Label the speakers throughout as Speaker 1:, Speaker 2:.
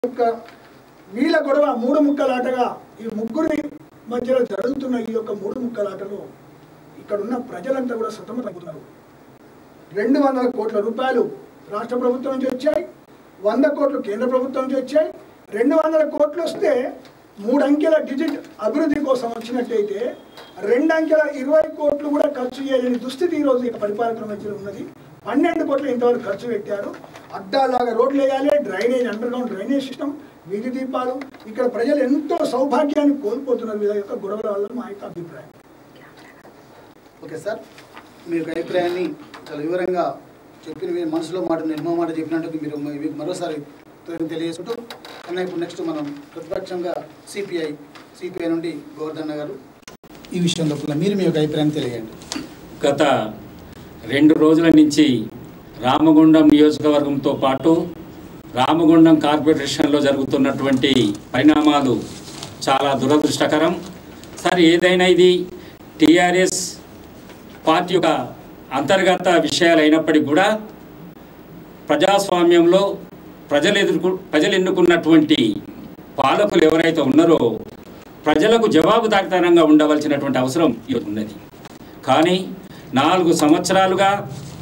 Speaker 1: యొక్క వీళ్ళ గొడవ మూడు ముక్కలాటగా ఈ ముగ్గురి మధ్యలో జరుగుతున్న ఈ యొక్క మూడు ముక్కలాటలో ఇక్కడ ఉన్న ప్రజలంతా కూడా సతమతమవుతున్నారు రెండు వందల కోట్ల రూపాయలు రాష్ట్ర ప్రభుత్వం నుంచి వచ్చాయి వంద కోట్లు కేంద్ర ప్రభుత్వం నుంచి వచ్చాయి రెండు వందల కోట్లు వస్తే మూడు అంకెల డిజిట్ అభివృద్ధి కోసం వచ్చినట్టయితే రెండు అంకెల ఇరవై కోట్లు కూడా ఖర్చు చేయలేని దుస్థితి ఈ రోజు ఈ పరిపాలకుల మధ్యలో ఉన్నది పన్నెండు కోట్లు ఇంతవరకు ఖర్చు పెట్టారు అడ్డాలాగా రోడ్లు వేయాలి drainage underground drainage system వీధి దీపాలు ఇక్కడ ప్రజలు ఎంతో సౌభాగ్యాన్ని కోల్పోతున్నారు వీళ్ళ యొక్క గొడవల వల్ల మా యొక్క అభిప్రాయం
Speaker 2: ఓకే సార్ మీ యొక్క అభిప్రాయాన్ని చాలా వివరంగా చెప్పిన మీ మనసులో మాట నిర్మో మాట చెప్పినట్టు మీరు మీకు మరోసారి తెలియజేసుకుంటూ అన్న ఇప్పుడు నెక్స్ట్ మనం ప్రతిపక్షంగా సిపిఐ సిపిఐ నుండి గోవర్ధన్న గారు ఈ విషయం లోపల మీరు మీ యొక్క అభిప్రాయాన్ని తెలియజేయండి
Speaker 3: గత రెండు రోజుల నుంచి రామగుండం నియోజకవర్గంతో పాటు రామగుండం కార్పొరేషన్లో జరుగుతున్నటువంటి పరిణామాలు చాలా దురదృష్టకరం సార్ ఏదైనా ఇది టీఆర్ఎస్ పార్టీ యొక్క అంతర్గత విషయాలు అయినప్పటికీ కూడా ప్రజాస్వామ్యంలో ప్రజలు ఎదుర్కొ ప్రజలు ఎన్నుకున్నటువంటి పాలకులు ఎవరైతే ఉన్నారో ప్రజలకు జవాబుదారితనంగా ఉండవలసినటువంటి అవసరం ఈరోజు ఉన్నది కానీ నాలుగు సంవత్సరాలుగా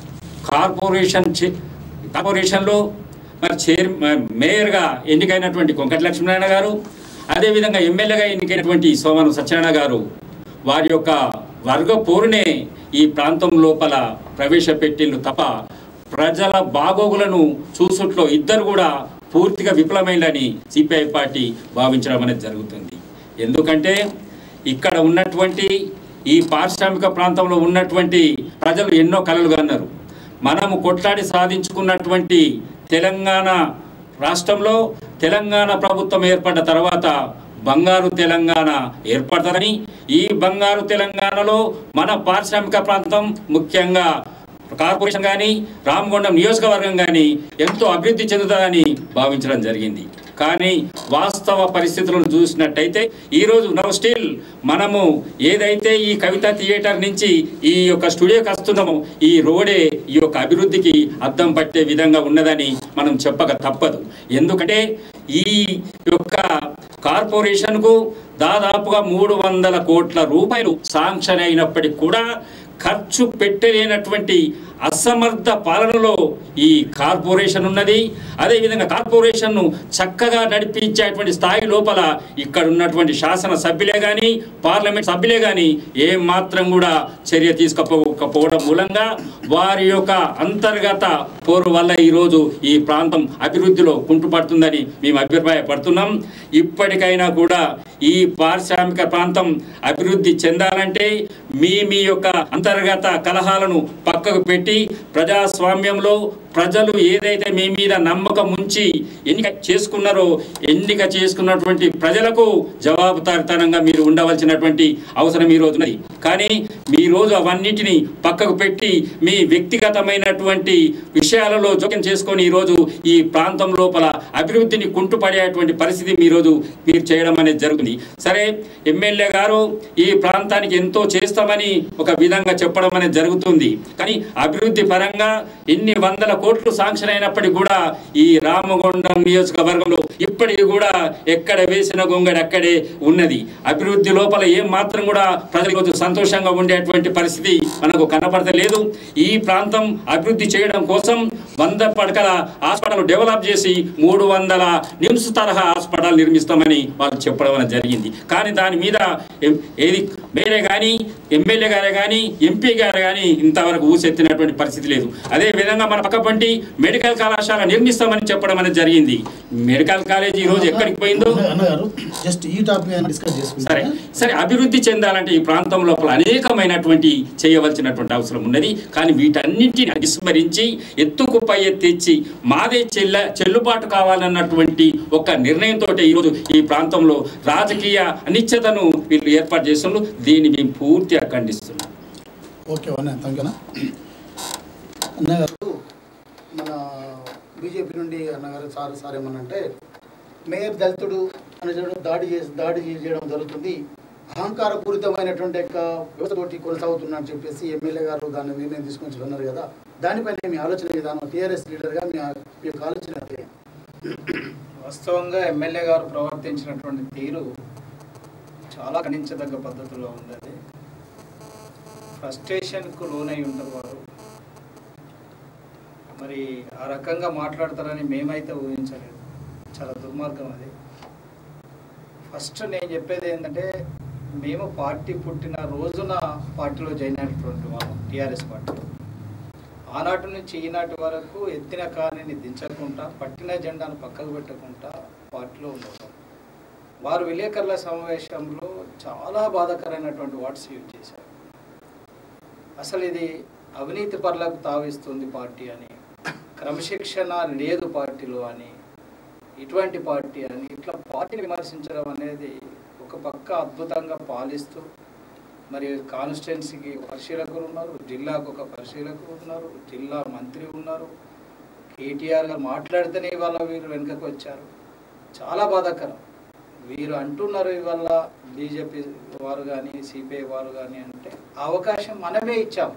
Speaker 3: కార్పొరేషన్ చే- కార్పొరేషన్లో మరి చైర్ మ- మేయర్గా ఎన్నికైనటువంటి కొంకటి లక్ష్మీనారాయణ గారు అదేవిధంగా ఎమ్మెల్యేగా ఎన్నికైనటువంటి సోమనం సత్యనారాయణ గారు వారి యొక్క వర్గ పోరునే ఈ ప్రాంతం లోపల ప్రవేశపెట్టిండ్రు తప్ప ప్రజల బాగోగులను చూసుట్లో ఇద్దరు కూడా పూర్తిగా విఫలమైందని సిపిఐ పార్టీ భావించడం అనేది జరుగుతుంది ఎందుకంటే ఇక్కడ ఉన్నటువంటి ఈ పారిశ్రామిక ప్రాంతంలో ఉన్నటువంటి ప్రజలు ఎన్నో కలలు కన్నారు మనము కొట్లాడి సాధించుకున్నటువంటి తెలంగాణ రాష్ట్రంలో తెలంగాణ ప్రభుత్వం ఏర్పడ్డ తర్వాత బంగారు తెలంగాణ ఏర్పడతారని ఈ బంగారు తెలంగాణలో మన పారిశ్రామిక ప్రాంతం ముఖ్యంగా కార్పొరేషన్ కానీ రామగుండం నియోజకవర్గం కానీ ఎంతో అభివృద్ధి చెందుతుందని భావించడం జరిగింది కానీ వాస్తవ పరిస్థితులను చూసినట్టయితే ఈరోజు నవ్ స్టిల్ మనము ఏదైతే ఈ కవిత థియేటర్ నుంచి ఈ యొక్క స్టూడియోకి వస్తున్నామో ఈ రోడే ఈ యొక్క అభివృద్ధికి అద్దం పట్టే విధంగా ఉన్నదని మనం చెప్పక తప్పదు ఎందుకంటే ఈ యొక్క కార్పొరేషన్కు దాదాపుగా మూడు వందల కోట్ల రూపాయలు శాంక్షన్ అయినప్పటికీ కూడా ఖర్చు పెట్టలేనటువంటి అసమర్థ పాలనలో ఈ కార్పొరేషన్ ఉన్నది అదేవిధంగా కార్పొరేషన్ను చక్కగా నడిపించేటువంటి స్థాయి లోపల ఇక్కడ ఉన్నటువంటి శాసన సభ్యులే కానీ పార్లమెంట్ సభ్యులే కానీ ఏం మాత్రం కూడా చర్య తీసుకపోకపోవడం మూలంగా వారి యొక్క అంతర్గత పోరు వల్ల ఈరోజు ఈ ప్రాంతం అభివృద్ధిలో కుంటుపడుతుందని మేము అభిప్రాయపడుతున్నాం ఇప్పటికైనా కూడా ఈ పారిశ్రామిక ప్రాంతం అభివృద్ధి చెందాలంటే మీ మీ యొక్క అంతర్గత కలహాలను పక్కకు పెట్టి ప్రజాస్వామ్యంలో ప్రజలు ఏదైతే మీ మీద నమ్మకం ఉంచి ఎన్నిక చేసుకున్నారో ఎన్నిక చేసుకున్నటువంటి ప్రజలకు జవాబుదారితనంగా మీరు ఉండవలసినటువంటి అవసరం ఈ రోజు ఉన్నది కానీ మీ రోజు అవన్నిటిని పక్కకు పెట్టి మీ వ్యక్తిగతమైనటువంటి విషయాలలో జోక్యం చేసుకొని ఈరోజు ఈ ప్రాంతం లోపల అభివృద్ధిని కుంటుపడేటువంటి పరిస్థితి మీ రోజు మీరు చేయడం అనేది జరుగుతుంది సరే ఎమ్మెల్యే గారు ఈ ప్రాంతానికి ఎంతో చేస్తామని ఒక విధంగా చెప్పడం అనేది జరుగుతుంది కానీ అభివృద్ధి పరంగా ఎన్ని వందల కోట్లు శాంక్షన్ అయినప్పటికీ కూడా ఈ రామగుండం నియోజకవర్గంలో ఇప్పటికీ కూడా ఎక్కడ వేసిన గొంగడి అక్కడే ఉన్నది అభివృద్ధి లోపల ఏం మాత్రం కూడా ప్రజలు ఈరోజు సంతోషంగా ఉండేటువంటి పరిస్థితి మనకు కనపడతలేదు ఈ ప్రాంతం అభివృద్ధి చేయడం కోసం వంద పడకల హాస్పిటల్ డెవలప్ చేసి మూడు వందల నిమ్స్ తరహా హాస్పిటల్ నిర్మిస్తామని వాళ్ళు చెప్పడం అనేది జరిగింది కానీ దాని మీద ఎం- ఏది మేరే కానీ ఎమ్మెల్యే గారే కానీ ఎంపీ గారు కానీ ఇంతవరకు ఊసెత్తినటువంటి పరిస్థితి లేదు అదే విధంగా మన పక్కపంటి మెడికల్ కళాశాల నిర్మిస్తామని చెప్పడం అనేది జరిగింది మెడికల్ కాలేజ్ ఈ రోజు ఎక్కడికి పోయిందో
Speaker 2: అన్నగారు జస్ట్ ఈ టాపిక్ డిస్కస్
Speaker 3: సరే
Speaker 2: చేసుకుంటారా
Speaker 3: సరే అభివృద్ధి చెందాలంటే ఈ ప్రాంతం లోపల అనేకమైనటువంటి చేయవలసినటువంటి అవసరం ఉన్నది కానీ వీటన్నింటిని విస్మరించి ఎత్తుకు పై ఎత్తిచ్చి మాదే చెల్ల చెల్లుబాటు కావాలన్నటువంటి ఒక నిర్ణయంతో ఈరోజు ఈ ప్రాంతంలో రాజకీయ అనిశ్చతను వీళ్ళు ఏర్పాటు చేస్తున్నారు దీన్ని మేము పూర్తిగా ఖండిస్తున్నాం
Speaker 2: ఓకే అన్న థ్యాంక్ అన్న అన్నగారు మన బీజేపీ నుండి అన్నగారు సార్ సార్ ఏమన్నంటే మేయర్ దళితుడు అని చెప్పడం దాడి చేసి దాడి చేయడం జరుగుతుంది అహంకారపూరితమైనటువంటి యొక్క వ్యవస్థతోటి కొనసాగుతున్నా అని చెప్పేసి ఎమ్మెల్యే గారు దాన్ని నిర్ణయం తీసుకొని ఉన్నారు కదా దానిపైన మీ ఆలోచన విధానం టీఆర్ఎస్ లీడర్గా మీ మీ యొక్క ఆలోచన అదే
Speaker 4: వాస్తవంగా ఎమ్మెల్యే గారు ప్రవర్తించినటువంటి తీరు చాలా ఖండించదగ్గ పద్ధతిలో ఉంది అది ఫ్రస్ట్రేషన్కు లోనై ఉంటారు వారు మరి ఆ రకంగా మాట్లాడతారని మేమైతే ఊహించలేదు చాలా దుర్మార్గం అది ఫస్ట్ నేను చెప్పేది ఏంటంటే మేము పార్టీ పుట్టిన రోజున పార్టీలో జాయిన్ అయినటువంటి వాళ్ళం టీఆర్ఎస్ పార్టీలో ఆనాటి నుంచి ఈనాటి వరకు ఎత్తిన కానిని దించకుండా పట్టిన జెండాను పక్కకు పెట్టకుండా పార్టీలో ఉండటం వారు విలేకరుల సమావేశంలో చాలా బాధాకరమైనటువంటి వర్డ్స్ యూజ్ చేశారు అసలు ఇది అవినీతి పరులకు తావిస్తుంది పార్టీ అని క్రమశిక్షణ లేదు పార్టీలో అని ఇటువంటి పార్టీ అని ఇట్లా పార్టీని విమర్శించడం అనేది ఒక పక్క అద్భుతంగా పాలిస్తూ మరి కాన్స్టిట్యున్సీకి పరిశీలకులు ఉన్నారు జిల్లాకు ఒక పరిశీలకులు ఉన్నారు జిల్లా మంత్రి ఉన్నారు కేటీఆర్ గారు మాట్లాడితేనే ఇవాళ వీరు వెనుకకు వచ్చారు చాలా బాధాకరం వీరు అంటున్నారు ఇవాళ బీజేపీ వారు కానీ సిపిఐ వారు కానీ అంటే ఆ అవకాశం మనమే ఇచ్చాం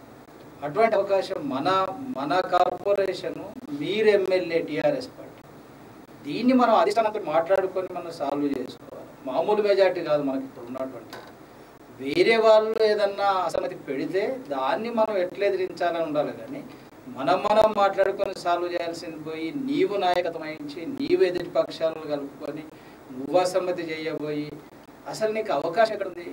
Speaker 4: అటువంటి అవకాశం మన మన కార్పొరేషన్ మీరు ఎమ్మెల్యే టీఆర్ఎస్ పార్టీ దీన్ని మనం అధిష్టానంతో మాట్లాడుకొని మనం సాల్వ్ చేసుకోవాలి మామూలు మెజార్టీ కాదు మనకి ఇప్పుడు ఉన్నటువంటి వేరే వాళ్ళు ఏదన్నా అసమ్మతి పెడితే దాన్ని మనం ఎట్లా ఎదిరించాలని ఉండాలి కానీ మనం మనం మాట్లాడుకొని సాల్వ్ చేయాల్సింది పోయి నీవు నాయకత్వం వహించి నీవు ఎదుటి పక్షాలను కలుపుకొని నువ్వు అసమ్మతి చేయబోయి అసలు నీకు అవకాశం ఎక్కడ ఉంది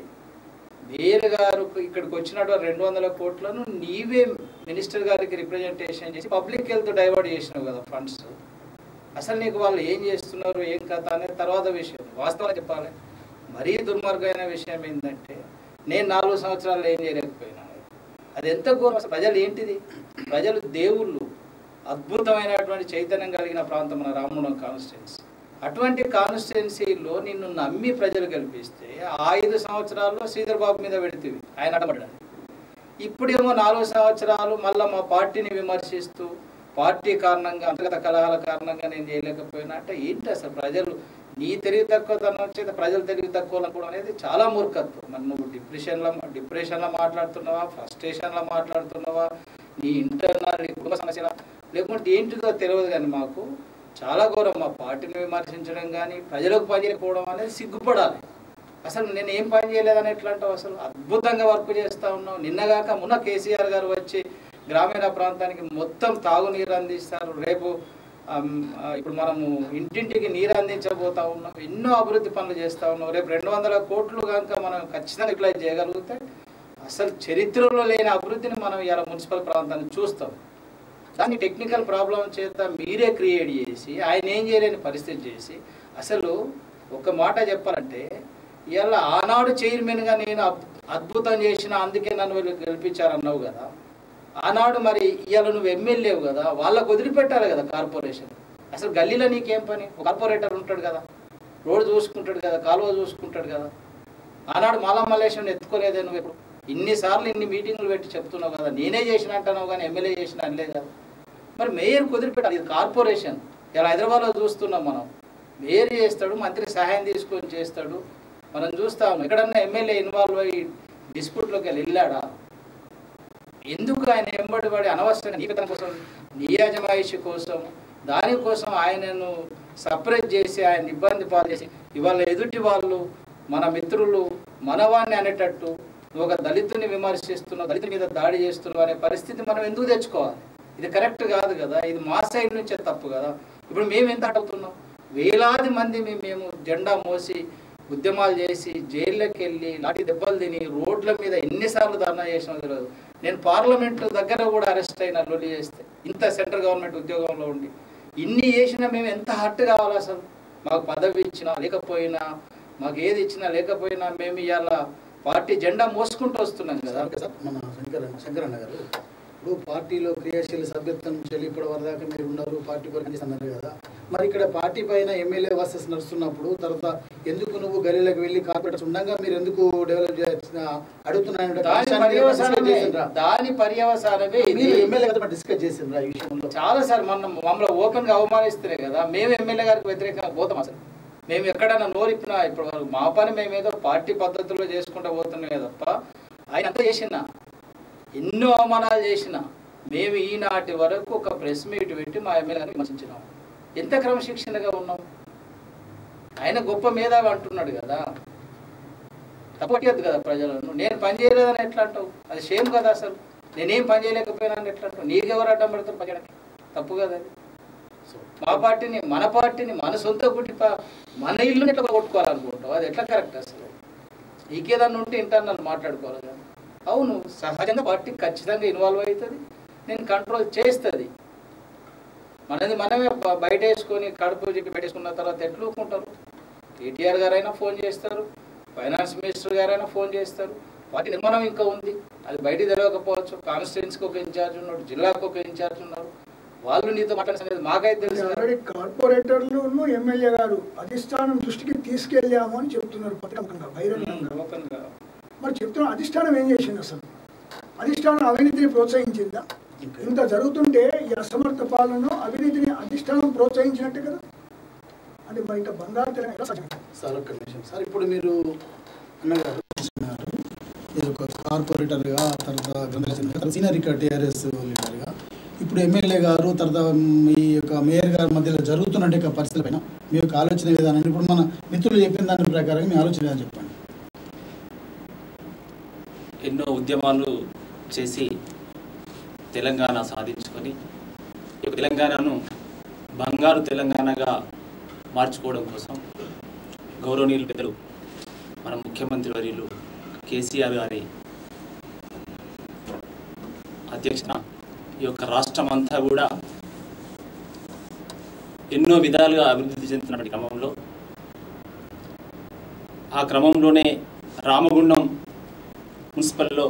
Speaker 4: మేయర్ గారు ఇక్కడికి వచ్చినట్టు రెండు వందల కోట్లను నీవే మినిస్టర్ గారికి రిప్రజెంటేషన్ చేసి పబ్లిక్ హెల్త్ డైవర్ట్ చేసినావు కదా ఫండ్స్ అసలు నీకు వాళ్ళు ఏం చేస్తున్నారు ఏం కథ అనేది తర్వాత విషయం వాస్తవంగా చెప్పాలి మరీ దుర్మార్గమైన విషయం ఏంటంటే నేను నాలుగు సంవత్సరాలు ఏం చేయలేకపోయినా అది ఎంత ఘోరం అసలు ప్రజలు ఏంటిది ప్రజలు దేవుళ్ళు అద్భుతమైనటువంటి చైతన్యం కలిగిన ప్రాంతం మన రామగుండం కాన్స్టిట్యున్సీ అటువంటి కాన్స్టిట్యున్సీలో నిన్ను నమ్మి ప్రజలు గెలిపిస్తే ఆ ఐదు సంవత్సరాల్లో శ్రీధర్ బాబు మీద పెడితే ఆయన అడ్డపడ్డాడు ఇప్పుడేమో నాలుగు సంవత్సరాలు మళ్ళీ మా పార్టీని విమర్శిస్తూ పార్టీ కారణంగా అంతర్గత కలహాల కారణంగా నేను చేయలేకపోయినా అంటే ఏంటి అసలు ప్రజలు నీ తెలివి తక్కువతనం చేత ప్రజలు తెలివి తక్కువ అనుకోవడం అనేది చాలా మూర్ఖత్వం మరి నువ్వు డిప్రెషన్లో డిప్రెషన్లో మాట్లాడుతున్నావా ఫ్రస్ట్రేషన్లో మాట్లాడుతున్నావా నీ ఇంటర్నల్ నీ కుటుంబ సమస్యల లేకుంటే ఏంటిదో తెలియదు కానీ మాకు చాలా ఘోరం మా పార్టీని విమర్శించడం కానీ ప్రజలకు పని చేయకపోవడం అనేది సిగ్గుపడాలి అసలు నేను ఏం పని చేయలేదని ఎట్లా అంటావు అసలు అద్భుతంగా వర్క్ చేస్తా ఉన్నావు నిన్నగాక మొన్న కేసీఆర్ గారు వచ్చి గ్రామీణ ప్రాంతానికి మొత్తం తాగునీరు అందిస్తారు రేపు ఆమ్, ఆ, ఇప్పుడు మనము ఇంటింటికి నీరు అందించబోతా ఉన్నాం ఎన్నో అభివృద్ధి పనులు చేస్తా ఉన్నాం రేపు రెండు వందల కోట్లు కనుక మనం ఖచ్చితంగా ఇట్లా చేయగలిగితే అసలు చరిత్రలో లేని అభివృద్ధిని మనం ఇలా మున్సిపల్ ప్రాంతాన్ని చూస్తాం దాన్ని టెక్నికల్ ప్రాబ్లం చేత మీరే క్రియేట్ చేసి ఆయన ఏం చేయలేని పరిస్థితి చేసి అసలు ఒక మాట చెప్పాలంటే ఇవాళ ఆనాడు చైర్మన్గా నేను అద్- అద్భుతం చేసిన అందుకే నన్ను వీళ్ళు గెలిపించారన్నావు కదా ఆనాడు మరి ఇవాళ నువ్వు ఎమ్మెల్యేవు కదా వాళ్ళకు వదిలిపెట్టాలి కదా కార్పొరేషన్ అసలు గల్లీలో నీకేం పని ఒక కార్పొరేటర్ ఉంటాడు కదా రోడ్డు చూసుకుంటాడు కదా కాలువ చూసుకుంటాడు కదా ఆనాడు మాలా మల్లేశ్వరం ఎత్తుకోలేదే నువ్వు ఎప్పుడు ఇన్నిసార్లు ఇన్ని మీటింగులు పెట్టి చెప్తున్నావు కదా నేనే చేసిన అంటున్నావు కానీ ఎమ్మెల్యే చేసిన అనలే కదా మరి మేయర్ కుదిరిపెట్టాలి ఇది కార్పొరేషన్ ఇలా హైదరాబాద్లో చూస్తున్నాం మనం మేయర్ చేస్తాడు మంత్రి సహాయం తీసుకొని చేస్తాడు మనం చూస్తాం ఎక్కడన్నా ఎమ్మెల్యే ఇన్వాల్వ్ అయ్యి డిస్ప్యూట్లోకి వెళ్ళి వెళ్ళాడా ఎందుకు ఆయన వెంబడి పడి అనవసరంగా నీకతనం కోసం నియాజమాయిషి కోసం దానికోసం ఆయనను సపరేట్ చేసి ఆయన ఇబ్బంది పాలు చేసి ఇవాళ ఎదుటి వాళ్ళు మన మిత్రులు మనవాణ్ణి అనేటట్టు నువ్వు ఒక దళితుని విమర్శిస్తున్నావు దళితుని మీద దాడి చేస్తున్నావు అనే పరిస్థితి మనం ఎందుకు తెచ్చుకోవాలి ఇది కరెక్ట్ కాదు కదా ఇది మా సైడ్ నుంచే తప్పు కదా ఇప్పుడు మేము ఎంత అడుగుతున్నాం వేలాది మంది మేము మేము జెండా మోసి ఉద్యమాలు చేసి జైల్లోకి వెళ్ళి లాంటి దెబ్బలు తిని రోడ్ల మీద ఎన్నిసార్లు ధర్నా చేసినా తెలియదు నేను పార్లమెంట్ దగ్గర కూడా అరెస్ట్ అయినా లొల్లి చేస్తే ఇంత సెంట్రల్ గవర్నమెంట్ ఉద్యోగంలో ఉండి ఇన్ని చేసినా మేము ఎంత హర్ట్ కావాలి అసలు మాకు పదవి ఇచ్చినా లేకపోయినా మాకు ఏది ఇచ్చినా లేకపోయినా మేము ఇవాళ పార్టీ జెండా మోసుకుంటూ వస్తున్నాం కదా
Speaker 2: ఓకే సార్ మన శంకర్ శంకరన్న గారు ఇప్పుడు పార్టీలో క్రియాశీల సభ్యత్వం చెల్లి ఇప్పటి వరదాకా మీరు ఉన్నారు పార్టీ కొరకు చేస్తున్నారు కదా మరి ఇక్కడ పార్టీ పైన ఎమ్మెల్యే వర్సెస్ నడుస్తున్నప్పుడు తర్వాత ఎందుకు నువ్వు గలీలకు వెళ్ళి కార్పొరేటర్స్ ఉండగా మీరు ఎందుకు డెవలప్ అడుగుతున్నాను
Speaker 4: దాని పర్యవసానమే దాని పర్యవసానమే ఇది
Speaker 2: మీరు ఎమ్మెల్యే కదా డిస్కస్ చేసిండ్రా ఈ విషయంలో
Speaker 4: చాలా సార్ మన మమ్మల్ని ఓపెన్ గా అవమానిస్తేనే కదా మేము ఎమ్మెల్యే గారికి వ్యతిరేకంగా పోతాం అసలు మేము ఎక్కడైనా నోరిప్పినా ఇప్పుడు వరకు మా పని మేమేదో పార్టీ పద్ధతిలో చేసుకుంటూ పోతున్నామే తప్ప ఆయన అంతా చేసిన ఎన్నో అవమానాలు చేసిన మేము ఈనాటి వరకు ఒక ప్రెస్ మీట్ పెట్టి మా ఎమ్మెల్యే గారిని విమర్శించినాం ఎంత క్రమశిక్షణగా ఉన్నాం ఆయన గొప్ప మేధావి అంటున్నాడు కదా తప్పట్లేదు కదా ప్రజలను నేను పని చేయలేదని ఎట్లా అంటావు అది షేమ్ కదా అసలు నేనేం పని చేయలేకపోయినాను ఎట్లా అంటావు నీకెవరు అడ్డం పడతారు పని చేయడానికి తప్పు కదా అది మా పార్టీని మన పార్టీని మన సొంత గుడి పా- మన ఇల్లుని ఎట్లా కొట్టుకోవాలనుకుంటావు అది ఎట్లా కరెక్ట్ అసలు నీకేదన్నా ఉంటే ఇంటర్నల్ మాట్లాడుకోవాలి కదా అవును సహజంగా పార్టీ ఖచ్చితంగా ఇన్వాల్వ్ అవుతుంది నేను కంట్రోల్ చేస్తుంది మనది మనమే బ- బయట వేసుకొని కడుపు చెప్పి బయట వేసుకున్న తర్వాత ఎట్లా ఊరుకుంటారు కేటీఆర్ గారైనా ఫోన్ చేస్తారు ఫైనాన్స్ మినిస్టర్ గారైనా ఫోన్ చేస్తారు పార్టీ నిర్మాణం ఇంకా ఉంది అది బయటికి తెలియకపోవచ్చు కాన్స్టిట్యున్సీకి ఒక ఇన్ఛార్జ్ ఉన్నాడు జిల్లాకు ఒక ఇన్ఛార్జ్ ఉన్నారు వాళ్ళు నీతో మాట్లాడిన సంగతి మాకైతే తెలుసు కదా.
Speaker 1: ఆల్రెడీ కార్పొరేటర్లు ఎమ్మెల్యే గారు అధిష్టానం దృష్టికి తీసుకెళ్ళాము అని చెప్తున్నారు పథకంగా బహిరంగంగా
Speaker 4: ఓపెన్గా
Speaker 1: మరి చెప్తున్నా అధిష్టానం ఏం చేసింది అసలు అధిష్టానం అవినీతిని ప్రోత్సహించిందా ఇంత జరుగుతుంటే ఈ అసమర్థ పాలన అవినీతిని అధిష్టానం ప్రోత్సహించినట్టే కదా అది మరి ఇంకా బంగారు తెలంగాణ ఎలా సాధ్యం?
Speaker 2: సార్ ఒక్క నిమిషం సార్ ఇప్పుడు మీరు అన్నగారు అన్నారు, మీరు ఒక కార్పొరేటర్గా తర్వాత గంధరచంద్ర తర్వాత సీనియర్ ఇక్కడ టీఆర్ఎస్ లీడర్గా ఇప్పుడు ఎమ్మెల్యే గారు తర్వాత మీ యొక్క మేయర్ గారి మధ్యలో జరుగుతున్నట్టు యొక్క పరిస్థితుల పైన మీ యొక్క ఆలోచన విధానాన్ని ఇప్పుడు మన మిత్రులు చెప్పిన దాని ప్రకారం మీ ఆలోచన విధానం చెప్పండి
Speaker 5: ఎన్నో ఉద్యమాలు చేసి తెలంగాణ సాధించుకొని ఈ యొక్క తెలంగాణను బంగారు తెలంగాణగా మార్చుకోవడం కోసం గౌరవనీయులు పెద్దలు మన ముఖ్యమంత్రి వర్యులు కేసీఆర్ గారి అధ్యక్షన ఈ యొక్క రాష్ట్రం అంతా కూడా ఎన్నో విధాలుగా అభివృద్ధి చెందుతున్న క్రమంలో ఆ క్రమంలోనే రామగుండం మున్సిపల్లో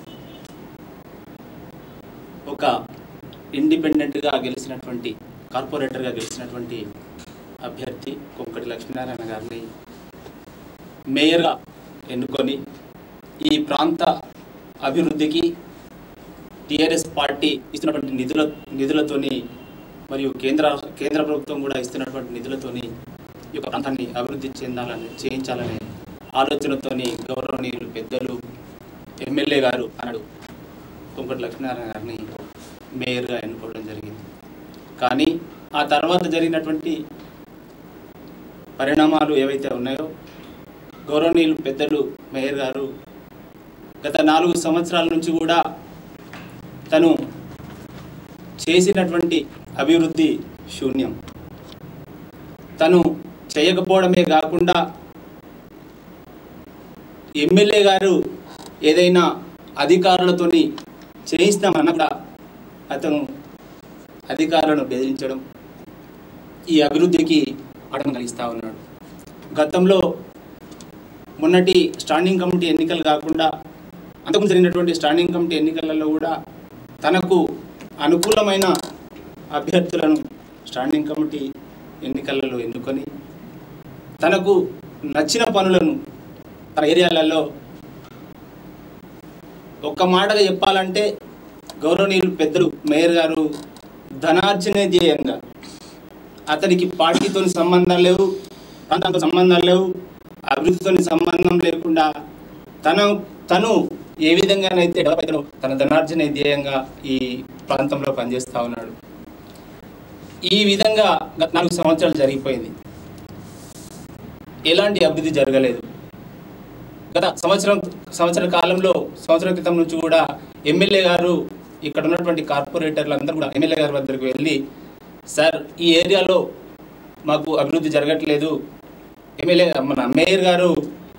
Speaker 5: ఒక ఇండిపెండెంట్గా గెలిచినటువంటి కార్పొరేటర్గా గెలిచినటువంటి అభ్యర్థి కొంకటి లక్ష్మీనారాయణ గారిని మేయర్గా ఎన్నుకొని ఈ ప్రాంత అభివృద్ధికి టీఆర్ఎస్ పార్టీ ఇస్తున్నటువంటి నిధుల నిధులతోని మరియు కేంద్ర కేంద్ర ప్రభుత్వం కూడా ఇస్తున్నటువంటి నిధులతోని ఈ యొక్క ప్రాంతాన్ని అభివృద్ధి చెందాలని చేయించాలనే ఆలోచనతోని గౌరవనీయులు పెద్దలు ఎమ్మెల్యే గారు అన్నాడు కొంకటి లక్ష్మీనారాయణ గారిని మేయర్గా ఎన్నుకోవడం జరిగింది కానీ ఆ తర్వాత జరిగినటువంటి పరిణామాలు ఏవైతే ఉన్నాయో గౌరవనీయులు పెద్దలు మేయర్ గారు గత నాలుగు సంవత్సరాల నుంచి కూడా తను చేసినటువంటి అభివృద్ధి శూన్యం తను చేయకపోవడమే కాకుండా ఎమ్మెల్యే గారు ఏదైనా అధికారులతోని చేయిస్తామన్నా కూడా అతను అధికారులను బెదిరించడం ఈ అభివృద్ధికి ఆటం కలిగిస్తూ ఉన్నాడు గతంలో మొన్నటి స్టాండింగ్ కమిటీ ఎన్నికలు కాకుండా అంతకుముందు జరిగినటువంటి స్టాండింగ్ కమిటీ ఎన్నికలలో కూడా తనకు అనుకూలమైన అభ్యర్థులను స్టాండింగ్ కమిటీ ఎన్నికలలో ఎన్నుకొని తనకు నచ్చిన పనులను తన ఏరియాలలో ఒక్క మాటగా చెప్పాలంటే గౌరవనీయులు పెద్దలు మేయర్ గారు ధనార్జనే ధ్యేయంగా అతనికి పార్టీతో సంబంధాలు లేవు ప్రాంతంతో సంబంధాలు లేవు అభివృద్ధితో సంబంధం లేకుండా తన తను ఏ విధంగానైతే డెవలప్ అవుతాడో తన ధనార్జనే ధ్యేయంగా ఈ ప్రాంతంలో పనిచేస్తూ ఉన్నాడు ఈ విధంగా గత నాలుగు సంవత్సరాలు జరిగిపోయింది ఎలాంటి అభివృద్ధి జరగలేదు గత సంవత్సరం సంవత్సర కాలంలో సంవత్సరం క్రితం నుంచి కూడా ఎమ్మెల్యే గారు ఇక్కడ ఉన్నటువంటి కార్పొరేటర్లు అందరూ కూడా ఎమ్మెల్యే గారి వద్దకు వెళ్ళి సార్ ఈ ఏరియాలో మాకు అభివృద్ధి జరగట్లేదు ఎమ్మెల్యే మన మేయర్ గారు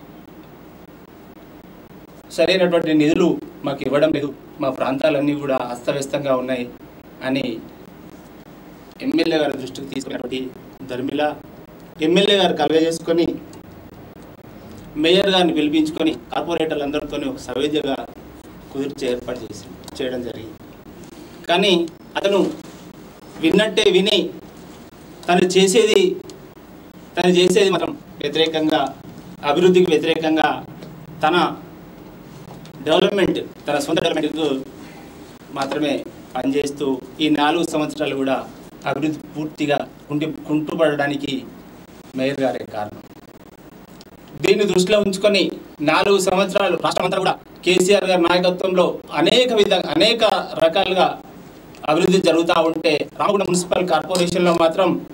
Speaker 5: సరైనటువంటి నిధులు మాకు ఇవ్వడం లేదు మా ప్రాంతాలన్నీ కూడా అస్తవ్యస్తంగా ఉన్నాయి అని ఎమ్మెల్యే గారి దృష్టికి తీసుకున్నటువంటి ధర్మిల ఎమ్మెల్యే గారు కలగజేసుకొని మేయర్ గారిని పిలిపించుకొని కార్పొరేటర్లు అందరితో ఒక సవేద్యగా కుదిర్చి ఏర్పాటు చేసి చేయడం జరిగింది కానీ అతను విన్నట్టే విని తను చేసేది తను చేసేది మాత్రం వ్యతిరేకంగా అభివృద్ధికి వ్యతిరేకంగా తన డెవలప్మెంట్ తన సొంత డెవలప్మెంట్కు మాత్రమే పనిచేస్తూ ఈ నాలుగు సంవత్సరాలు కూడా అభివృద్ధి పూర్తిగా కుంటి కుంటుపడడానికి మేయర్ గారే కారణం దీన్ని దృష్టిలో ఉంచుకొని నాలుగు సంవత్సరాలు రాష్ట్రమంతా కూడా కేసీఆర్ గారి నాయకత్వంలో అనేక విధ అనేక రకాలుగా అభివృద్ధి జరుగుతూ ఉంటే రామగుండ మున్సిపల్ కార్పొరేషన్లో మాత్రం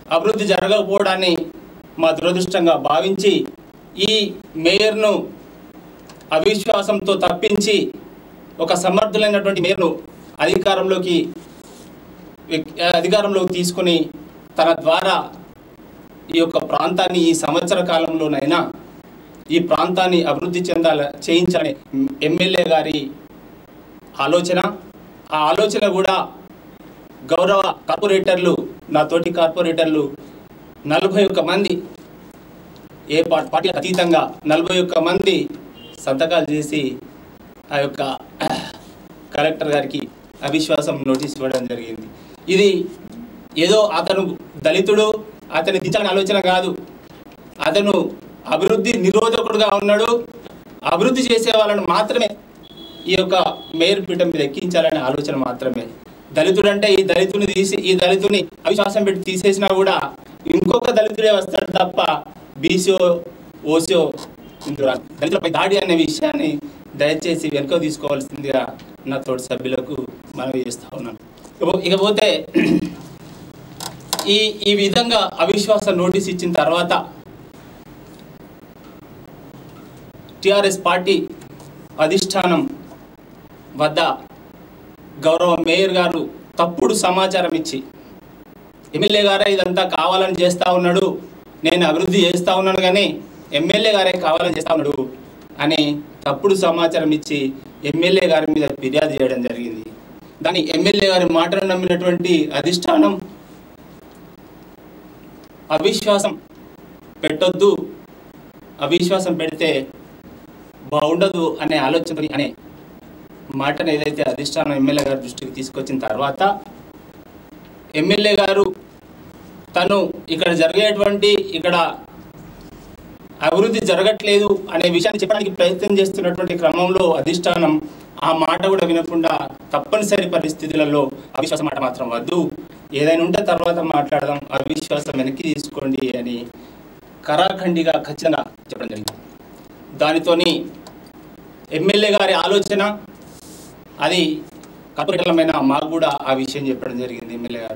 Speaker 5: అభివృద్ధి జరగకపోవడాన్ని మా దురదృష్టంగా భావించి ఈ మేయర్ను అవిశ్వాసంతో తప్పించి ఒక సమర్థులైనటువంటి మేయర్ను అధికారంలోకి వ్యక్- అధికారంలోకి తీసుకొని తన ద్వారా ఈ యొక్క ప్రాంతాన్ని ఈ సంవత్సర కాలంలోనైనా ఈ ప్రాంతాన్ని అభివృద్ధి చెందాల చేయించాలని ఎమ్మెల్యే గారి ఆలోచన ఆ ఆలోచన కూడా గౌరవ కార్పొరేటర్లు నా తోటి కార్పొరేటర్లు నలభై ఒక్క మంది ఏ పా- పార్టీలకు అతీతంగా నలభై ఒక్క మంది సంతకాలు చేసి ఆ యొక్క కలెక్టర్ గారికి అవిశ్వాసం నోటీస్ ఇవ్వడం జరిగింది ఇది ఏదో అతను దళితుడు అతని దించాలని ఆలోచన కాదు అతను అభివృద్ధి నిరోధకుడుగా ఉన్నాడు అభివృద్ధి చేసే వాళ్ళని మాత్రమే ఈ యొక్క మేయర్ పీఠం మీద ఎక్కించాలనే ఆలోచన మాత్రమే దళితుడు అంటే ఈ దళితుని తీసి ఈ దళితుని అవిశ్వాసం పెట్టి తీసేసినా కూడా ఇంకొక దళితుడే వస్తాడు తప్ప బీసీఓ ఓసీఓ ఇందులో రాడు. దళితులపై దాడి అనే విషయాన్ని దయచేసి వెనుక తీసుకోవాల్సిందిగా నా తోటి సభ్యులకు మనవి చేస్తా ఉన్నాను ఇకపో- ఇకపోతే ఈ ఈ విధంగా అవిశ్వాస నోటీస్ ఇచ్చిన తర్వాత టిఆర్ఎస్ పార్టీ అధిష్టానం వద్ద గౌరవ మేయర్ గారు తప్పుడు సమాచారం ఇచ్చి ఎమ్మెల్యే గారే ఇదంతా కావాలని చేస్తా ఉన్నాడు నేను అభివృద్ధి చేస్తా ఉన్నాను కానీ ఎమ్మెల్యే గారే కావాలని చేస్తా ఉన్నాడు అని తప్పుడు సమాచారం ఇచ్చి ఎమ్మెల్యే గారి మీద ఫిర్యాదు చేయడం జరిగింది దాని ఎమ్మెల్యే గారి మాటను నమ్మినటువంటి అధిష్టానం అవిశ్వాసం పెట్టొద్దు అవిశ్వాసం పెడితే బాగుండదు అనే ఆలోచన అనే మాటను ఏదైతే అధిష్టానం ఎమ్మెల్యే గారి దృష్టికి తీసుకొచ్చిన తర్వాత ఎమ్మెల్యే గారు తను ఇక్కడ జరిగేటువంటి ఇక్కడ అభివృద్ధి జరగట్లేదు అనే విషయాన్ని చెప్పడానికి ప్రయత్నం చేస్తున్నటువంటి క్రమంలో అధిష్టానం ఆ మాట కూడా వినకుండా తప్పనిసరి పరిస్థితులలో అవిశ్వాసం మాట మాత్రం వద్దు ఏదైనా ఉంటే తర్వాత మాట్లాడదాం అవిశ్వాసం వెనక్కి తీసుకోండి అని కరాఖండిగా ఖచ్చితంగా చెప్పడం జరిగింది దానితోని ఎమ్మెల్యే గారి ఆలోచన అది కార్పొరేటర్లమైన మాకు కూడా ఆ విషయం చెప్పడం జరిగింది ఎమ్మెల్యే గారు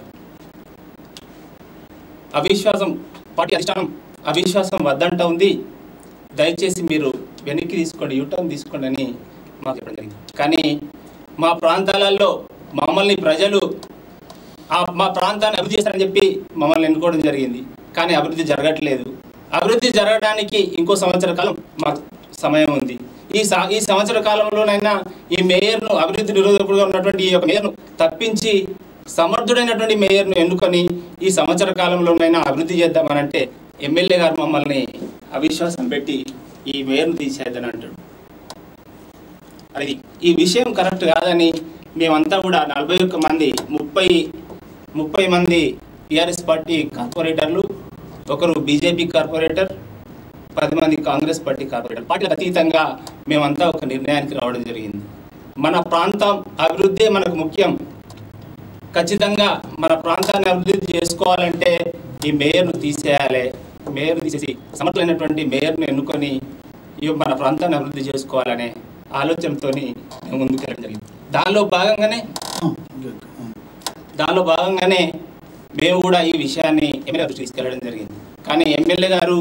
Speaker 5: అవిశ్వాసం పార్టీ అధిష్టానం అవిశ్వాసం వద్దంట ఉంది దయచేసి మీరు వెనక్కి తీసుకోండి యూటర్న్ తీసుకోండి అని మాకు చెప్పడం జరిగింది కానీ మా ప్రాంతాలలో మమ్మల్ని ప్రజలు ఆ మా ప్రాంతాన్ని అభివృద్ధి చేస్తారని చెప్పి మమ్మల్ని ఎన్నుకోవడం జరిగింది కానీ అభివృద్ధి జరగట్లేదు అభివృద్ధి జరగడానికి ఇంకో సంవత్సర కాలం మాకు సమయం ఉంది ఈ స ఈ సంవత్సర కాలంలోనైనా ఈ మేయర్ను అభివృద్ధి నిరోధకుడుగా ఉన్నటువంటి ఈ యొక్క మేయర్ను తప్పించి సమర్థుడైనటువంటి మేయర్ను ఎన్నుకొని ఈ సంవత్సర కాలంలోనైనా అభివృద్ధి చేద్దామనంటే ఎమ్మెల్యే గారు మమ్మల్ని అవిశ్వాసం పెట్టి ఈ మేయర్ను తీసేద్దని అంటాడు అది ఈ విషయం కరెక్ట్ కాదని మేమంతా కూడా నలభై ఒక్క మంది ముప్పై ముప్పై మంది టీఆర్ఎస్ పార్టీ కార్పొరేటర్లు ఒకరు బీజేపీ కార్పొరేటర్ పది మంది కాంగ్రెస్ పార్టీ కార్పొరేటర్ పార్టీలకు అతీతంగా మేమంతా ఒక నిర్ణయానికి రావడం జరిగింది మన ప్రాంతం అభివృద్ధి మనకు ముఖ్యం ఖచ్చితంగా మన ప్రాంతాన్ని అభివృద్ధి చేసుకోవాలంటే ఈ మేయర్ను తీసేయాలి మేయర్ను తీసేసి సమర్థులైనటువంటి మేయర్ను ఎన్నుకొని ఈ మన ప్రాంతాన్ని అభివృద్ధి చేసుకోవాలనే ఆలోచనతోని మేము ముందుకు వెళ్ళడం జరిగింది దానిలో భాగంగానే దానిలో భాగంగానే మేము కూడా ఈ విషయాన్ని ఎమ్మెల్యే దృష్టికి తీసుకెళ్ళడం జరిగింది కానీ ఎమ్మెల్యే గారు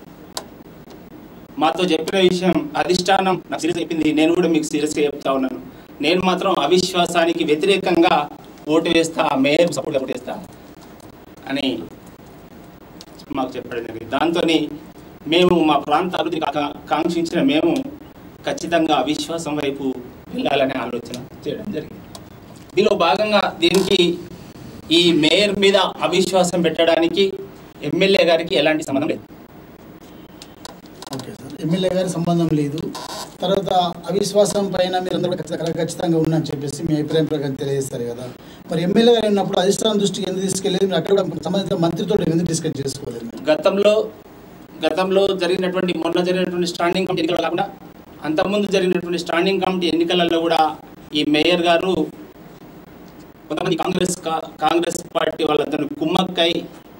Speaker 5: మాతో చెప్పిన విషయం అధిష్టానం నాకు సీరియస్ చెప్పింది నేను కూడా మీకు సీరియస్గా చెప్తా ఉన్నాను నేను మాత్రం అవిశ్వాసానికి వ్యతిరేకంగా ఓటు వేస్తా మేయర్ సపోర్ట్ ఓటు వేస్తా అని మాకు చెప్పడం జరిగింది దాంతో మేము మా ప్రాంత అభివృద్ధి కాక- కాంక్షించిన మేము ఖచ్చితంగా అవిశ్వాసం వైపు వెళ్ళాలనే ఆలోచన చేయడం జరిగింది దీనిలో భాగంగా దీనికి ఈ మేయర్ మీద అవిశ్వాసం పెట్టడానికి ఎమ్మెల్యే గారికి ఎలాంటి సంబంధం లేదు
Speaker 2: ఓకే సార్ ఎమ్మెల్యే గారి సంబంధం లేదు తర్వాత అవిశ్వాసం పైన మీరు అందరూ ఖచ్చితంగా ఖచ్చితంగా ఉన్నారని చెప్పేసి మీ అభిప్రాయం ప్రకారం తెలియజేస్తారు కదా మరి ఎమ్మెల్యే గారు ఉన్నప్పుడు అధిష్టానం దృష్టికి ఎందుకు తీసుకెళ్ళేది మీరు అక్కడ కూడా సంబంధిత మంత్రితో ఎందుకు డిస్కస్ చేసుకోలేదు మీరు?
Speaker 5: గతంలో గతంలో జరిగినటువంటి మొన్న జరిగినటువంటి స్టాండింగ్ కమిటీ ఎన్నికలు కాకుండా అంతకుముందు జరిగినటువంటి స్టాండింగ్ కమిటీ ఎన్నికలలో కూడా ఈ మేయర్ గారు కొంతమంది కాంగ్రెస్ కా- కాంగ్రెస్ పార్టీ వాళ్ళందరూ కుమ్మక్కై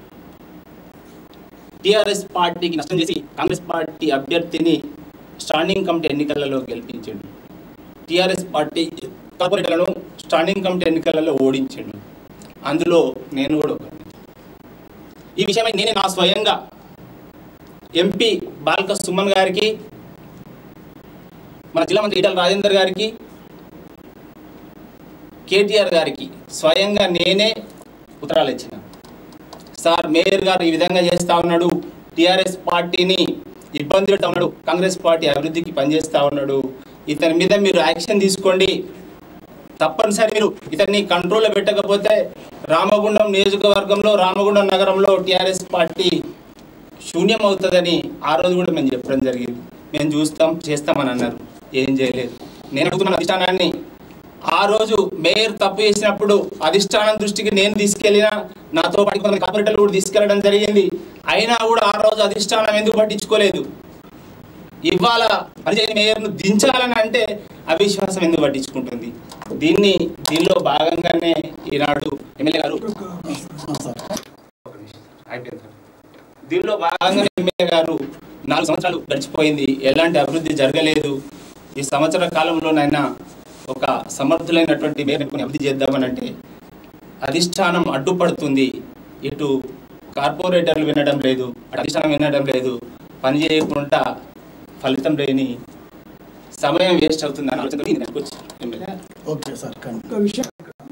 Speaker 5: టిఆర్ఎస్ పార్టీకి నష్టం చేసి కాంగ్రెస్ పార్టీ అభ్యర్థిని స్టాండింగ్ కమిటీ ఎన్నికలలో గెలిపించాడు టిఆర్ఎస్ పార్టీ కార్పొరేటర్లను స్టాండింగ్ కమిటీ ఎన్నికలలో ఓడించాడు అందులో నేను కూడా ఒకరిని ఈ విషయమై నేనే నా స్వయంగా ఎంపీ బాల్క సుమన్ గారికి మన జిల్లా మంత్రి ఈటల రాజేందర్ గారికి కేటీఆర్ గారికి స్వయంగా నేనే ఉత్తరాలు ఇచ్చిన సార్ మేయర్ గారు ఈ విధంగా చేస్తా ఉన్నాడు టిఆర్ఎస్ పార్టీని ఇబ్బంది పెడతా ఉన్నాడు కాంగ్రెస్ పార్టీ అభివృద్ధికి పనిచేస్తా ఉన్నాడు ఇతని మీద మీరు యాక్షన్ తీసుకోండి తప్పనిసరి మీరు ఇతన్ని కంట్రోల్లో పెట్టకపోతే రామగుండం నియోజకవర్గంలో రామగుండం నగరంలో టిఆర్ఎస్ పార్టీ శూన్యం అవుతుందని ఆ రోజు కూడా మేము చెప్పడం జరిగింది మేము చూస్తాం చేస్తామని అన్నారు ఏం చేయలేదు నేను అడుగుతున్న అధిష్టానాన్ని ఆ రోజు మేయర్ తప్పు చేసినప్పుడు అధిష్టానం దృష్టికి నేను తీసుకెళ్ళిన నాతో పాటు కొంతమంది కార్పొరేటర్లు కూడా తీసుకెళ్ళడం జరిగింది అయినా కూడా ఆ రోజు అధిష్టానం ఎందుకు పట్టించుకోలేదు ఇవాళ పనిచేయని మేయర్ను దించాలని అంటే అవిశ్వాసం ఎందుకు పట్టించుకుంటుంది దీన్ని దీనిలో భాగంగానే ఈనాడు ఎమ్మెల్యే గారు దీనిలో భాగంగా ఎమ్మెల్యే గారు నాలుగు సంవత్సరాలు గడిచిపోయింది ఎలాంటి అభివృద్ధి జరగలేదు ఈ సంవత్సర కాలంలోనైనా ఒక సమర్థులైనటువంటి మేరకు అభివృద్ధి చేద్దామని అంటే అధిష్టానం అడ్డుపడుతుంది ఇటు కార్పొరేటర్లు వినడం లేదు అటు అధిష్టానం వినడం లేదు పని చేయకుండా ఫలితం లేని సమయం వేస్ట్ అవుతుంది అని ఆలోచన నేను వచ్చి ఎమ్మెల్యే
Speaker 2: ఓకే సార్ కానీ
Speaker 1: ఒక విషయం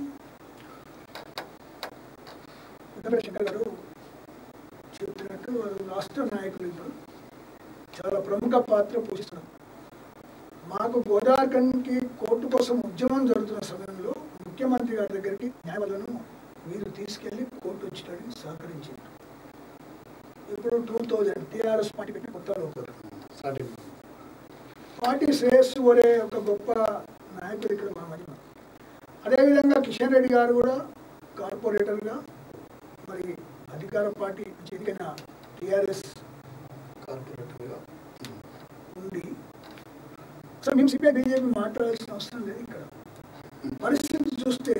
Speaker 1: వెంకటేశ్వర శంకర్ గారు చెప్పినట్టు వారు రాష్ట్ర నాయకులు ఇద్దరు చాలా ప్రముఖ పాత్ర పోషిస్తున్నారు మాకు గోదావరికన్కి కోర్టు కోసం ఉద్యమం జరుగుతున్న సమయంలో ముఖ్యమంత్రి గారి దగ్గరికి న్యాయవాదులను మీరు తీసుకెళ్లి కోర్టు వచ్చేటప్పుడు సహకరించారు ఇప్పుడు టూ థౌజండ్ టీఆర్ఎస్ పార్టీ పెట్టి కొత్త లోపల
Speaker 2: స్టార్టింగ్
Speaker 1: పార్టీ శ్రేయస్సు కోరే ఒక గొప్ప నాయకుడు ఇక్కడ మా మధ్య ఉన్నారు. అదేవిధంగా కిషన్ రెడ్డి గారు కూడా కార్పొరేటర్గా మరి అధికార పార్టీ నుంచి ఎన్నికైన టీఆర్ఎస్
Speaker 2: కార్పొరేటర్గా
Speaker 1: ఉండి సో మేము సిపిఐ బీజేపీ మాట్లాడాల్సిన అవసరం లేదు ఇక్కడ పరిస్థితి చూస్తే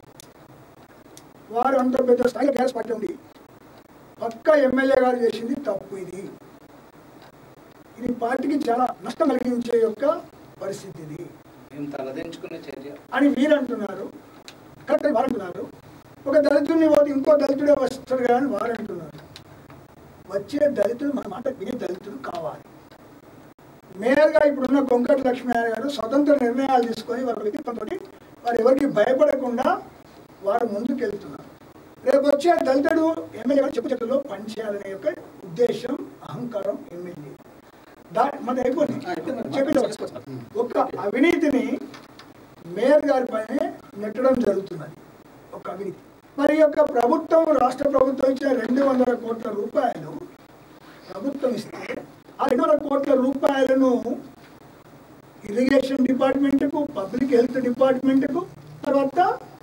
Speaker 1: వారు అంత పెద్ద స్థాయిలో టీఆర్ఎస్ పార్టీ ఉంది పక్క ఎమ్మెల్యే గారు చేసింది తప్పు ఇది ఇది పార్టీకి చాలా నష్టం కలిగించే యొక్క పరిస్థితి ఇది
Speaker 4: మేము తలదించుకునే చర్య
Speaker 1: అని వీరు అంటున్నారు కరెక్ట్ అని వారు అంటున్నారు ఒక దళితుడిని పోతే ఇంకో దళితుడే వస్తాడు కానీ వారు అంటున్నారు వచ్చే దళితుడు మన మాట వినే దళితుడు కావాలి మేయర్గా ఇప్పుడున్న కొంకటి లక్ష్మీనారాయణ గారు స్వతంత్ర నిర్ణయాలు తీసుకొని వారి వ్యక్తిత్వంతో వారు ఎవరికి భయపడకుండా వారు ముందుకు వెళ్తున్నారు రేపు వచ్చే దళితుడు ఎమ్మెల్యే గారు చెప్పు చెట్టులో పనిచేయాలనే యొక్క ఉద్దేశం అహంకారం ఎమ్మెల్యే దా మన అయిపోయింది చెప్పిన ఒక అవినీతిని మేయర్ గారి పైన నెట్టడం జరుగుతున్నది ఒక అవినీతి మరి ఈ యొక్క ప్రభుత్వం రాష్ట్ర ప్రభుత్వం ఇచ్చిన రెండు వందల కోట్ల రూపాయలు ప్రభుత్వం ఇస్తే ఆ రెండు వందల కోట్ల రూపాయలను ఇరిగేషన్ డిపార్ట్మెంట్కు పబ్లిక్ హెల్త్ డిపార్ట్మెంట్కు తర్వాత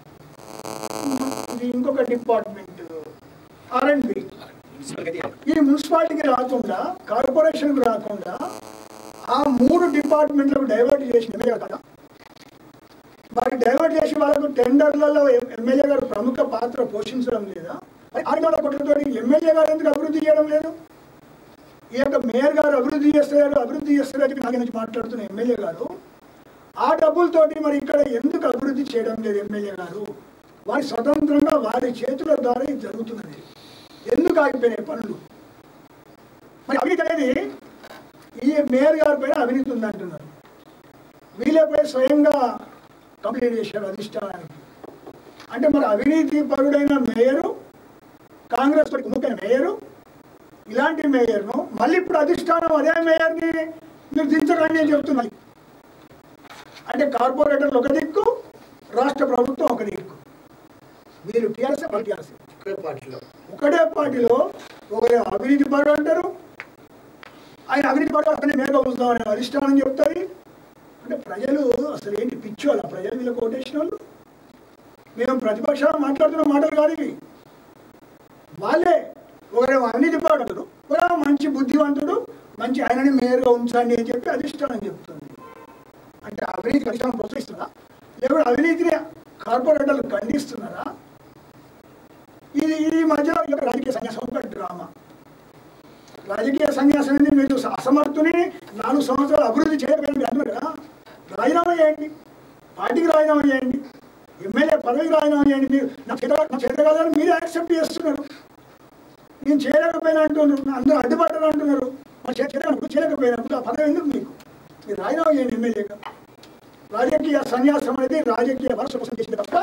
Speaker 1: ఇది ఇంకొక డిపార్ట్మెంట్ ఆర్ అండ్ బి ఈ మున్సిపాలిటీకి రాకుండా కార్పొరేషన్కి రాకుండా ఆ మూడు డిపార్ట్మెంట్లకు డైవర్ట్ చేసిన ఎమ్మెల్యే కదా మరి డైవర్ట్ చేసి వాళ్ళకు టెండర్లలో ఎం- ఎమ్మెల్యే గారు ప్రముఖ పాత్ర పోషించడం లేదా మరి ఆరు వందల కోట్లతో ఎమ్మెల్యే గారు ఎందుకు అభివృద్ధి చేయడం లేదు ఈ యొక్క మేయర్ గారు అభివృద్ధి చేస్తారు అభివృద్ధి చేస్తారు అని నాకు నుంచి మాట్లాడుతున్న ఎమ్మెల్యే గారు ఆ డబ్బులతోటి మరి ఇక్కడ ఎందుకు అభివృద్ధి చేయడం లేదు ఎమ్మెల్యే గారు వారి స్వతంత్రంగా వారి చేతుల ద్వారా ఇది జరుగుతున్నది ఎందుకు ఆగిపోయినాయి పనులు మరి అవినీతి అనేది ఈ మేయర్ గారి పైన అవినీతి ఉందంటున్నారు వీళ్ళపై స్వయంగా కంప్లైంట్ చేశారు అధిష్టానానికి అంటే మరి అవినీతి పరుడైన మేయరు కాంగ్రెస్ పార్టీ ముఖ్యమైన మేయరు ఇలాంటి మేయర్ను మళ్ళీ ఇప్పుడు అధిష్టానం అదే మేయర్ని మీరు దించకండి అని చెప్తున్నారు అంటే కార్పొరేటర్లు ఒక దిక్కు రాష్ట్ర ప్రభుత్వం ఒక దిక్కు వీళ్ళు టీఆర్ఎస్ వాళ్ళు టీఆర్ఎస్
Speaker 2: ఒకే పార్టీలో
Speaker 1: ఒకటే పార్టీలో ఒకరే అవినీతి పరుడు అంటారు ఆయన అవినీతి పరుడు అతనే మేరకు ఉంచుదామని అధిష్టానం చెప్తుంది అంటే ప్రజలు అసలు ఏంటి పిచ్చి వాళ్ళ ప్రజలు వీళ్ళ కోటేషన్ వాళ్ళు మేము ప్రతిపక్షాలు మాట్లాడుతున్న మాటలు కాదు ఇవి వాళ్ళే ఒకరేమో అవినీతి పరుడు అంటారు ఒకరేమో మంచి బుద్ధివంతుడు మంచి ఆయనని మేయర్గా ఉంచండి అని చెప్పి అధిష్టానం చెప్తుంది అంటే అవినీతి అధిష్టానం ప్రోత్సహిస్తుందా లేకపోతే అవినీతిని కార్పొరేటర్లు ఖండిస్తున్నారా ఇది ఈ మధ్యలో ఈ యొక్క రాజకీయ సన్యాసం ఒక డ్రామా రాజకీయ సన్యాసం అనేది మీరు అసమర్థుని నాలుగు సంవత్సరాలు అభివృద్ధి చేయకపోయింది మీరు అన్నారు కదా రాజీనామా చేయండి పార్టీకి రాజీనామా చేయండి ఎమ్మెల్యే పదవికి రాజీనామా చేయండి మీరు నా చేత నా చేత కాదని మీరే యాక్సెప్ట్ చేస్తున్నారు నేను చేయలేకపోయినా అంటున్నారు అందరూ అడ్డుపడ్డారు అంటున్నారు మరి చే- చేయలేకపోతే చేయలేకపోయినప్పుడు ఆ పదవి ఎందుకు మీకు మీరు రాజీనామా చేయండి ఎమ్మెల్యేగా రాజకీయ సన్యాసం అనేది రాజకీయ వలస కోసం చేసింది తప్ప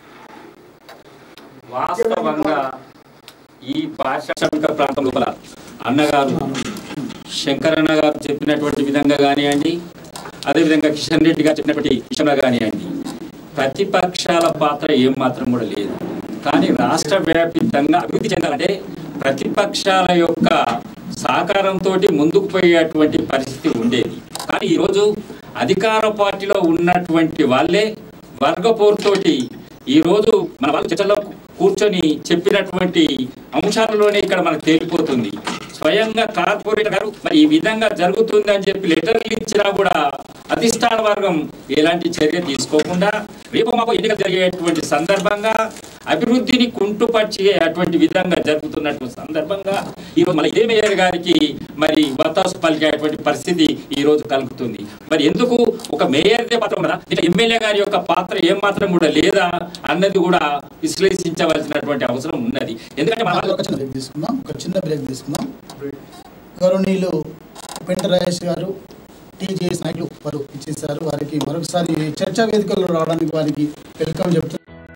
Speaker 3: వాస్తవంగా ఈ పారిశ్రామిక ప్రాంతం లోపల అన్నగారు శంకరన్న గారు చెప్పినటువంటి విధంగా కానివ్వండి అదేవిధంగా కిషన్ రెడ్డి గారు చెప్పినటువంటి విషయంలో కానివ్వండి ప్రతిపక్షాల పాత్ర ఏం మాత్రం కూడా లేదు కానీ రాష్ట్ర వ్యాపితంగా అభివృద్ధి చెందాలంటే ప్రతిపక్షాల యొక్క సహకారంతో ముందుకు పోయేటువంటి పరిస్థితి ఉండేది కానీ ఈరోజు అధికార పార్టీలో ఉన్నటువంటి వాళ్ళే వర్గపోరుతోటి ఈరోజు మన వాళ్ళు చర్చల్లో కూర్చొని చెప్పినటువంటి అంశాలలోనే ఇక్కడ మనకు తేలిపోతుంది స్వయంగా కార్పొరేటర్ గారు మరి ఈ విధంగా జరుగుతుంది అని చెప్పి లెటర్లు ఇచ్చినా కూడా అధిష్టాన వర్గం ఎలాంటి చర్య తీసుకోకుండా రేపు మాకు ఎన్నికలు జరిగేటువంటి సందర్భంగా అభివృద్ధిని కుంటుపరిచే అటువంటి విధంగా జరుగుతున్నటువంటి సందర్భంగా ఈరోజు మళ్ళీ ఇదే మేయర్ గారికి మరి వత్తాసు పలికేటువంటి పరిస్థితి ఈ రోజు కలుగుతుంది మరి ఎందుకు ఒక మేయర్దే పాత్ర ఉన్నదా ఇట్లా ఎమ్మెల్యే గారి యొక్క పాత్ర ఏం మాత్రం కూడా లేదా అన్నది కూడా విశ్లేషించవలసినటువంటి అవసరం ఉన్నది ఎందుకంటే మన
Speaker 2: ఒక చిన్న బ్రేక్ తీసుకుందాం ఒక చిన్న బ్రేక్ తీసుకుందాం గౌరవనీయులు పెంట రాజేష్ గారు టీజేఎస్ నాయకులు వారు ఇచ్చేసారు వారికి మరొకసారి ఈ చర్చా వేదికల్లో రావడానికి వారికి వెల్కమ్ చెప్తున్నారు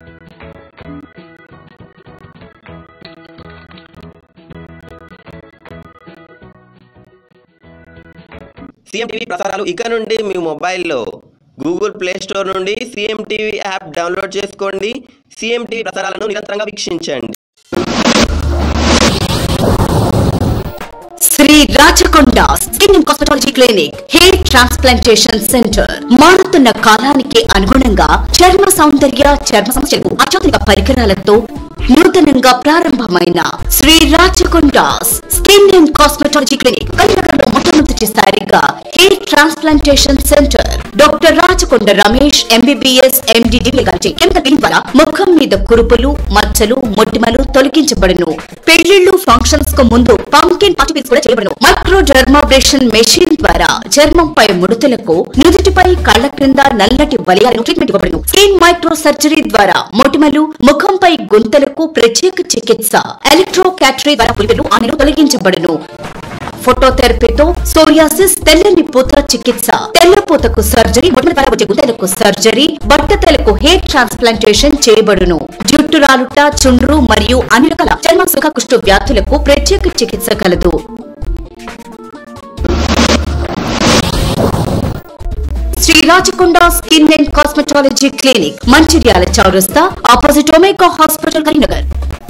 Speaker 6: సీఎం టీవీ ప్రసారాలు ఇక నుండి మీ మొబైల్లో గూగుల్ ప్లే స్టోర్ నుండి సీఎం టీవీ యాప్ డౌన్లోడ్ చేసుకోండి సీఎం టీవీ ప్రసారాలను నిరంతరంగా వీక్షించండి
Speaker 7: Shri Rachakonda skin and cosmetology clinic hair transplantation centre మారుతున్న కాలానికి అనుగుణంగా చర్మ సౌందర్య చర్మ సమస్యలకు అత్యాధునిక పరికరాలతో నూతనంగా ప్రారంభమైన Shri Rachakonda skin and cosmetology clinic కరీంనగర్లో మొట్టమొదటిసారిగా hair transplantation centre doctor Rachakonda Ramesh MBBS MD degree గారి కెమికల్ క్లీన్ ద్వారా ముఖం మీద కురుపులు మచ్చలు మొటిమలు తొలగించబడును పెళ్లిళ్లు ఫంక్షన్స్ కు ముందు పంకిన్ పార్టికల్స్ కూడా చేయబడును మైక్రో డర్మాబ్రేషన్ మెషిన్ ద్వారా చర్మంపై ముడతలకు నుదుటిపై కళ్ల క్రింద నల్లటి వలయాలను ట్రీట్మెంట్ ఇవ్వబడును స్కిన్ మైక్రో సర్జరీ ద్వారా మొటిమలు ముఖంపై గుంతలకు ప్రత్యేక చికిత్స ఎలక్ట్రో క్యాటరీ ద్వారా పులిపెలు ఆమెను తొలగించబడును ఫోటోథెరపీతో సోరియాసిస్ తెల్లని పూత చికిత్స తెల్లపూతకు సర్జరీ మొటిమల ద్వారా వచ్చే గుంతలకు సర్జరీ బట్టతలకు హెయిర్ ట్రాన్స్ప్లాంటేషన్ చేయబడును జుట్టు రాలుట చుండ్రు మరియు అన్ని రకాల చర్మ సుఖ కుష్టు వ్యాధులకు ప్రత్యేక చికిత్స కలదు Shri Rachakonda skin and cosmetology clinic Mancherial చౌరస్తా opposite Omega hospital Karimnagar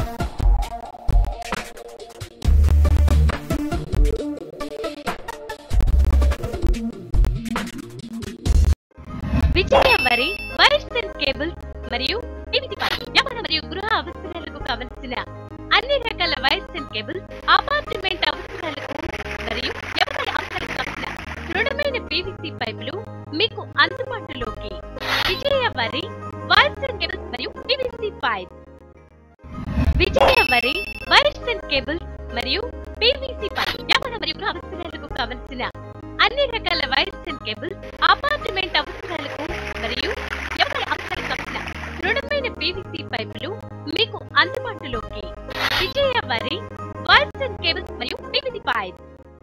Speaker 8: Vijaya వరి వైర్స్ అండ్ కేబుల్స్ మరియు వివిధ వ్యాపార మరియు గృహ అవసరాలకు కావలసిన అన్ని రకాల వైర్స్ అండ్ కేబుల్స్ అపార్ట్మెంట్ అవసరాలకు మరియు వ్యవసాయ అవసరాలకు కావలసిన దృఢమైన పీవీసీ పైపులు మీకు అందుబాటులోకి విజయ వరి వైర్స్ అండ్ కేబుల్స్ మరియు పీవీసీ పైప్ విజయ వరి వైర్స్ అండ్ కేబుల్స్ మరియు పీవీసీ పైప్ వ్యాపార మరియు గృహ అవసరాలకు కావలసిన అన్ని రకాల వైర్స్ అండ్ కేబుల్స్ అపార్ట్మెంట్ అవసరాలకు మరియు వ్యవసాయ అవసరాలకు కావలసిన దృఢమైన పీవీసీ పైపులు మీకు అందుబాటులోకి విజయ వరి వైర్స్ అండ్ కేబుల్స్ మరియు పీవీసీ పైప్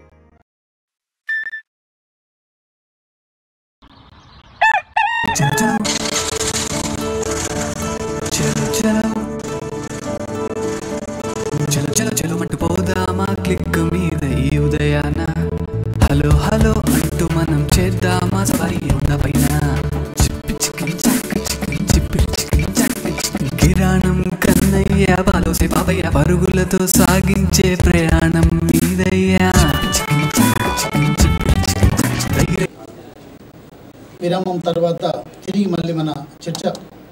Speaker 9: చలో చలో చలో చలో చలో మంటూ పోదామా క్లిక్ మీద ఈ ఉదయాన హలో హలో అంటూ మనం చేద్దామా స్వరి ఉన్న పైన చిప్పి చిక్కి చక్క చిక్కి చిప్పి చిక్కి చక్క చిక్కి కిరాణం కన్నయ్య బాలోసే బాబయ్య పరుగులతో సాగించే ప్రయాణం మీదయ్యా చిక్కి చక్క చిక్కి చిప్పి చిక్కి చక్క ధైర్యం
Speaker 2: విరామం తర్వాత తిరిగి మళ్ళీ మన చర్చ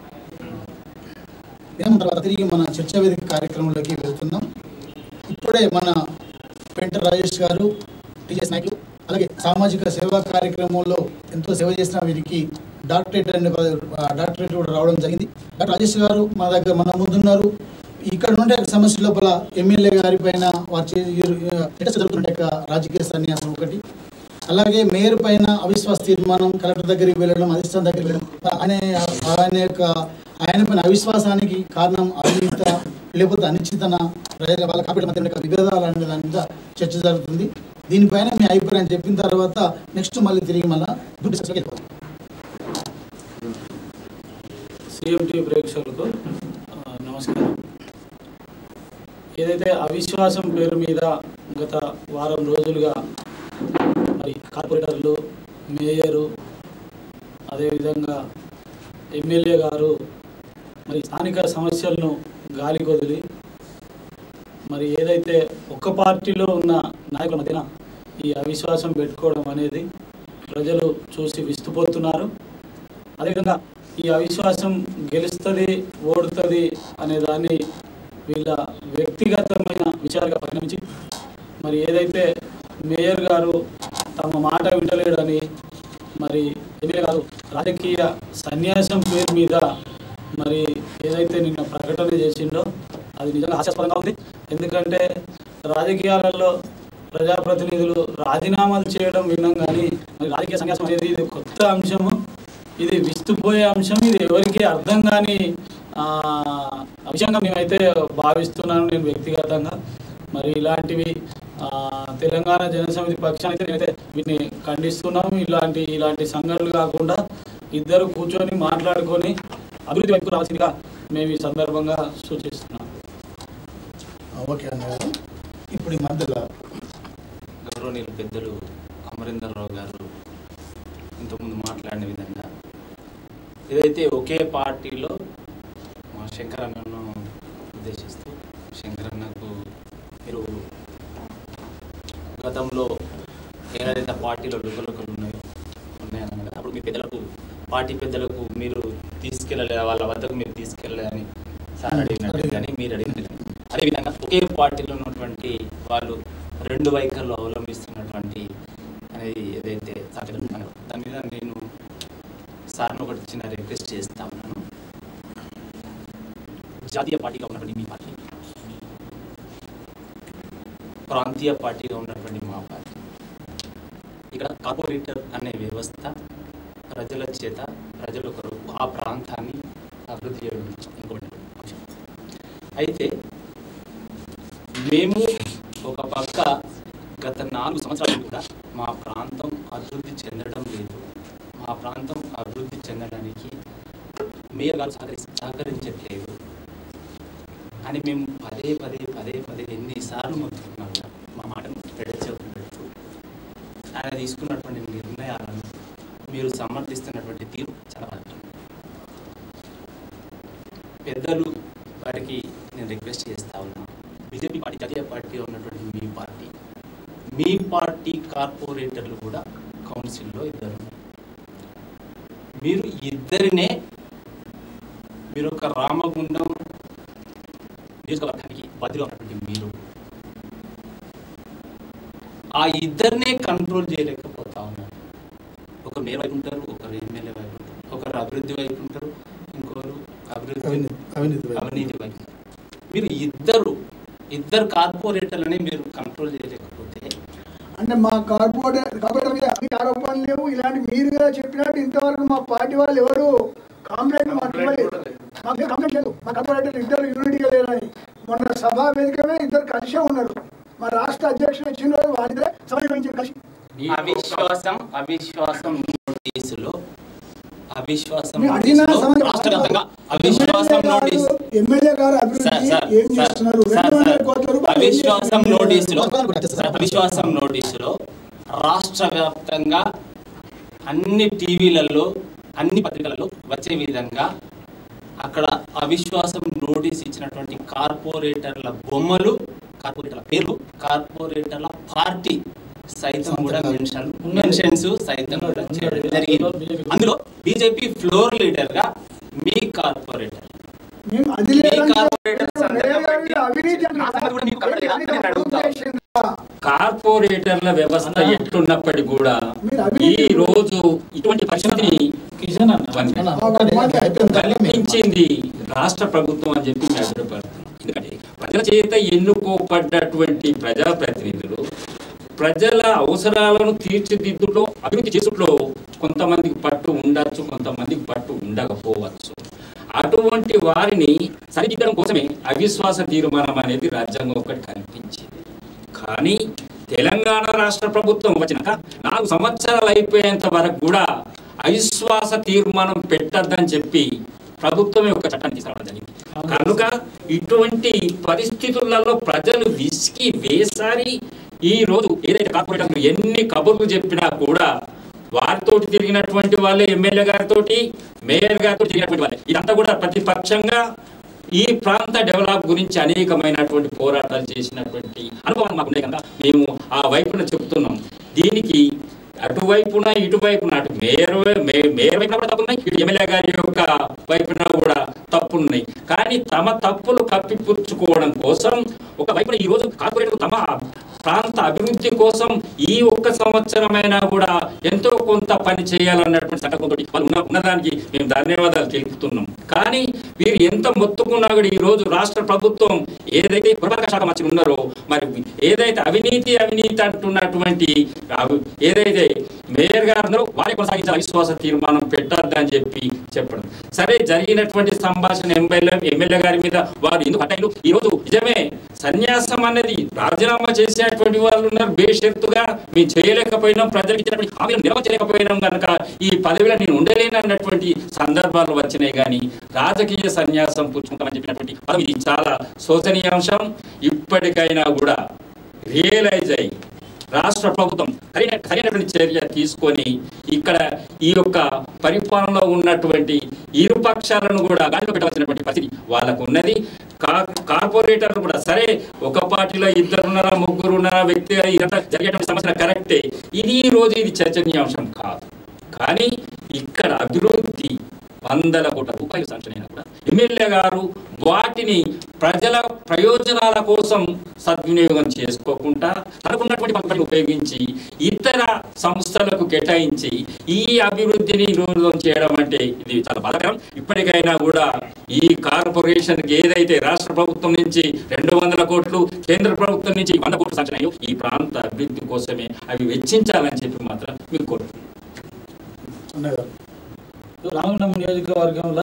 Speaker 2: విరామం తర్వాత తిరిగి మన చర్చా వేదిక కార్యక్రమంలోకి వెళ్తున్నాం ఇప్పుడే మన పెంట రాజేష్ గారు టీఎస్ నాయకులు అలాగే సామాజిక సేవా కార్యక్రమంలో ఎంతో సేవ చేసిన వీరికి డాక్టరేట్ అనే పద- ఆ, డాక్టరేట్ కూడా రావడం జరిగింది డాక్టర్ రాజేష్ గారు మన దగ్గర మన ముందున్నారు ఇక్కడ నుండి సమస్య లోపల ఎమ్మెల్యే గారి పైన వారు చే- ఈ- ఆ, ఎట్లా జరుగుతుంటే రాజకీయ సన్యాసం ఒకటి అలాగే మేయర్ పైన అవిశ్వాస తీర్మానం కలెక్టర్ దగ్గరికి వెళ్ళడం అధిష్టానం దగ్గరికి వెళ్ళడం ఆయన ఆయన యొక్క ఆయన పైన అవిశ్వాసానికి కారణం అవినీత లేకపోతే అనిశ్చితన ప్రజల వాళ్ళ కాపీల మధ్య యొక్క విభేదాలు అనే దాని మీద చర్చ జరుగుతుంది దీనిపైన మీ అభిప్రాయం చెప్పిన తర్వాత నెక్స్ట్ మళ్ళీ తిరిగి మళ్ళీ డ్యూటీ సెక్షన్కి వెళ్ళిపోతాం
Speaker 10: సిఎంటి ప్రేక్షకులకు ఆ, నమస్కారం ఏదైతే అవిశ్వాసం పేరు మీద గత వారం రోజులుగా మరి కార్పొరేటర్లు మేయరు అదేవిధంగా ఎమ్మెల్యే గారు మరి స్థానిక సమస్యలను గాలి కొదిలి మరి ఏదైతే ఒక్క పార్టీలో ఉన్న నాయకుల మధ్యన ఈ అవిశ్వాసం పెట్టుకోవడం అనేది ప్రజలు చూసి విస్తుపోతున్నారు అదేవిధంగా ఈ అవిశ్వాసం గెలుస్తుంది ఓడుతుంది అనే దాన్ని వీళ్ళ వ్యక్తిగతమైన విచారంగా పరిగణించి మరి ఏదైతే మేయర్ గారు తమ మాట వింటలేడని మరి ఎమ్మెల్యే గారు రాజకీయ సన్యాసం పేరు మీద మరి ఏదైతే నిన్న ప్రకటన చేసిండో అది నిజంగా హాస్యాస్పదంగా ఉంది ఎందుకంటే రాజకీయాలలో ప్రజాప్రతినిధులు రాజీనామాలు చేయడం విన్నాం కానీ మరి రాజకీయ సన్యాసం అనేది ఇది కొత్త అంశము ఇది విస్తుపోయే అంశం ఇది ఎవరికి అర్థం కాని ఆ, అంశంగా మేమైతే భావిస్తున్నాను నేను వ్యక్తిగతంగా మరి ఇలాంటివి ఆ, తెలంగాణ జనసమితి పక్షానికి నేనైతే వీటిని ఖండిస్తున్నాము ఇలాంటి ఇలాంటి సంఘటనలు కాకుండా ఇద్దరు కూర్చొని మాట్లాడుకొని అభివృద్ధి వైపు రావాల్సిందిగా మేము ఈ సందర్భంగా సూచిస్తున్నాం
Speaker 2: ఓకే అన్నగారు ఇప్పుడు ఈ మధ్యలో
Speaker 5: గౌరవనీయులు పెద్దలు అమరీందర్ రావు గారు ఇంతకుముందు మాట్లాడిన విధంగా ఏదైతే ఒకే పార్టీలో మా శంకరన్నను ఉద్దేశిస్తూ శంకరన్నకు మీరు గతంలో ఏదైతే పార్టీలో లుకలుకలు ఉన్నాయో ఉన్నాయన్న కదా అప్పుడు మీ పెద్దలకు పార్టీ పెద్దలకు మీరు తీసుకెళ్ళలే వాళ్ళ వద్దకు మీరు తీసుకెళ్ళలేదని సార్ అడిగినట్టు కానీ మీరు అడిగినట్టు కానీ. అదేవిధంగా ఒకే పార్టీలో ఉన్నటువంటి వాళ్ళు రెండు వైఖరులు అవలంబిస్తున్నటువంటి అనేది ఏదైతే సాధ్యం ఉన్నాయో దాని మీద నేను సార్ను ఒకటి చిన్న రిక్వెస్ట్ చేస్తా ఉన్నాను జాతీయ పార్టీగా ఉన్నటువంటి మీ పార్టీ ప్రాంతీయ పార్టీగా ఉన్నటువంటి మా పార్టీ ఇక్కడ కార్పొరేటర్ అనే వ్యవస్థ ప్రజల చేత ప్రజల కొరకు ఆ ప్రాంతాన్ని అభివృద్ధి చేయడం ఇంకోటి అంశం అయితే మేము ఒక పక్క గత నాలుగు సంవత్సరాలు కూడా మా ప్రాంతం అభివృద్ధి చెందడం లేదు మా ప్రాంతం అభివృద్ధి చెందడానికి మేయర్ గారు సహకరి సహకరించట్లేదు అని మేము పదే పదే పదే పదే ఎన్నిసార్లు మొత్తుకున్నాము మా మాటను పెడచెవులు పెడుతూ ఆయన తీసుకున్నటువంటి నిర్ణయాలను మీరు సమర్థిస్తున్నటువంటి తీరు చాలా బాగుంటుంది పెద్దలు వారికి నేను రిక్వెస్ట్ చేస్తా ఉన్నా బీజేపీ పార్టీ జాతీయ పార్టీ ఉన్నటువంటి మీ పార్టీ మీ పార్టీ కార్పొరేటర్లు కూడా కౌన్సిల్లో ఇద్దరు ఉన్నారు. మీరు ఇద్దరినే మీరు ఒక రామగుండం నియోజకవర్గానికి బదిలీ ఉన్నటువంటి మీరు ఆ ఇద్దరినే కంట్రోల్ చేయలేకపోతా ఉన్నారు ఒకరు మేయర్ వైపు ఉంటారు ఒకరు ఎమ్మెల్యే వైపు ఉంటారు ఒకరు అభివృద్ధి వైపు ఉంటారు ఇంకొకరు అభివృద్ధి
Speaker 2: అవినీతి అవినీతి వైపు.
Speaker 5: అవినీతి వైపు మీరు ఇద్దరు ఇద్దరు కార్పొరేటర్లని మీరు కంట్రోల్ చేయలేకపోతే
Speaker 1: అంటే మా కార్పొరేటర్ కార్పొరేటర్ మీద అన్ని ఆరోపణలు లేవు ఇలాంటి మీరు కూడా చెప్పినట్టు ఇంతవరకు మా పార్టీ వాళ్ళు ఎవరు కాంప్లైంట్ మాకు ఇవ్వలేదు మాకు కంప్లైంట్ లేదు మా కార్పొరేటర్ ఇద్దరు యూనిటీగా లేరని మొన్న సభా వేదికమే ఇద్దరు కలిసే ఉన్నారు మా రాష్ట్ర అధ్యక్షుడు వచ్చిన రోజు వాళ్ళిద్దరే సభ నిర్వహించారు కలిసి
Speaker 5: అవిశ్వాసం అవిశ్వాసం నోటీసులో అవిశ్వాసం
Speaker 1: మీరు అడిగిన
Speaker 5: నోటీసులో
Speaker 1: సమాధానం
Speaker 5: రాష్ట్ర వ్యాప్తంగా అవిశ్వాసం నోటీస్
Speaker 1: ఎమ్మెల్యే గారు
Speaker 5: సార్,
Speaker 1: అభివృద్ధి
Speaker 5: సార్,
Speaker 1: ఏం
Speaker 5: సార్,
Speaker 1: చేస్తున్నారు
Speaker 5: సార్,
Speaker 1: రెండు వందల
Speaker 5: సార్,
Speaker 1: కోట్ల రూపాయలు ఏం
Speaker 5: అవిశ్వాసం
Speaker 1: చేస్తున్నారు?
Speaker 5: నోటీసులో
Speaker 2: సార్,
Speaker 5: సార్, అవిశ్వాసం నోటీసులో రాష్ట్ర వ్యాప్తంగా అన్ని టీవీలలో అన్ని పత్రికలలో వచ్చే విధంగా అక్కడ అవిశ్వాసం నోటీస్ ఇచ్చినటువంటి కార్పొరేటర్ల బొమ్మలు కార్పొరేటర్ల పేర్లు కార్పొరేటర్ల పార్టీ సైతం కూడా మెన్షన్ మెన్షన్స్ సైతం కూడా చేయడం జరిగింది అందులో బీజేపీ ఫ్లోర్ లీడర్ గా మీ కార్పొరేటర్
Speaker 1: మేము అది
Speaker 5: మీ
Speaker 1: లేదని
Speaker 5: కార్పొరేటర్ సంతకం పెట్టి
Speaker 1: అవినీతి
Speaker 5: ఆ సంగతి కూడా మీకు కనపడలేదా? అని నేను అడుగుతా ఉన్నా.
Speaker 3: కార్పొరేటర్ల వ్యవస్థ ఎట్లున్నప్పటికీ కూడా
Speaker 1: మీరు అవినీతి
Speaker 3: ఈ రోజు ఇటువంటి పరిస్థితిని
Speaker 10: కిషన్ అన్న
Speaker 3: కల్పించింది రాష్ట్ర ప్రభుత్వం అని చెప్పి మేము అభిప్రాయపడుతున్నాం ఎందుకంటే ప్రజల చేత ఎన్నుకోబడ్డటువంటి ప్రజాప్రతినిధులు ప్రజల అవసరాలను తీర్చిదిద్దులో అభివృద్ధి చేసుట్లో కొంతమందికి పట్టు ఉండొచ్చు కొంతమందికి పట్టు ఉండకపోవచ్చు అటువంటి వారిని సరిదిద్దడం కోసమే అవిశ్వాస తీర్మానం అనేది రాజ్యాంగం ఒకటి కల్పించింది కానీ తెలంగాణ రాష్ట్ర ప్రభుత్వం వచ్చినాక నాలుగు సంవత్సరాలు అయిపోయేంత వరకు కూడా అవిశ్వాస తీర్మానం పెట్టద్దని చెప్పి ప్రభుత్వమే ఒక చట్టాన్ని తీసుకురావడం జరిగింది కనుక ఇటువంటి పరిస్థితులలో ప్రజలు విసికి వేసారి ఈ రోజు ఏదైతే కార్పొరేటర్లు ఎన్ని కబుర్లు చెప్పినా కూడా వారితో తిరిగినటువంటి వాళ్ళే ఎమ్మెల్యే గారితో మేయర్ గారితో తిరిగినటువంటి వాళ్ళే ఇదంతా కూడా ప్రతిపక్షంగా ఈ ప్రాంత డెవలప్ గురించి అనేకమైనటువంటి పోరాటాలు చేసినటువంటి అనుభవం మాకు ఉన్నాయి కనుక మేము ఆ వైపున చెప్తున్నాం దీనికి అటువైపున ఇటువైపున అటు మేయర్ మే- మేయర్ వైపున కూడా తప్పున్నాయి ఇటు ఎమ్మెల్యే గారి యొక్క వైపున కూడా తప్పున్నాయి కానీ తమ తప్పులు కప్పిపుచ్చుకోవడం కోసం ఒక వైపున ఈ రోజు కార్పొరేటర్ తమ ప్రాంత అభివృద్ధి కోసం ఈ ఒక్క సంవత్సరమైనా కూడా ఎంతో కొంత పని చేయాలన్నటువంటి సంకల్పంతో వాళ్ళు ఉన్న ఉన్నదానికి మేము ధన్యవాదాలు తెలుపుతున్నాం కానీ వీరు ఎంత మొత్తుకున్నా కూడా ఈ రోజు రాష్ట్ర ప్రభుత్వం ఏదైతే పురపాలక శాఖ మంత్రి ఉన్నారో మరి ఏదైతే అవినీతి అవినీతి అంటున్నటువంటి అవి- ఏదైతే మేయర్ గారు ఉన్నారో వారి కొనసాగించాలి అవిశ్వాస తీర్మానం పెట్టద్దని చెప్పి చెప్పడం సరే జరిగినటువంటి సంభాషణ ఎమ్మెల్యే ఎమ్మెల్యే గారి మీద వారు ఎందుకు అటైలు ఈ రోజు నిజమే సన్యాసం అనేది రాజీనామా చేసేటువంటి వాళ్ళు ఉన్నారు బేషరతుగా మేము చేయలేకపోయినాం ప్రజలకు ఇచ్చినటువంటి హామీలు నెరవేర్చలేకపోయినాం కనుక ఈ పదవిలో నేను ఉండలేను అన్నటువంటి సందర్భాలు వచ్చినాయి కానీ రాజకీయ సన్యాసం పుచ్చుకుంటామని చెప్పినటువంటి పదవి ఇది చాలా శోచనీయాంశం ఇప్పటికైనా కూడా రియలైజ్ అయ్యి రాష్ట్ర ప్రభుత్వం సరైన సరైనటువంటి చర్య తీసుకొని ఇక్కడ ఈ యొక్క పరిపాలనలో ఉన్నటువంటి ఇరు పక్షాలను కూడా గాలిలో పెట్టవలసినటువంటి పరిస్థితి వాళ్ళకు ఉన్నది కా కార్పొరేటర్లు కూడా సరే ఒక పార్టీలో ఇద్దరు ఉన్నారా ముగ్గురు ఉన్నారా వ్యక్తి ఇదంతా జరిగేటువంటి సమస్య కరెక్టే ఇది ఈ రోజు ఇది చర్చనీయాంశం కాదు కానీ ఇక్కడ అభివృద్ధి వందల కోట్ల రూపాయలు శాంక్షన్ అయినా కూడా ఎమ్మెల్యే గారు వాటిని ప్రజల ప్రయోజనాల కోసం సద్వినియోగం చేసుకోకుండా తనకున్నటువంటి పనులను ఉపయోగించి ఇతర సంస్థలకు కేటాయించి ఈ అభివృద్ధిని నిరోధం చేయడం అంటే ఇది చాలా బాధాకరం ఇప్పటికైనా కూడా ఈ కార్పొరేషన్ ఏదైతే రాష్ట్ర ప్రభుత్వం నుంచి రెండు వందల కోట్లు కేంద్ర ప్రభుత్వం నుంచి వంద కోట్లు శాంక్షన్ అయ్యో ఈ ప్రాంత అభివృద్ధి కోసమే అవి వెచ్చించాలని చెప్పి మాత్రం మీకు కోరుతున్నాను
Speaker 1: ఉన్నగారు
Speaker 10: రామగుండం నియోజకవర్గంలో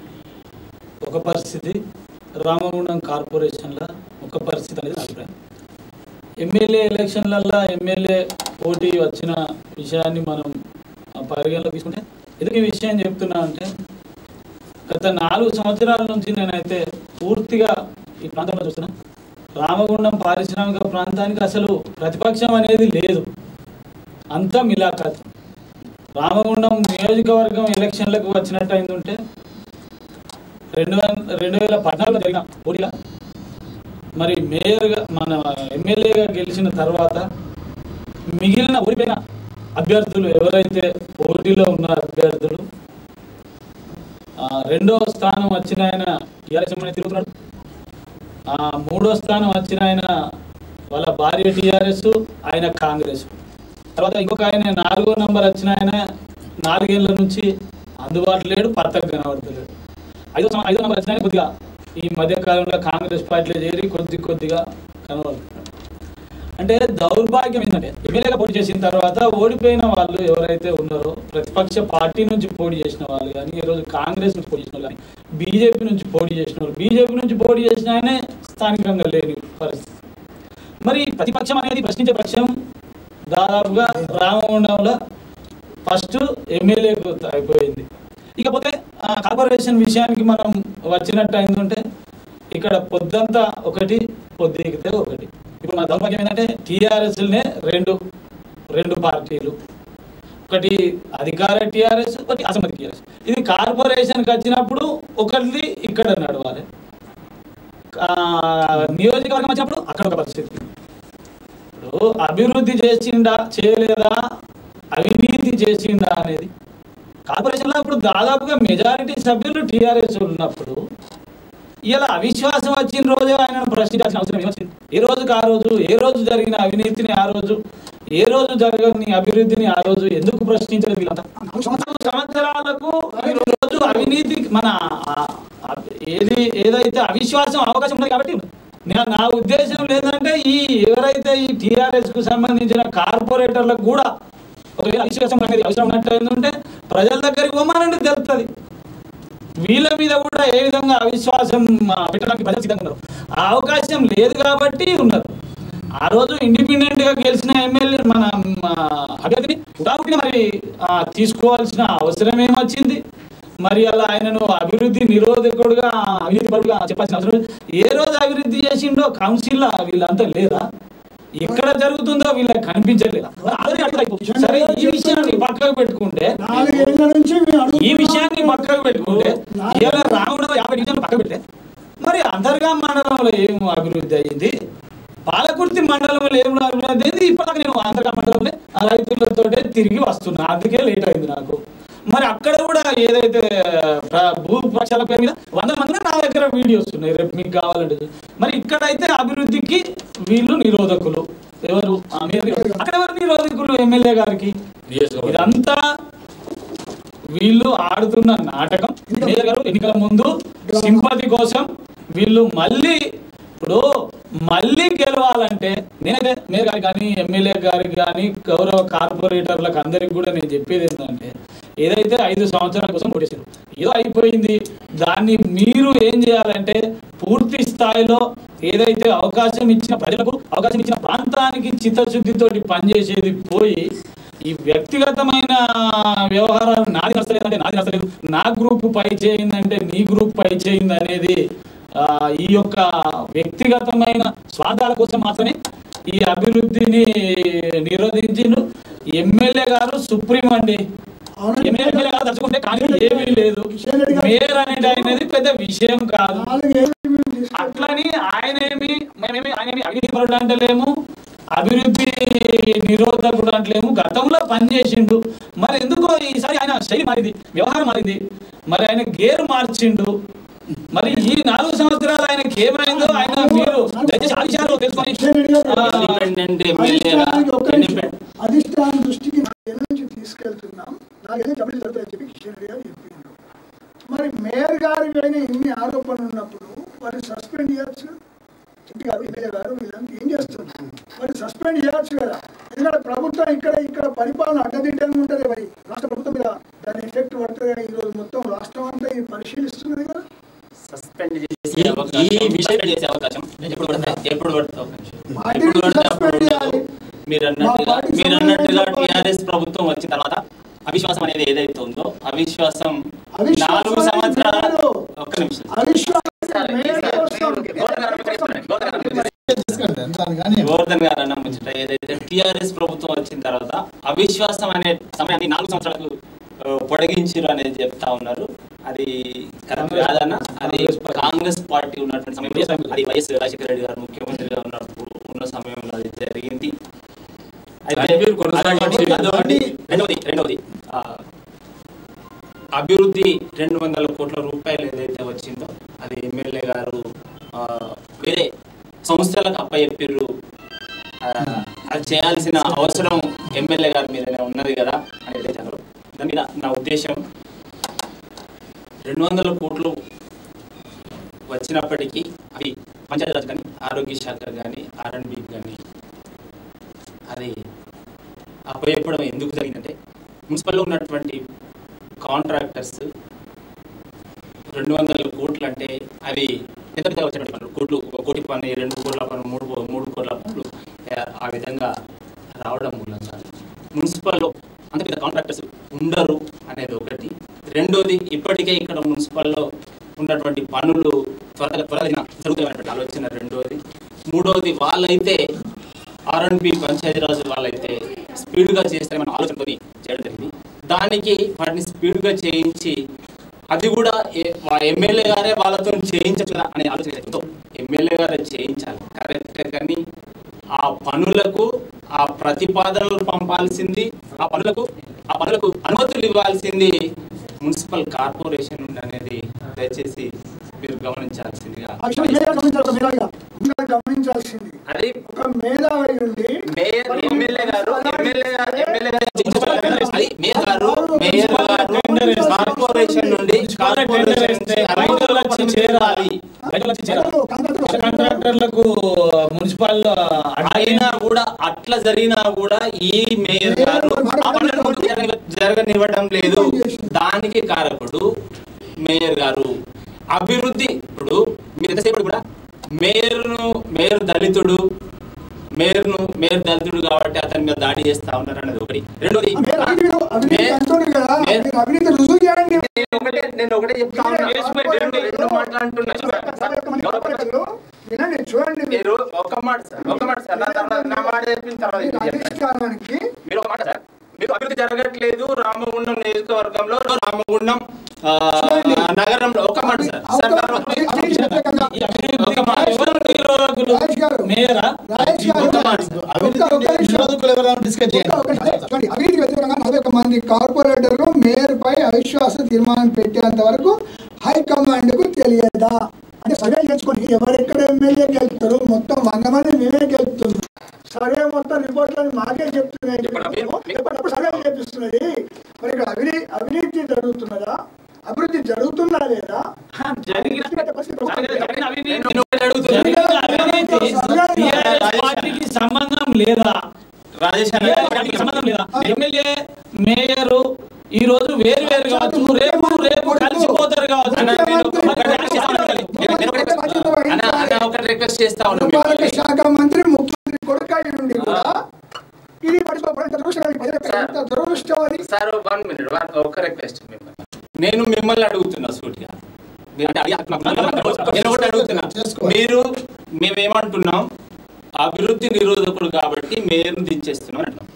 Speaker 10: ఒక పరిస్థితి రామగుండం కార్పొరేషన్లో ఒక పరిస్థితి అనేది నా అభిప్రాయం ఎమ్మెల్యే ఎలక్షన్లల్లో ఎమ్మెల్యే పోటీ వచ్చిన విషయాన్ని మనం ఆ, పరిగణలో తీసుకుంటే ఎందుకు ఈ విషయం చెప్తున్నా అంటే గత నాలుగు సంవత్సరాల నుంచి నేనైతే పూర్తిగా ఈ ప్రాంతంలో చూస్తున్నా రామగుండం పారిశ్రామిక ప్రాంతానికి అసలు ప్రతిపక్షం అనేది లేదు అంతా మిలాఖాత్ రామగుండం నియోజకవర్గం ఎలక్షన్లకు వచ్చినట్టు అయిందంటే రెండు వేల రెండు వేల పద్నాలుగులో జరిగిన పోటీలో మరి మేయర్గా మన ఎమ్మెల్యేగా గెలిచిన తర్వాత మిగిలిన ఓడిపోయిన అభ్యర్థులు ఎవరైతే పోటీలో ఉన్న అభ్యర్థులు ఆ, రెండో స్థానం వచ్చిన ఆయన టీఆర్ఎస్ ఎమ్మెల్యే తిరుగుతున్నాడు ఆ, మూడో స్థానం వచ్చిన ఆయన వాళ్ళ భార్య టీఆర్ఎస్ ఆయన కాంగ్రెస్ తర్వాత ఇంకొక ఆయన నాలుగో నంబర్ వచ్చిన ఆయన నాలుగేళ్ల నుంచి అందుబాటులో లేడు పత్తకు కనబడతలేడు ఐదో సం- ఐదో నంబర్ వచ్చిన ఆయన కొద్దిగా ఈ మధ్య కాలంలో కాంగ్రెస్ పార్టీలో చేరి కొద్ది కొద్దిగా కనబడుతున్నాడు అంటే దౌర్భాగ్యం ఏంటంటే ఎమ్మెల్యేగా పోటీ చేసిన తర్వాత ఓడిపోయిన వాళ్ళు ఎవరైతే ఉన్నారో ప్రతిపక్ష పార్టీ నుంచి పోటీ చేసిన వాళ్ళు కానీ ఈరోజు కాంగ్రెస్ నుంచి పోటీ చేసిన వాళ్ళు కానీ బీజేపీ నుంచి పోటీ చేసిన వాళ్ళు బీజేపీ నుంచి పోటీ చేసిన ఆయనే స్థానికంగా లేని పరిస్థితి మరి ప్రతిపక్షం అనేది ప్రశ్నించే పక్షం దాదాపుగా రామగుండంలో ఫస్ట్ ఎమ్మెల్యేకు అయిపోయింది ఇకపోతే ఆ, కార్పొరేషన్ విషయానికి మనం వచ్చినట్టు అయిందంటే ఇక్కడ పొద్దంతా ఒకటి పొద్దుకితే ఒకటి ఇప్పుడు మన దౌర్భాగ్యం ఏంటంటే టీఆర్ఎస్నే రెండు రెండు పార్టీలు ఒకటి అధికార టీఆర్ఎస్ ఒకటి అసమ్మతి టీఆర్ఎస్ ఇది కార్పొరేషన్కి వచ్చినప్పుడు ఒకరిది ఇక్కడ నడవాలి ఆ, నియోజకవర్గం వచ్చినప్పుడు అక్కడ ఒక పరిస్థితి ఇప్పుడు అభివృద్ధి చేసిండా చేయలేదా అవినీతి చేసిండా అనేది కార్పొరేషన్లో ఇప్పుడు దాదాపుగా మెజారిటీ సభ్యులు టీఆర్ఎస్ ఉన్నప్పుడు ఇలా అవిశ్వాసం వచ్చిన రోజే ఆయన ప్రశ్నించాల్సిన అవసరం ఏమొచ్చింది ఏ రోజుకి ఆ రోజు ఏ రోజు జరిగిన అవినీతిని ఆ రోజు ఏ రోజు జరగని అభివృద్ధిని ఆ రోజు ఎందుకు ప్రశ్నించలేదు వీళ్ళంతా నాలుగు సంవత్సరాలకు ఈ రోజు అవినీతి మన ఆ- ఆ- ఏది ఏదైతే అవిశ్వాసం అవకాశం ఉంది కాబట్టి నా- నా ఉద్దేశం లేదంటే ఈ ఎవరైతే ఈ టిఆర్ఎస్ కు సంబంధించిన కార్పొరేటర్లకు కూడా ఒకవేళ అవిశ్వాసం అనేది అవసరం ఉన్నట్టు ఉంటే ప్రజల దగ్గరికి పోమానంటే తెలుస్తుంది వీళ్ళ మీద కూడా ఏ విధంగా అవిశ్వాసం ఆ, పెట్టడానికి ప్రజలు సిద్ధంగా ఉన్నారు ఆ అవకాశం లేదు కాబట్టి ఉన్నారు ఆ రోజు ఇండిపెండెంట్ గా గెలిచిన ఎమ్మెల్యే మన ఆ, అభ్యర్థిని ఉదాహరణ మరి ఆ, తీసుకోవాల్సిన అవసరం ఏమొచ్చింది మరి అలా ఆయనను అభివృద్ధి నిరోధకుడుగా అభివృద్ధి పరుడుగా చెప్పాల్సిన అవసరం లేదు. ఏ రోజు అభివృద్ధి చేసిండో కౌన్సిల్ వీళ్ళంతా లేదా ఎక్కడ జరుగుతుందో వీళ్ళకి కనిపించలేదా ఆల్రెడీ అర్థమైపోతుంది. సరే ఈ విషయాన్ని పక్కకు పెట్టుకుంటే
Speaker 1: నాలుగేళ్ల నుంచి మేము
Speaker 10: ఈ
Speaker 1: అడుగుతున్నాం.
Speaker 10: విషయాన్ని పక్కకు పెట్టుకుంటే ఇలా రాముడు యాభై డివిజన్లు పక్కకు పెడితే మరి అంతర్గా మండలంలో ఏం అభివృద్ధి అయ్యింది పాలకుర్తి మండలంలో ఏం అభివృద్ధి అయింది ఇప్పటిదాకా నేను అంతర్గా మండలంలో ఆ రైతులతోటే తిరిగి వస్తున్నా అందుకే లేట్ అయింది నాకు మరి అక్కడ కూడా ఏదైతే ప్ర- భూ పక్షాల పేరు మీద వందల మంది నా దగ్గర వీడియోస్ ఉన్నాయి రేపు మీకు కావాలంటే మరి ఇక్కడైతే అభివృద్ధికి వీళ్ళు నిరోధకులు ఎవరు ఆ మీరు- అక్కడ ఎవరు నిరోధకులు ఎమ్మెల్యే గారికి ఇదంతా వీళ్ళు ఆడుతున్న నాటకం మేయర్ గారు ఎన్నికల ముందు సింపతి కోసం వీళ్ళు మళ్ళీ ఇప్పుడు మళ్ళీ గెలవాలంటే నేనైతే మేయర్ గారికి కానీ ఎమ్మెల్యే గారికి కానీ గౌరవ కార్పొరేటర్లకు అందరికి కూడా నేను చెప్పేది ఏంటంటే ఏదైతే ఐదు సంవత్సరాల కోసం ఓటేసారు ఏదో అయిపోయింది దాన్ని మీరు ఏం చేయాలంటే పూర్తి స్థాయిలో ఏదైతే అవకాశం ఇచ్చిన ప్రజలకు అవకాశం ఇచ్చిన ప్రాంతానికి చిత్తశుద్ధితోటి పనిచేసేది పోయి ఈ వ్యక్తిగతమైన వ్యవహారాలు నాది నచ్చలేదంటే నాది నచ్చలేదు నా గ్రూప్ పై చేయిందంటే నీ గ్రూప్ పై చేయింది అనేది ఆ, ఈ యొక్క వ్యక్తిగతమైన స్వార్థాల కోసం మాత్రమే ఈ అభివృద్ధిని నిరోధించిండు ఎమ్మెల్యే గారు సుప్రీం అండి ఎమ్మెల్యే గారు తలుచుకుంటే కానీ ఏమీ లేదు మేయర్ అనేది అనేది పెద్ద విషయం కాదు అట్లని ఆయనేమి మేమేమి ఆయనేమి అవినీతి పరుడు అంటలేము అభివృద్ధి నిరోధకుడు అంటలేము గతంలో పనిచేసిండు మరి ఎందుకో ఈసారి ఆయన శైలి మారింది వ్యవహారం మారింది మరి ఆయన గేర్ మార్చిండు మరి ఈ నాలుగు సంవత్సరాలు ఆయనకి ఏమైందో ఆయన మీరు దయచేసి ఆ విషయాలు తెలుసుకొని ఆ,
Speaker 5: ఇండిపెండెంట్ ఎమ్మెల్యేగా
Speaker 1: అధిష్టానానికి ఒక్క నిమిషం.
Speaker 5: ఇండిపెండెంట్
Speaker 1: అధిష్టానం దృష్టికి నాలుగేళ్ల నుంచి తీసుకెళ్తున్నాం నాలుగేళ్ళు జబ్బులు జరుగుతాయని చెప్పి కిషన్ రెడ్డి గారు చెప్పిండు మరి మేయర్ గారి పైన ఇన్ని ఆరోపణలు ఉన్నప్పుడు వారిని సస్పెండ్ చేయొచ్చు చిట్టి గారు ఎమ్మెల్యే గారు వీళ్ళంతా ఏం చేస్తున్నారు మరి సస్పెండ్ చేయొచ్చు కదా ఎందుకంటే ప్రభుత్వం ఇక్కడ ఇక్కడ పరిపాలన అడ్డదిడ్డంగా ఉంటుంది మరి రాష్ట్ర ప్రభుత్వం మీద దాని ఎఫెక్ట్ పడుతుంది కదా ఈరోజు మొత్తం రాష్ట్రం అంతా ఇది పరిశీలిస్తున్నది కదా
Speaker 5: సస్పెండ్ చేసే
Speaker 3: ఈ-
Speaker 5: అవకాశం
Speaker 3: ఈ విషయం-
Speaker 5: సస్పెండ్ చేసే అవకాశం ఎప్పుడు పడితే ఎప్పుడు పడితే ఒక నిమిషం.
Speaker 1: పార్టీని
Speaker 5: ఎప్పుడు పడితే
Speaker 1: సస్పెండ్
Speaker 5: అప్పుడు
Speaker 1: చేయాలి.
Speaker 5: మీరు
Speaker 1: మా
Speaker 5: అన్నట్టుగా
Speaker 1: పార్టీకి
Speaker 5: మీరు అన్నట్టుగా
Speaker 1: సంబంధించిన
Speaker 5: టిఆర్ఎస్ ప్రభుత్వం వచ్చిన తర్వాత అవిశ్వాసం అనేది ఏదైతే ఉందో అవిశ్వాసం
Speaker 1: అవిశ్వాసం
Speaker 5: నాలుగు సంవత్సరాలు
Speaker 1: లేదు.
Speaker 5: ఒక్క నిమిషం
Speaker 1: అవిశ్వాసం మేయర్ కోసం
Speaker 5: గోవర్ధన్ గారు అన్న ముచ్చట ఏదైతే టిఆర్ఎస్ ప్రభుత్వం వచ్చిన తర్వాత అవిశ్వాసం అనే సమయాన్ని నాలుగు సంవత్సరాలకు ఆ, పొడిగించారు అనేది చెప్తా ఉన్నారు అది కరెక్ట్ కాదన్న అది కాంగ్రెస్ పార్టీ ఉన్నటువంటి సమయంలో అది వైఎస్ రాజశేఖర రెడ్డి గారు ముఖ్యమంత్రిగా ఉన్నప్పుడు ఉన్న సమయంలో అది జరిగింది
Speaker 3: అది మీరు కొనసాగించి-
Speaker 5: అదొకటి, అదొకటి. రెండవది రెండవది ఆ, అభివృద్ధి రెండు వందల కోట్ల రూపాయలు ఏదైతే వచ్చిందో అది ఎమ్మెల్యే గారు ఆ, వేరే సంస్థలకు అప్పచెప్పిర్రు ఆ, అది చేయాల్సిన అవసరం ఎమ్మెల్యే గారి మీదనే ఉన్నది కదా అని ఏదైతే అన్నారు దాని మీద నా ఉద్దేశం రెండు వందల కోట్లు వచ్చినప్పటికీ అవి పంచాయతీరాజ్ కానీ ఆరోగ్య శాఖ కానీ ఆర్ఎండ్బి కానీ అది అప్పచెప్పడం ఎందుకు జరిగిందంటే మున్సిపల్లో ఉన్నటువంటి కాంట్రాక్టర్స్ రెండు వందల కోట్లు అంటే అవి పెద్ద పెద్ద వచ్చినటువంటి పనులు కోట్లు ఒక కోటి పని రెండు కోట్ల పనులు మూడు కో- మూడు కోట్ల పనులు ఆ, ఆ విధంగా రావడం మూలంగా మున్సిపల్లో అంత పెద్ద కాంట్రాక్టర్స్ ఉండరు అనేది ఒకటి రెండోది ఇప్పటికే ఇక్కడ మున్సిపల్లో ఉన్నటువంటి పనులు త్వరగా త్వరగా జరుగుతాయనేటువంటి ఆలోచన రెండోది మూడోది వాళ్ళైతే ఆర్ఎండ్బి పంచాయతీరాజ్ వాళ్ళైతే స్పీడ్గా చేస్తారని ఆలోచనతో చేయడం జరిగింది దానికి వాటిని స్పీడ్గా చేయించి అది కూడా ఏ- వా- ఎమ్మెల్యే గారే వాళ్ళతో చేయించచ్చు కదా అనే ఆలోచన ఏదైతే ఎమ్మెల్యే గారే చేయించాలి కరెక్ట్ కానీ ఆ పనులకు ఆ ప్రతిపాదనలు పంపాల్సింది ఆ పనులకు ఆ పనులకు అనుమతులు ఇవ్వాల్సింది మున్సిపల్ కార్పొరేషన్ నుండి అనేది దయచేసి మీరు గమనించాల్సిందిగా
Speaker 1: యాక్చువల్లీ మేయర్ గమనించాలి ఒక మేధావిగా. ఇంకా గమనించాల్సింది
Speaker 5: అది
Speaker 1: ఒక మేధావి ఉండి
Speaker 5: మేయర్ ఎమ్మెల్యే గారు ఎమ్మెల్యే గారు ఎమ్మెల్యే గారు అది మేయర్ గారు మేయర్ గారు కార్పొరేషన్ నుండి కార్పొరేషన్ నుండి
Speaker 10: రైతులు వచ్చి చేరాలి రైతులు వచ్చి చేరాలి
Speaker 1: కాంట్రాక్టర్
Speaker 10: డాక్టర్లకు మున్సిపల్
Speaker 5: అయినా కూడా అట్లా జరిగినా కూడా ఈ మేయర్ గారు ఆ పనులను జరగ- జరగనివ్వడం లేదు దానికి కారకుడు మేయర్ గారు అభివృద్ధి ఇప్పుడు మీరు ఎంతసేపు కూడా మేయర్ను మేయర్ దళితుడు మేయర్ను మేయర్ దళితుడు కాబట్టి అతని మీద దాడి చేస్తా ఉన్నారు అన్నది ఒకటి రెండోది
Speaker 1: మీరు అవినీతి అవినీతి అంటున్నారు కదా
Speaker 5: మే-
Speaker 1: మీరు అవినీతి రుజువు చేయండి
Speaker 5: నేను ఒకటే నేను ఒకటే చెప్తా ఉన్నా. రెండు- రెండు మాట్లాడుతున్నా
Speaker 1: సార్, ఒక మంది కార్పొరేటర్లు, వినండి చూడండి
Speaker 5: మీరు ఒక మాట సార్ ఒక మాట సార్ నా తర్వాత నా మాట చెప్పిన తర్వాత
Speaker 1: మీరు
Speaker 5: ఇది చెప్పండి.
Speaker 1: అధిష్టానానికి
Speaker 5: మీరు ఒక మాట సార్ మీరు అభివృద్ధి జరగట్లేదు రామగుండం నియోజకవర్గంలో రామగుండం ఆ, నగరంలో ఒక మాట సార్ సార్ తర్వాత
Speaker 1: అవినీతి చెప్పే కదా.
Speaker 5: ఒక మాట
Speaker 1: రాజేష్ గారు
Speaker 10: మేయరా
Speaker 1: రాజేష్ గారు
Speaker 5: ఒక మాట సార్.
Speaker 1: ఒక్క- ఒక్క నిమిషం.
Speaker 2: నిరోధకులు ఎవరైనా డిస్కస్
Speaker 1: ఒక్క-
Speaker 2: చేయండి
Speaker 1: ఒక్క నిమిషం. చూడండి, అవినీతి వ్యతిరేకంగా నలభై ఒక్క మంది కార్పొరేటర్లు మేయర్ పై అవిశ్వాస తీర్మానం పెట్టేంత వరకు హైకమాండ్ కు తెలియదా అంటే సర్వే చేసుకొని ఎవరెక్కడ ఎమ్మెల్యే గెలుపుతారు మొత్తం వంద మంది మేమే గెలుపుతున్నాం సర్వే మొత్తం రిపోర్ట్లను మాకే చెప్తున్నాయి ఎప్పటికప్పుడు సర్వే చేపిస్తున్నది మరి ఇక్కడ అవినీతి అవినీతి జరుగుతున్నదా అభివృద్ధి జరుగుతుందా లేదా
Speaker 10: జరిగిన
Speaker 1: పరిస్థితి
Speaker 10: జరిగిన అవినీతి
Speaker 5: నేను ఒకటి అడుగుతున్నా.
Speaker 10: జరిగిన అవినీతి టీఆర్ఎస్ పార్టీకి సంబంధం లేదా
Speaker 5: రాజేష్ అన్న
Speaker 10: టీఆర్ఎస్ పార్టీకి సంబంధం లేదా ఎమ్మెల్యే మేయర్ ఈ రోజు వేరు వేరు కావచ్చు రేపు రేపు కలిసిపోతారు కావచ్చు
Speaker 5: అన్న, నేను ఒక- ఒకటి రిక్వెస్ట్ చేస్తా ఉన్నాను. నేను- నేను ఒకటి- అన్న, అన్న, ఒకటి రిక్వెస్ట్ చేస్తా ఉన్నాను
Speaker 1: పురపాలక
Speaker 5: మిమ్మల్ని.
Speaker 1: శాఖ మంత్రి ముఖ్యమంత్రి కొడుకై ఉండి కూడా ఇది పడిపోవడం దురదృష్టం ఎంత దురదృష్టం
Speaker 5: సార్ వన్ మినిట్ వన్ ఒక రిక్వెస్ట్ మిమ్మల్ని నేను మిమ్మల్ని అడుగుతున్నా సూటిగా మీరు అంటే అడిగి- నేను ఒకటి అడుగుతున్నా మీరు మేమేమంటున్నాం అభివృద్ధి నిరోధకుడు కాబట్టి మేయర్ను దించేస్తున్నాం అంటున్నాం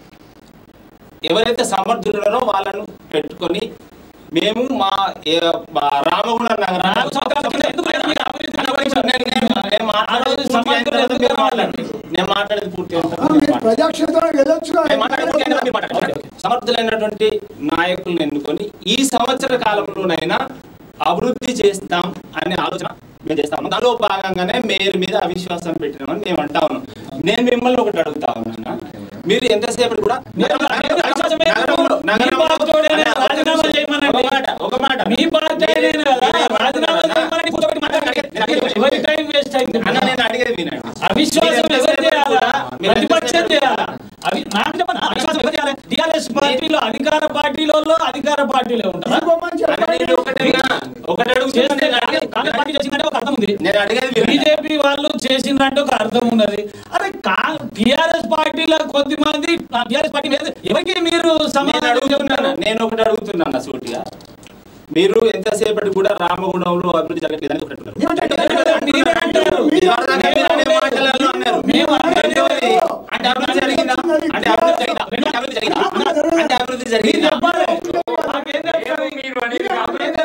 Speaker 5: ఎవరైతే సమర్థులు ఉన్నారో వాళ్ళను పెట్టుకొని మేము మా ఏ- మా రామగుండ నగర
Speaker 10: నాలుగు సంవత్సరాల కింద ఎందుకు లేదు మీకు అభివృద్ధి
Speaker 5: నేను- నేను- నేను మాట్లాడేది పూర్తి అయిన తర్వాత మీరు మాట్లాడండి. నేను మాట్లాడేది పూర్తి అయిన తర్వాత మీరు
Speaker 1: మీరు
Speaker 5: మాట్లాడండి.
Speaker 1: ప్రజాక్షేత్రానికి వెళ్ళొచ్చు
Speaker 5: నేను మాట్లాడేది పూర్తి అయిన తర్వాత మీరు మాట్లాడండి. సమర్థులైనటువంటి నాయకులను ఎన్నుకొని ఈ సంవత్సర కాలంలోనైనా అభివృద్ధి చేస్తాం అనే ఆలోచన మేము చేస్తా ఉన్నాం దానిలో భాగంగానే మేయర్ మీద అవిశ్వాసం పెట్టినామని మేము అంటా ఉన్నాం నేను మిమ్మల్ని ఒకటి అడుగుతా ఉన్నాను మీరు ఎంతసేపు కూడా నగరంలో- నగరంలో- నగరంలో-
Speaker 10: రాజీనామా చేయమనండి.
Speaker 5: ఒక మాట ఒక మాట
Speaker 10: మీ పార్టీ అయినా కదా రాజీనామా చేయమని కూర్చోబెట్టి మాట్లాడండి. ఎవరి టైం వేస్ట్ అయింది
Speaker 5: అన్న నేను అడిగేది వినండి
Speaker 10: అవిశ్వాసం
Speaker 5: మీరు
Speaker 10: ఎవరు
Speaker 5: ఎంతసేపు
Speaker 10: చేయాలా
Speaker 5: కూడా- మీరు
Speaker 10: ప్రతిపక్షం
Speaker 5: ఎంతసేపు
Speaker 10: చేయాలా అవి నాకు చెప్పనా అవిశ్వాసం ఎవరు చేయాలి టిఆర్ఎస్ పార్టీలో అధికార పార్టీలలో అధికార పార్టీలో ఉంటారా
Speaker 5: అన్న, నేను ఒకటి వినా. ఒకటి అడుగుతున్నా,
Speaker 10: చేస్తే
Speaker 5: నేను అడిగేది-
Speaker 10: కాంగ్రెస్ పార్టీ చేసిందంటే ఒక అర్థం ఉంది
Speaker 5: నేను అడిగేది వినండి.
Speaker 10: బీజేపీ వాళ్ళు చేసిందంటే ఒక అర్థం ఉన్నది అరే టిఆర్ఎస్ పార్టీలో కొద్ది మంది టిఆర్ఎస్ పార్టీ మీద ఎవరికి మీరు
Speaker 5: నేను
Speaker 10: సమాధానం
Speaker 5: అడుగుతున్నాను
Speaker 10: చెప్తారు
Speaker 5: నేను ఒకటి అడుగుతున్నాను సూటిగా మీరు ఎంతసేపటి కూడా రామగుణంలో అభివృద్ధి జరగలేదని ఒకటి అంటున్నారు.
Speaker 10: మీరే అంటారు.
Speaker 5: ఇప్పటిదాకా మీరు అనే మాటలలో అన్నారు.
Speaker 10: మేము అనేది
Speaker 5: రెండవది, అంటే అభివృద్ధి జరిగిందా అంటే అభివృద్ధి జరిగిందా అంటే అభివృద్ధి జరిగిందా అంటే అభివృద్ధి
Speaker 10: మీరు
Speaker 5: జరిగిందా
Speaker 10: చెప్పాలి మాకేం తెలుసు?
Speaker 3: మీరు అనేది అభివృద్ధి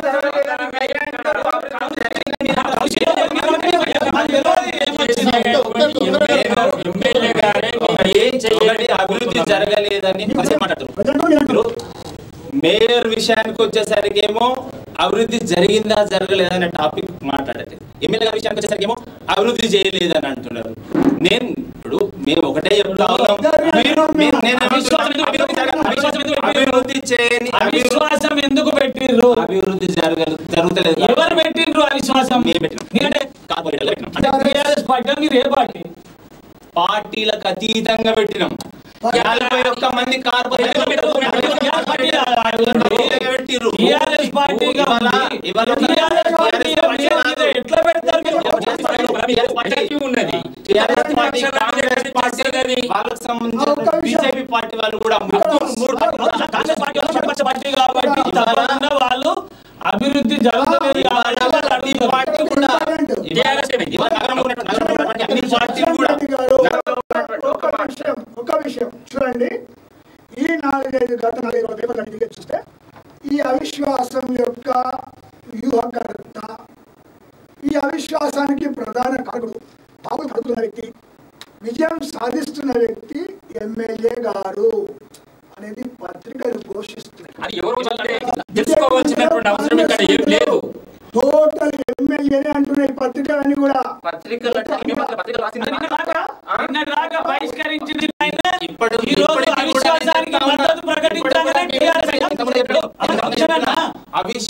Speaker 3: ఎమ్మెల్యే గారే
Speaker 5: ఏం చేయాలి అభివృద్ధి జరగలేదని ప్రజలు మాట్లాడుతున్నారు ఇప్పుడు మేయర్ విషయానికి వచ్చేసరికి ఏమో అభివృద్ధి జరిగిందా జరగలేదా అనే టాపిక్ మాట్లాడలేదు ఎమ్మెల్యే గారి విషయానికి వచ్చేసరికి ఏమో అభివృద్ధి చేయలేదని అంటున్నారు నేను ఇప్పుడు మేము ఒకటే చెప్తా ఉన్నాం మీరు మీరు- నేను
Speaker 10: అవిశ్వాసం ఎందుకు-
Speaker 5: అభివృద్ధి జరగ-
Speaker 10: అవిశ్వాసం ఎందుకు పెట్టిర్రు?
Speaker 5: అభివృద్ధి చేయని అభివృద్ధి
Speaker 10: అవిశ్వాసం ఎందుకు పెట్టిర్రు
Speaker 5: అభివృద్ధి జరగ జరుగుతలేదు
Speaker 10: ఎవరు పెట్టిండ్రు అవిశ్వాసం
Speaker 5: మేము పెట్టినాం.
Speaker 10: ఎందుకంటే
Speaker 5: కార్పొరేటర్లు పెట్టినాం.
Speaker 10: అంటే టీఆర్ఎస్ పార్టీ మీరు ఏ పార్టీ
Speaker 5: పార్టీలకు అతీతంగా పెట్టినాం యాభై ఒక్క మంది కార్పొరేటర్లు
Speaker 10: టీఆర్ఎస్ పార్టీ
Speaker 5: అతీతంగా పెట్టిర్రు.
Speaker 10: టీఆర్ఎస్ పార్టీగా
Speaker 5: ఇవాళ-
Speaker 10: ఉంది.
Speaker 5: ఇవాళ
Speaker 10: టీఆర్ఎస్ పార్టీ మీద మీద ఎట్లా పెడతారు మీరు?
Speaker 3: పార్టీ ఉన్నది
Speaker 5: టీఆర్ఎస్ పార్టీ, కాంగ్రెస్ పార్టీ, వాళ్ళకి సంబంధించిన బీజేపీ పార్టీ వాళ్ళు కూడా ముగ్గురు మూడు
Speaker 10: కాంగ్రెస్ పార్టీ వాళ్ళు ప్రతిపక్ష పార్టీ కాబట్టి తప్పకుండా వాళ్ళు అభివృద్ధి జరుగుతుంది కాబట్టి వాళ్ళు
Speaker 5: ప్రతి
Speaker 10: అడుగుతారు.
Speaker 5: పార్టీ కూడా
Speaker 3: టీఆర్ఎస్ ఏమైంది?
Speaker 5: ఇవాళ నగరంలో ఉన్నటువంటి- నగరంలో ఉన్నటువంటి అన్ని పార్టీలు కూడా
Speaker 1: రెడ్డి గారు
Speaker 5: నగరంలో ఉన్నటువంటి
Speaker 1: ఒక విషయం ఒక విషయం చూడండి ఈ నాలుగైదు గత నాలుగైదు పేపర్లు అడిగి చూస్తే ఈ అవిశ్వాసం యొక్క వ్యూహకర్త ఈ అవిశ్వాసానికి ప్రధాన కారకుడు పాపం కడుతున్న వ్యక్తి విజయం సాధిస్తున్న వ్యక్తి ఎమ్మెల్యే గారు అనేది పత్రికలు ఘోషిస్తున్నాయి
Speaker 3: అది ఎవరో చెప్తే తెలుసుకోవాల్సినటువంటి అవసరం ఇక్కడ ఏం లేదు
Speaker 1: టోటల్ ఎమ్మెల్యేనే అంటున్నాయి పత్రికలన్నీ కూడా
Speaker 5: పత్రికలు అంటే మీ పత్రిక- పత్రికలు రాసింది
Speaker 10: నిన్న దాకా నిన్న దాకా బహిష్కరించిన ఆయన
Speaker 5: ఇప్పుడు
Speaker 10: ఈ రోజు
Speaker 5: ఇప్పటికీ కూడా
Speaker 10: అవిశ్వాసానికి
Speaker 5: నేను
Speaker 10: మద్దతు ప్రకటించాలని టీఆర్ఎస్
Speaker 5: ఇంతకుముందు చెప్పాను.
Speaker 10: అధ్యక్షుడన్నా,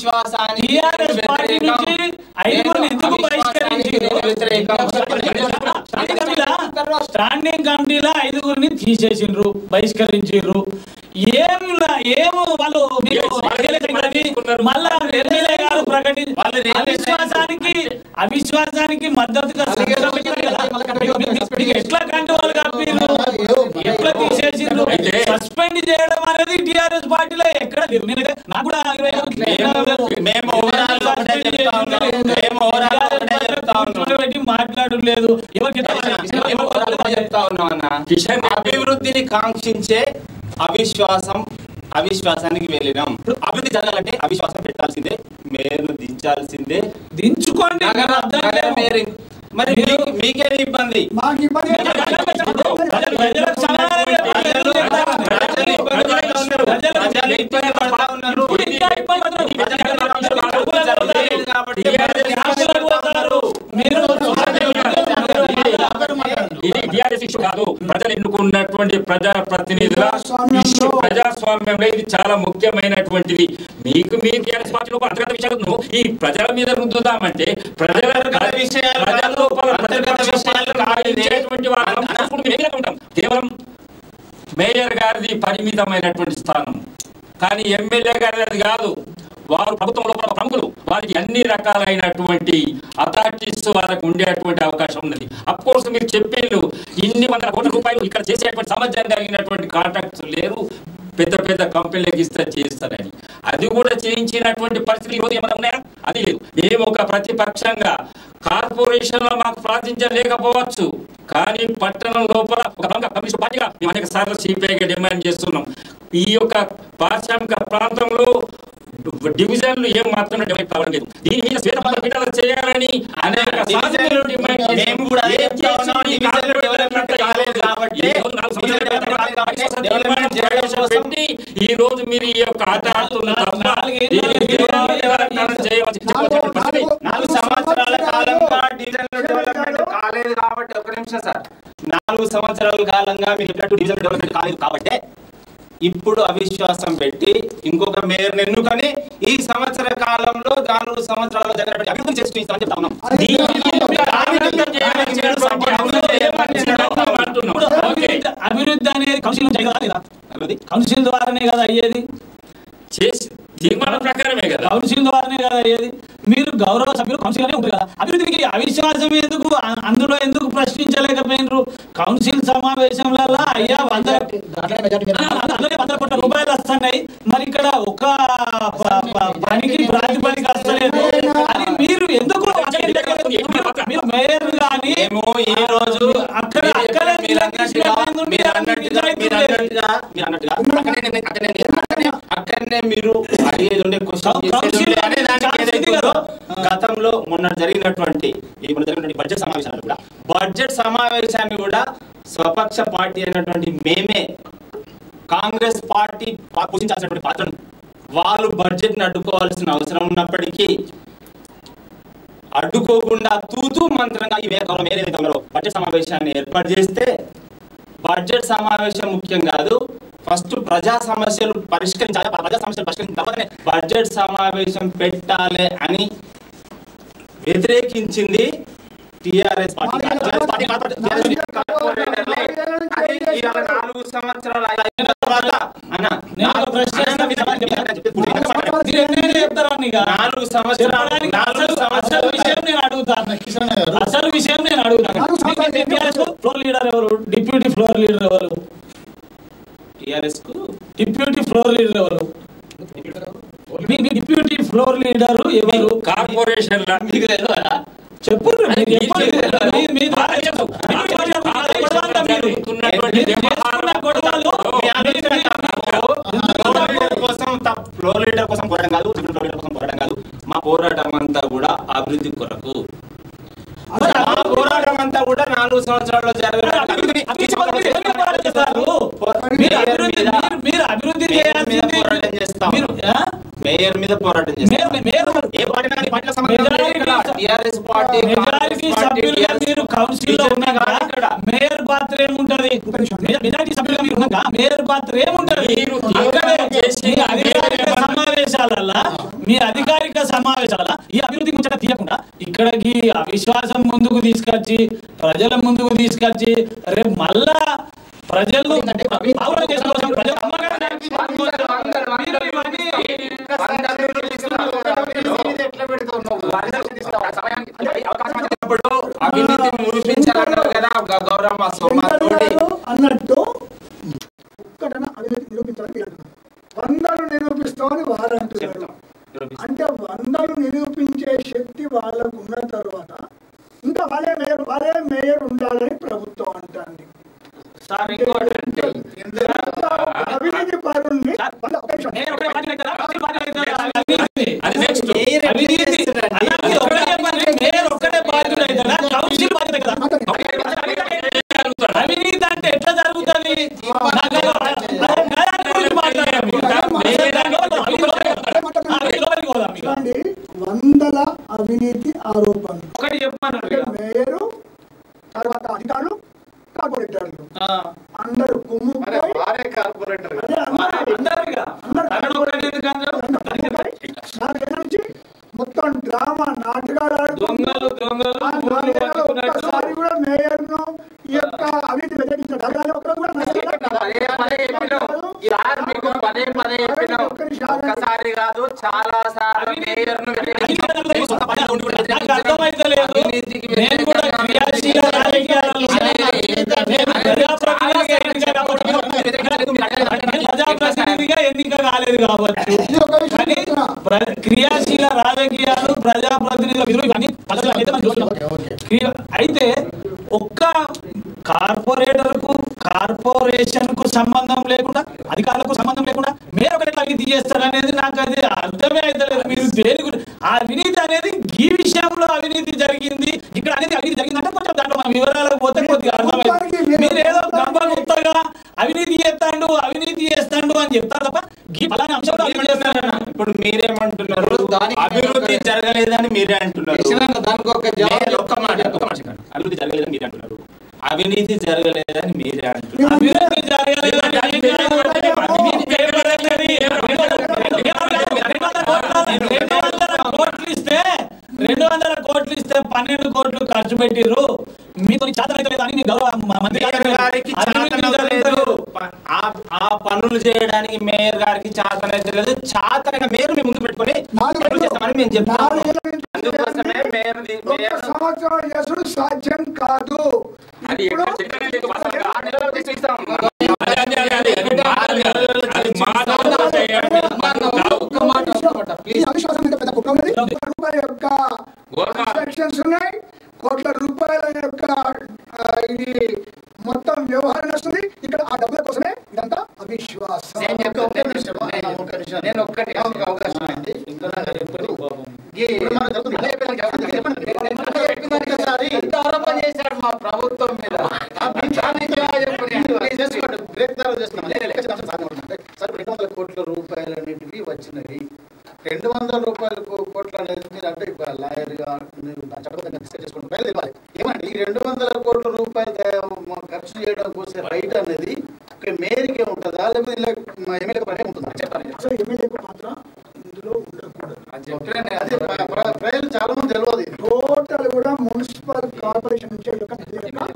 Speaker 5: అవిశ్వాసానికి
Speaker 10: టీఆర్ఎస్ పార్టీ నుంచి
Speaker 5: వ్యతిరేకం.
Speaker 10: ఐదుగురిని ఎందుకు
Speaker 5: నేను
Speaker 10: బహిష్కరించారు?
Speaker 5: అవిశ్వాసానికి వ్యతిరేకం.
Speaker 10: స్టాండింగ్ కమిటీలో ఐదుగురిని తీసేసిండ్రు బహిష్కరించిండ్రు ఏం లా- ఏం వాళ్ళు మీకు మళ్ళా ఎమ్మెల్యే గారు ప్రకటి అవిశ్వాసానికి అవిశ్వాసానికి మద్దతుగా సంఘం పెట్టారు కదా. మీకు- మీకు- మీకు ఎట్లా కంటి వాళ్ళు కప్పిర్రు ఎట్లా తీసేసిండ్రు సస్పెండ్ చేయడం అనేది టిఆర్ఎస్ పార్టీలో ఎక్కడ లేదు. నేను నాకు కూడా ఇరవై ఐదు
Speaker 5: మేము overall ఒకటే చెప్తా ఉన్నాం. మేము overall ఒకటే చెప్తా ఉన్నాం.
Speaker 10: పెట్టి మాట్లాడలేదు ఎవరికి
Speaker 5: మేము overall ఒకటే చెప్తా ఉన్నాం అన్న అభివృద్ధిని కాంక్షించే అవిశ్వాసం అవిశ్వాసానికి వెళ్ళినాం ఇప్పుడు అభివృద్ధి జరగాలంటే అవిశ్వాసం పెట్టాల్సిందే మేయర్ను దించాల్సిందే
Speaker 10: దించుకోండి
Speaker 5: నగర నగర మేయర్ మరి మీకు- మీకే ఇబ్బంది
Speaker 1: మాకు ఇబ్బంది ఏం లేదు.
Speaker 10: ప్రజలకు సమాధానం చెప్పాలి.
Speaker 5: ప్రజలు ప్రజలు ఇబ్బంది పడతా ఉన్నారు. ప్రజలు ఇబ్బంది పడతా ఉన్నారు.
Speaker 10: ఇంకా ఇబ్బంది పడుతున్నారు.
Speaker 5: అభివృద్ధి జరగలేదు కాబట్టి ప్రజలు ఇబ్బంది పడతా ఉన్నారు.
Speaker 10: మీరు
Speaker 3: ఇది టిఆర్ఎస్ ఇష్యూ కాదు ప్రజలు ఎన్నుకున్నటువంటి ప్రజా ప్రతినిధుల ఇష్యూ ప్రజాస్వామ్యంలో ఇది చాలా ముఖ్యమైనటువంటిది మీకు మీ టిఆర్ఎస్ పార్టీలో అంతర్గత విషయాలను ఈ ప్రజల మీద రుద్దుదామంటే ప్రజల
Speaker 5: అంతర్గత విషయాలు
Speaker 3: ప్రజల లోపల
Speaker 5: అంతర్గత
Speaker 3: ప్రతిపక్ష
Speaker 5: విషయాలు
Speaker 3: పార్టీలు
Speaker 5: కాదు ఇది.
Speaker 3: ఆడించేటువంటి వాళ్ళం అప్పుడు మేము ఏ విధంగా ఉంటాం కేవలం మేయర్ గారిది పరిమితమైనటువంటి స్థానం కానీ ఎమ్మెల్యే గారిది అది కాదు వారు ప్రభుత్వం లోపల ప్రముఖులు వారికి అన్ని రకాలైనటువంటి అథారిటీస్ వాళ్ళకు ఉండేటువంటి అవకాశం ఉన్నది అఫ్ కోర్స్ మీరు చెప్పేళ్ళు ఇన్ని వందల కోట్ల రూపాయలు ఇక్కడ చేసేటువంటి సామర్థ్యం కలిగినటువంటి కాంట్రాక్ట్స్ లేరు పెద్ద పెద్ద కంపెనీలకు ఇస్తే చేస్తారని అది కూడా చేయించినటువంటి పరిస్థితి ఈరోజు ఏమైనా ఉన్నాయా అది లేదు మేము ఒక ప్రతిపక్షంగా కార్పొరేషన్ లో మాకు ప్రార్థించలేకపోవచ్చు కానీ పట్టణం లోపల ఒక ప్రముఖ కమ్యూనిస్ట్ పార్టీగా మేము అనేక సార్లు సిపిఐగా డిమాండ్ చేస్తున్నాం ఈ యొక్క పారిశ్రామిక ప్రాంతంలో డివిజన్లు ఏం మాత్రం డిమాండ్ కావడం లేదు దీని మీద శ్వేతపత్రం విడుదల చేయాలని అనేక సార్లు డిమాండ్ చేశాం.
Speaker 5: మేము కూడా అదే
Speaker 3: ఏం
Speaker 5: చెప్తా ఉన్నాం.
Speaker 3: చేసింది?
Speaker 5: డివిజన్లు డెవలప్మెంట్ కాలేదు కాబట్టి
Speaker 3: ఈ రోజు నాలుగు సంవత్సరాల
Speaker 5: డివిజన్లు
Speaker 3: క్రితం
Speaker 5: డెవలప్మెంట్ డెవలప్మెంట్ చేయడం కోసం
Speaker 3: పెట్టి ఈ రోజు మీరు ఈ యొక్క ఆధారాలను తప్ప దీనికి దేవాలయాలను చేయవలసి చెప్పవలసిన పరిస్థితి.
Speaker 5: నాలుగు సంవత్సరాల కాలంగా డివిజన్లు డెవలప్మెంట్ కాలేదు కాబట్టి ఒక నిమిషం సార్ నాలుగు సంవత్సరాల కాలంగా మీరు చెప్పినట్టు డివిజన్ డెవలప్మెంట్ కాలేదు కాబట్టి ఇప్పుడు అవిశ్వాసం పెట్టి ఇంకొక మేయర్ ఎన్నుకొని ఈ సంవత్సర కాలంలో నాలుగు సంవత్సరాల్లో జరిగినటువంటి అభివృద్ధి చేసి ఇస్తామని చెప్తా ఉన్నాం
Speaker 10: ఇప్పుడు అభివృద్ధి అభివృద్ధి అనేది కౌన్సిల్ నుంచి కదా లేదా కౌన్సిల్ ద్వారానే కదా అయ్యేది
Speaker 3: చేసి తీర్మానం ప్రకారమే కదా
Speaker 10: కౌన్సిల్ ద్వారానే కదా అయ్యేది మీరు గౌరవ సభ్యులు కౌన్సిల్ అనే ఉంటుంది కదా అభివృద్ధికి అవిశ్వాసం ఎందుకు అ- అందులో ఎందుకు ప్రశ్నించలేకపోయినరు కౌన్సిల్ సమావేశంలో అయ్యా వందల ఆ, అందులోనే వందల కోట్ల రూపాయలు వస్తున్నాయి మరి ఇక్కడ ఒక ప- ప- పనికి ప్రాతిపదిక వస్తలేదు అని మీరు ఎందుకు మీరు- మీరు మేయర్ కానీ
Speaker 5: మేము ఈ రోజు
Speaker 10: అక్కడ అక్కడ
Speaker 5: మీరు అన్నట్టుగా మీరు అన్నట్టుగా మీరు అన్నట్టుగా మీరు అన్నట్టుగా అక్కడనే నేను- అక్కడనే నేను- అక్కడనే అక్కడనే మీరు అడిగేది ఉండే క్వశ్చన్ చేసేది ఉండే అనే దానికి ఏదైతే ఉందో, గతంలో మొన్న జరిగినటువంటి ఈ మొన్న జరిగినటువంటి బడ్జెట్ సమావేశాలు కూడా బడ్జెట్ సమావేశాన్ని కూడా స్వపక్ష పార్టీ అయినటువంటి మేమే కాంగ్రెస్ పార్టీ పా- పోషించాల్సినటువంటి పాత్రను వాళ్ళు బడ్జెట్ ని అడ్డుకోవాల్సిన అవసరం ఉన్నప్పటికీ అడ్డుకోకుండా తూతూ మంత్రంగా ఈ మేర గౌరవం ఏదైతే ఉన్నారో బడ్జెట్ సమావేశాన్ని ఏర్పాటు చేస్తే బడ్జెట్ సమావేశం ముఖ్యం కాదు ఫస్ట్ ప్రజా సమస్యలు పరిష్కరించాలి ఆ ప్రజా సమస్యలు పరిష్కరించిన తర్వాతనే బడ్జెట్ సమావేశం పెట్టాలి అని వ్యతిరేకించింది TRS party TRS party corporate- TRS కార్పొరేటర్లే. అది ఇవాళ నాలుగు సంవత్సరాలు అయిన తర్వాత అన్న
Speaker 10: నేను ఒక ప్రశ్న
Speaker 5: అన్న, మీరు చెప్పండి, చెప్పండి, చెప్పండి.
Speaker 10: మీరు ఎన్నైనా చెప్తారని ఇక.
Speaker 5: నాలుగు సంవత్సరాలు
Speaker 10: చెప్పడానికి
Speaker 5: నాలుగు
Speaker 10: అసలు- అసలు
Speaker 5: సంవత్సరాలు
Speaker 10: విషయం నేను అడుగుతాను అసలు విషయం నేను అడుగుతాను టీఆర్ఎస్ ఫ్లోర్ లీడర్ ఎవరు డిప్యూటీ ఫ్లోర్ లీడర్ ఎవరు
Speaker 5: టిఆర్ఎస్ కు
Speaker 10: డిప్యూటీ ఫ్లోర్ లీడర్ ఎవరు మీ మీ డిప్యూటీ ఫ్లోర్ లీడర్ ఎవరు
Speaker 3: కార్పొరేషన్ల
Speaker 5: మీకు తెలియదా?
Speaker 10: చెప్పండి
Speaker 3: అది
Speaker 10: మీరు
Speaker 3: మీరు
Speaker 10: చెప్పండి.
Speaker 3: చెప్పారు.
Speaker 10: మీ- మీ ద్వారా
Speaker 3: మీరు
Speaker 10: చెప్పు.
Speaker 3: చెప్పు.
Speaker 10: మీరు చెప్పండి. అది గొడవంతా మీరు.
Speaker 3: జరుగుతున్నటువంటి
Speaker 10: మీరు చేసుకున్న గొడవలు
Speaker 5: మీ ఆలోచన కాదు. ఫ్లోర్ లీడర్ కోసం త- ఫ్లోర్ లీడర్ కోసం పోరాటం కాదు డిప్యూటీ ఫ్లోర్ లీడర్ కోసం పోరాటం కాదు మా పోరాటం అంతా కూడా అభివృద్ధి కొరకు మా పోరాటం అంతా కూడా నాలుగు సంవత్సరాల్లో జరగని అభివృద్ధిని
Speaker 10: అభివృద్ధి పనులు మీరు ఎందుకు పోరాటం చేస్తారు? మీరు అభివృద్ధి మీరు- మీరు అభివృద్ధి
Speaker 5: మేయర్ మీద
Speaker 10: చేయాల్సింది
Speaker 5: పోరాటం చేస్తాం
Speaker 10: మీరు ఆ?
Speaker 5: మేయర్ మీద పోరాటం చేస్తాం
Speaker 10: మేయర్- మేయర్
Speaker 5: ఏ పార్టీ అయినా ఈ పార్టీలో సంబంధం లేదు ఇక్కడ. TRS party
Speaker 10: majority
Speaker 5: Congress party,
Speaker 10: సభ్యులుగా
Speaker 5: టీఆర్ఎస్
Speaker 10: మీరు కౌన్సిల్ లో ఉన్నా కదా
Speaker 5: ఇక్కడ.
Speaker 10: మేయర్ పాత్ర ఏముంటది మెజారిటీ సభ్యులుగా మీరు ఉన్నాక మేయర్ పాత్ర ఏముంటది
Speaker 3: మీరు
Speaker 10: అక్కడే
Speaker 3: చేసి
Speaker 10: మీ అధికారిక సమావేశం సమావేశాలల్లా మీ అధికారిక సమావేశాల ఈ అభివృద్ధి ముచ్చట తీయకుండా ఇక్కడికి అవిశ్వాసం ముందుకు తీసుకొచ్చి ప్రజల ముందుకు తీసుకొచ్చి రేపు మళ్ళా ప్రజలు ఆలోచన చేసుకోవాల్సిన ప్రజలు అమ్మగారు మీరు ఇవన్నీ
Speaker 11: ఇప్పుడు అవినీతి నిరూపించాలన్నారు కదా ఒక గౌరవ సోమాతోటి
Speaker 1: అన్నట్టు ఒక్కటన అవినీతి నిరూపించాలని మీరు అంటున్నారు వందలు నిరూపిస్తామని వారు అంటున్నారు అంటే వందలు నిరూపించే శక్తి వాళ్ళకు ఉన్న తర్వాత ఇంకా వాళ్ళే మేయర్ వాళ్ళే మేయర్ ఉండాలని ప్రభుత్వం అంటుంది
Speaker 10: సార్ ఇంకోటి అంటే
Speaker 1: అవినీతి పరుణ్ణి వాళ్ళ ఒక్క నిమిషం.
Speaker 10: నేను ఒకటే మాట్లాడతాను, ఒకటే మాట్లాడతాను. అవినీతి.
Speaker 3: అది నెక్స్ట్
Speaker 10: అవినీతి అన్నా మీరు ఒకటే చెప్పండి మేయర్ ఒక్కటే బాధ్యుడు అవుతాడా కౌన్సిల్ బాధ్యత కదా అవినీతి అంటే ఎట్లా జరుగుతుంది నాకు అది- అది న్యాయాన్ని గురించి మాట్లాడాలి మీరు. అవినీతి లోపలికి పోదాం ఇక.
Speaker 1: చూడండి, వందల అవినీతి ఆరోపణలు
Speaker 10: ఒకటి చెప్పమన్నారు ఇక.
Speaker 1: మేయరు తర్వాత అధికారులు కార్పొరేటర్లు
Speaker 10: ఆ,
Speaker 1: అందరూ కుమ్ము
Speaker 4: మరి వారే కార్పొరేటర్
Speaker 1: అదే అందరూ
Speaker 10: అందరూ ఇక. తనను ఒకటి ఎందుకు అన్నారు?
Speaker 1: నాలుగేళ్ల నుంచి మొత్తం డ్రామా నాటకాలు ఆడుతూ
Speaker 10: దొంగలు దొంగలు
Speaker 1: ఆ
Speaker 10: ఊర్లు
Speaker 1: నాలుగేళ్లలో
Speaker 10: పంచుకున్నట్టు
Speaker 1: ఒక్కసారి కూడా మేయర్ ను ఈ యొక్క అవినీతి వ్యతిరేకించిన జరగాలి ఒక్కరు కూడా
Speaker 11: పదే పదే చెప్పినాం ఈసారి మీకు పదే పదే చెప్పినాం ఒక్కసారి కాదు చాలా సార్లు మేయర్ ను
Speaker 10: నాకు అర్థమైతలేదు నేను కూడా క్రియాశీల రాజకీయాలలో నేను ప్రజాప్రతినిధిగా ఎన్నిక కాబట్టి నేను ప్రజాప్రతినిధిగా ఎన్నిక కాలేదు కావచ్చు కానీ ప్ర- క్రియాశీల రాజకీయాలు ప్రజాప్రతినిధుల విధులు ఇవన్నీ పదవులు అయితే మనం చూస్తున్నాం క్రియ- అయితే ఒక్క కార్పొరేటర్ కు కార్పొరేషన్ కు సంబంధం లేకుండా అధికారులకు సంబంధం లేకుండా మీరు ఒకటి అవినీతి చేస్తారు అనేది నాకు అది అర్థమే అవుతలేదు మీరు దేని గురించి ఆ అవినీతి అనేది ఈ విషయంలో అవినీతి జరిగింది ఇక్కడ అనేది అవినీతి జరిగిందంటే కొంచెం దాంట్లో మన వివరాలకు పోతే కొద్దిగా అర్థమైంది మీరు ఏదో గంప గుత్తగా అవినీతి చేస్తాడు అవినీతి చేస్తాడు అని చెప్తారు తప్ప ఈ పలానా అంశంలో అవినీతి చేస్తారన్న
Speaker 5: ఇప్పుడు మీరేమంటున్నారు అభివృద్ధి జరగలేదని మీరే అంటున్నారు
Speaker 4: దానికి ఒక
Speaker 5: మేయర్ ఒక్క మాట ఒక్క మాట చెప్పండి. అభివృద్ధి జరగలేదని మీరే అంటున్నారు అవినీతి జరగలేదని మీరే అంటున్నారు
Speaker 10: అభివృద్ధి జరగలేదని అవినీతి అవినీతి జరగలేదని రెండు వందల కోట్లు ఇస్తే రెండు వందల కోట్లు ఇస్తే పన్నెండు కోట్లు ఖర్చు పెట్టిర్రు మీతో చేతన అయితే అని మీ గౌరవ మ- మంత్రి గారు
Speaker 5: మేయర్ గారికి
Speaker 10: అభివృద్ధి
Speaker 5: చాతనైతే లేదు
Speaker 10: జరగలేదు.
Speaker 5: ప- ఆ- ఆ పనులు చేయడానికి మేయర్ గారికి చాతనైతే లేదు చాతనైన మేయర్ మేము ముందు పెట్టుకొని పనులు చేస్తామని మేము చెప్తాము
Speaker 1: నాలుగేళ్ల నుంచి
Speaker 5: అందుకోసమే మేయర్
Speaker 1: ఒక్క సంవత్సరం చేసుడు సాధ్యం కాదు
Speaker 11: అది
Speaker 1: ఇప్పుడు
Speaker 11: ఎక్కడ చెప్పినా లేదు అసలు ఆరు నెలలు తీసి ఇస్తాం
Speaker 3: అదే అదే అదే అదే అది అది మాటలు చేయండి.
Speaker 4: ఒక్క మాట ఒక్క మాట
Speaker 1: ఈ అవిశ్వాసం మీద పెద్ద కుట్ర ఉన్నది కోట్ల రూపాయల యొక్క ట్రాన్సాక్షన్స్ ఉన్నాయి కోట్ల రూపాయల యొక్క ఆ, ఇది మొత్తం వ్యవహారం వస్తుంది ఇక్కడ ఆ డబ్బుల కోసమే ఇదంతా అవిశ్వాసం
Speaker 4: నేను చెప్తా ఒక్క నిమిషం నేను ఒక్క నిమిషం నేను ఒక్కటి ఒక అవకాశం అయింది ఇంకా నాకు ఇప్పుడు ఈ అదే చెప్పేదానికి అవకాశం చెప్పండి. నేను చెప్పేదానికి ఒకసారి ఎంత ఆరోపణ చేశాడు మా ప్రభుత్వం మీద ఆ దాన్ని జవాబు చెప్పండి.
Speaker 2: ప్లీజ్ చేసుకోండి. బ్రేక్ తర్వాత చేసుకుందాం. లేదు, లేదు, కొంచెం సాధన ఉంటుంది. సార్ రెండు వందల కోట్ల రూపాయలు అనేటివి వచ్చినవి రెండు వందల రూపాయల కో- కోట్లు అనేది మీరు అంటే లాయర్గా మీరు చట్టబద్ధంగా డిస్కస్ చేసుకుంటే ప్రజలు తెలియాలి ఏమంటే ఈ రెండు వందల కోట్ల రూపాయలు ద- ఖర్చు చేయడం కోసం రైట్ అనేది ఒక మేరీకే ఉంటుందా లేకపోతే ఇలా ఎమ్మెల్యేకి పనే ఉంటుందా చెప్పండి
Speaker 1: అసలు ఎమ్మెల్యేకు పాత్ర ఇందులో ఉండకూడదు
Speaker 2: అది చెప్పిన అదే ప్ర- ప్ర- ప్రజలు చాలా మంది తెలియదు ఇది.
Speaker 1: టోటల్ కూడా మున్సిపల్ కార్పొరేషన్ నుంచి ఈ యొక్క నిధుల యొక్క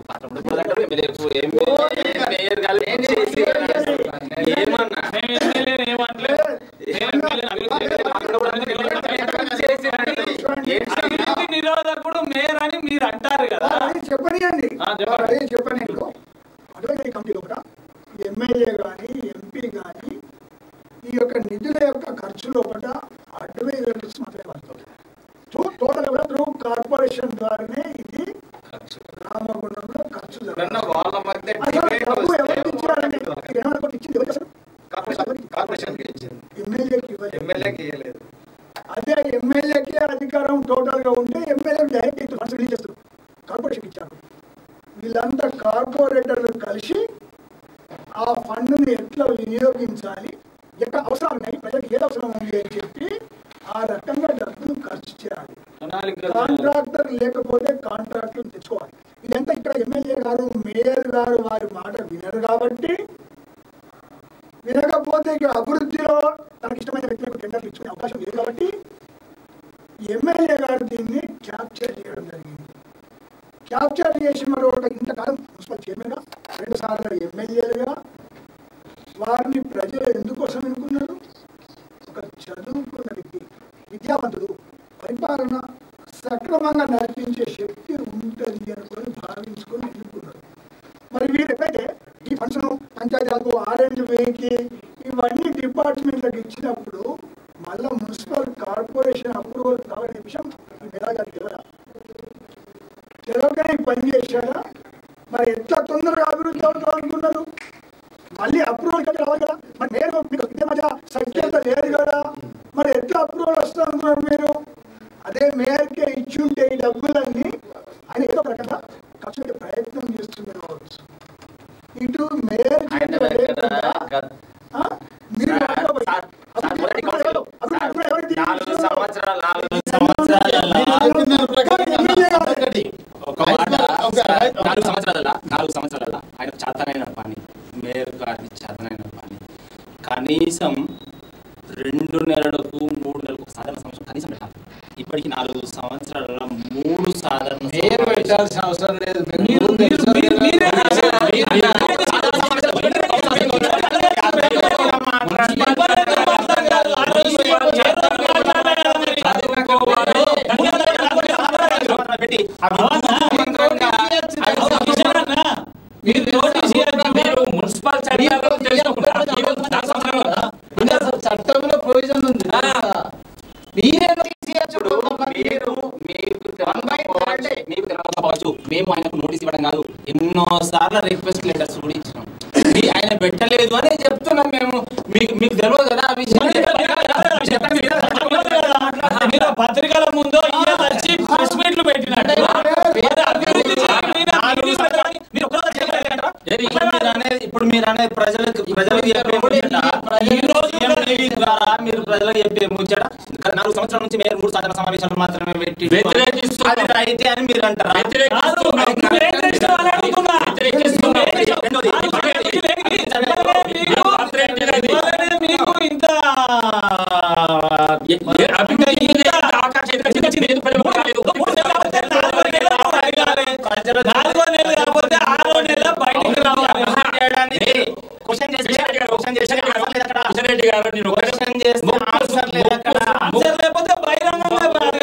Speaker 5: మేయర్ గారు ఏమన్నా
Speaker 10: మేము ఎమ్మెల్యేని ఏమనలేదు. మేము ఎమ్మెల్యేని అభివృద్ధి అవినీతి నిరోధకుడు మేయర్ అని మీరు అంటారు కదా
Speaker 1: అది చెప్పనియండి
Speaker 10: ఆ, చెప్పండి.
Speaker 1: అదే చెప్పనియండి అడ్వైజరీ కమిటీలో కూడా ఎమ్మెల్యే కానీ ఎంపీ కానీ ఈ యొక్క నిధుల యొక్క ఖర్చులో కూడా అడ్వైజర్స్ మాత్రమే వాడుతారు టోటల్ కూడా త్రూ కార్పొరేషన్ ద్వారానే ఇది రామగుండంలో ఖర్చు
Speaker 4: ఎప్పుడన్నా వాళ్ళ మధ్య
Speaker 1: అసలు
Speaker 4: debate
Speaker 1: డబ్బు
Speaker 4: వస్తే
Speaker 1: ఎవరికి ఇచ్చారండి ఈ రెండు వందల కోట్లు ఇచ్చింది ఎవరికి అసలు
Speaker 2: కార్పొరేషన్ కార్పొరేషన్కి ఇచ్చింది
Speaker 1: ఎమ్మెల్యేకి ఇవ్వలేదు
Speaker 4: ఎమ్మెల్యేకి ఇవ్వలేదు
Speaker 1: అదే ఎమ్మెల్యేకి అధికారం టోటల్ గా ఉంటే ఎమ్మెల్యే డైరెక్ట్ ఇద్దరు ఫండ్స్ రిలీజ్ చేస్తారు కార్పొరేషన్ ఇచ్చారు వీళ్ళంతా కార్పొరేటర్లు కలిసి ఆ ఫండ్ని ఎట్లా వినియోగించాలి ఎక్కడ అవసరాలు ఉన్నాయి ప్రజలకు ఏది అవసరం ఉంది అని చెప్పి ఆ రకంగా డబ్బులు ఖర్చు చేయాలి కాంట్రాక్టర్ లేకపోతే కాంట్రాక్టర్ తెచ్చుకోవాలి ఇదంతా ఇక్కడ ఎమ్మెల్యే గారు మేయర్ గారు వారి మాట వినరు కాబట్టి వినకపోతే ఇక అభివృద్ధిలో తనకి ఇష్టమైన వ్యక్తులకు టెండర్లు ఇచ్చుకునే అవకాశం లేదు కాబట్టి ఎమ్మెల్యే గారు దీన్ని క్యాప్చర్ చేయడం జరిగింది క్యాప్చర్ చేసి మరి ఒక ఇంతకాలం మున్సిపల్ చైర్మన్గా రెండు సార్లు ఎమ్మెల్యేలుగా వారిని ప్రజలు ఎందుకోసం ఎన్నుకున్నారు ఒక చదువుకున్న వ్యక్తి విద్యావంతుడు పరిపాలన సక్రమంగా నడిపించే శక్తి ఉంటుంది అనుకొని భావించుకొని ఎన్నుకున్నారు మరి వీరు ఎప్పుడైతే ఈ ఫండ్స్ పంచాయతీలకు ఆరెంజ్ వేకి ఇవన్నీ డిపార్ట్మెంట్లకు ఇచ్చినప్పుడు మళ్ళా మున్సిపల్ కార్పొరేషన్ అప్రూవల్ కావాలనే విషయం ఈ మెగా గారికి తెలియదా తెలియకనే ఈ పని చేశారా మరి ఎట్లా తొందరగా అభివృద్ధి అవుతాం అనుకున్నారు మళ్ళీ అప్రూవల్ కదా రావాలి కదా మరి నేను మీకు ఇదే మధ్య సంఖ్యత లేదు కదా మరి ఎట్లా అప్రూవల్ వస్తా అనుకున్నారు మీరు అదే మేయర్కే ఇచ్చి ఉంటే ఈ డబ్బులన్నీ ఆయన ఏదో ఒక రకంగా ఖర్చు పెట్టే ప్రయత్నం చేస్తున్నారు కావచ్చు ఇటు మేయర్
Speaker 11: ఆయన దగ్గర గత-
Speaker 1: ఆ? మీరు
Speaker 11: సార్,
Speaker 1: మాట్లాడబోయి-
Speaker 11: సార్, సార్, మొదటి
Speaker 1: అప్పుడు ఎవరు- అప్పుడు
Speaker 11: సార్,
Speaker 1: అప్పుడు ఎవరు దీన్ని
Speaker 11: నాలుగు
Speaker 1: చేస్తున్నారు?
Speaker 11: సంవత్సరాలు నాలుగు సంవత్సరాల
Speaker 1: ఎమ్మెల్యే గారు.
Speaker 5: ఒక మాట సార్, నాలుగు సంవత్సరాల నాలుగు సంవత్సరాల ఆయన చేతనైన పని మేయర్ గారి చేతనైన పని కనీసం రెండు నెలలకు మూడు నెలలకు సాధారణ సంవత్సరం కనీసం పెట్టాలి ఇప్పటికి నాలుగు సంవత్సరాల మూడు సాధారణ
Speaker 4: మీరు పెట్టాల్సిన అవసరం లేదు
Speaker 5: మీరు- మీరు- మీరు- మీరే పెట్టి
Speaker 10: మీరు నోటీస్ ఇవ్వాలి.
Speaker 3: మీరు మున్సిపల్ చర్యలు చేసుకుంటారు
Speaker 4: ఇది అసలు చట్టంలో ప్రొవిజన్ ఉంది మీరే
Speaker 11: ఇప్పుడు మీరు మీకు తెలియకపోవచ్చు
Speaker 5: మీకు తెలియకపోవచ్చు మేము ఆయనకు నోటీస్ ఇవ్వడం కాదు ఎన్నో సార్లు రిక్వెస్ట్ లెటర్స్ కూడా ఇచ్చినాం మీ- ఆయన పెట్టలేదు అని చెప్తున్నాం మేము మీకు మీకు తెలియదు కదా ఆ విషయం చెప్పండి
Speaker 10: మీరు పత్రికల ముందు ఈయన వచ్చి ప్రెస్ మీట్లు పెట్టినట్టు మరి అభివృద్ధి చేయాలి, మీరు అభివృద్ధి చేయాలి. మీరు ఒక్కరోజు చేయలేదంటారా?
Speaker 5: ఇప్పుడు మీరు అనేది ఇప్పుడు మీరు అనేది ప్రజలకు ప్రజలకు చెప్పే ముచ్చట ఈ రోజు MTV ద్వారా మీరు ప్రజలకు చెప్పే ముచ్చట నాలుగు సంవత్సరాల నుంచి మేము మూడు సాధారణ సమావేశాలు మాత్రమే పెట్టి
Speaker 3: వ్యతిరేకిస్తున్నాం.
Speaker 5: అది రైతే అని మీరు అంటారా
Speaker 3: వ్యతిరేకిస్తున్నాం.
Speaker 5: కాదు, నువ్వు ఏం చేస్తావని అడుగుతున్నా.
Speaker 3: వ్యతిరేకిస్తున్నాం.
Speaker 5: రెండోది,
Speaker 10: ఇవాళనే మీకు ఇంత
Speaker 3: అభివృద్ధి ఆకాశం లేదు ప్రజలకు కాలేదు.
Speaker 10: నాలుగో నెల కాకపోతే ఆరో నెల బయటికి రావాలి
Speaker 5: చేయడానికి క్వశ్చన్ చేసి క్వశ్చన్ చేసి ఆన్సర్ లేదు అక్కడ.
Speaker 3: కిషన్ రెడ్డి గారు నేను ఒకటే
Speaker 5: క్వశ్చన్ చేస్తే ఆన్సర్ లేదు అక్కడ
Speaker 10: ఆన్సర్ లేకపోతే బహిరంగంగా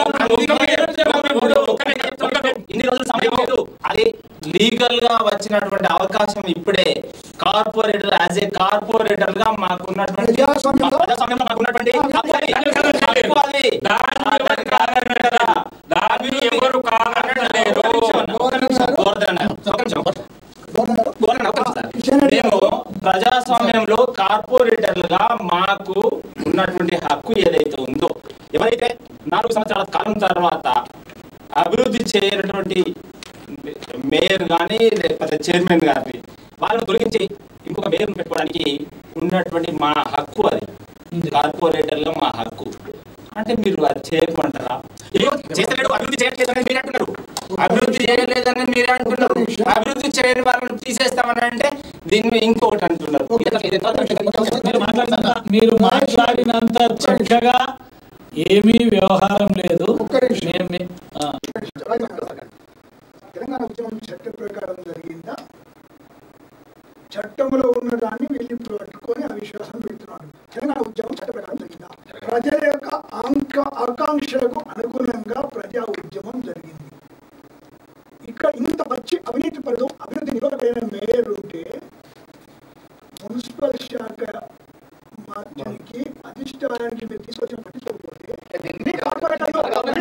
Speaker 5: ఇన్ని రోజులు సమయం లేదు అది లీగల్ గా వచ్చినటువంటి అవకాశం ఇప్పుడే కార్పొరేటర్ యాజ్ ఏ కార్పొరేటర్ గా మాకున్నటువంటి
Speaker 1: ప్రజాస్వామ్యంలో-
Speaker 5: ప్రజాస్వామ్యంలో మాకున్నటువంటి హక్కు అది. హక్కు అది.
Speaker 3: దాన్ని ఎవరు కాదనట్లా? దాన్ని ఎవరు కాదనట్లేరు
Speaker 5: గోవర్ధన్ అన్న, ఒక్క నిమిషం. గోవర్ధన్ అన్న, ఒక్క నిమిషం సార్. మేము ప్రజాస్వామ్యంలో కార్పొరేటర్లుగా మాకు ఉన్నటువంటి హక్కు ఏదైతే ఉందో ఎవరైతే నాలుగు సంవత్సరాల కాలం తర్వాత అభివృద్ధి చేయనటువంటి మేయర్ కానీ లేకపోతే చైర్మన్ గారిని వాళ్ళని తొలగించి ఇంకొక మేయర్ పెట్టుకోవడానికి ఉన్నటువంటి మా హక్కు అది కార్పొరేటర్లో మా హక్కు అంటే మీరు అది చేయమంటారా చేస్తలేడు అభివృద్ధి చేయట్లేదని మీరు అంటున్నారు అభివృద్ధి చేయలేదని మీరు అంటున్నారు అభివృద్ధి చేయని వాళ్ళని తీసేస్తామని అంటే దీన్ని ఇంకొకటి అంటున్నారు
Speaker 10: మీరు మాట్లాడినంత మీరు మాట్లాడినంత చక్కగా ఏమీ వ్యవహారం లేదు మేము ఆ.
Speaker 1: తెలంగాణ ఉద్యమం చట్ట ప్రకారం జరిగిందా చట్టంలో ఉన్న దాన్ని వీళ్ళు ఇప్పుడు పట్టుకొని అవిశ్వాసం పెడుతున్నారు తెలంగాణ ఉద్యమం చట్ట ప్రకారం జరిగిందా ప్రజల యొక్క ఆంక ఆకాంక్షలకు అనుగుణంగా ప్రజా ఉద్యమం జరిగింది ఇక్కడ ఇంత వచ్చి అవినీతి పరుడు అభివృద్ధి నిరోధకమైన మేయర్ ఉంటే మున్సిపల్ శాఖ మార్చానికి అధిష్టానానికి మీరు తీసుకొచ్చిన పట్టించుకోకపోతే మీ కార్పొరేటర్లు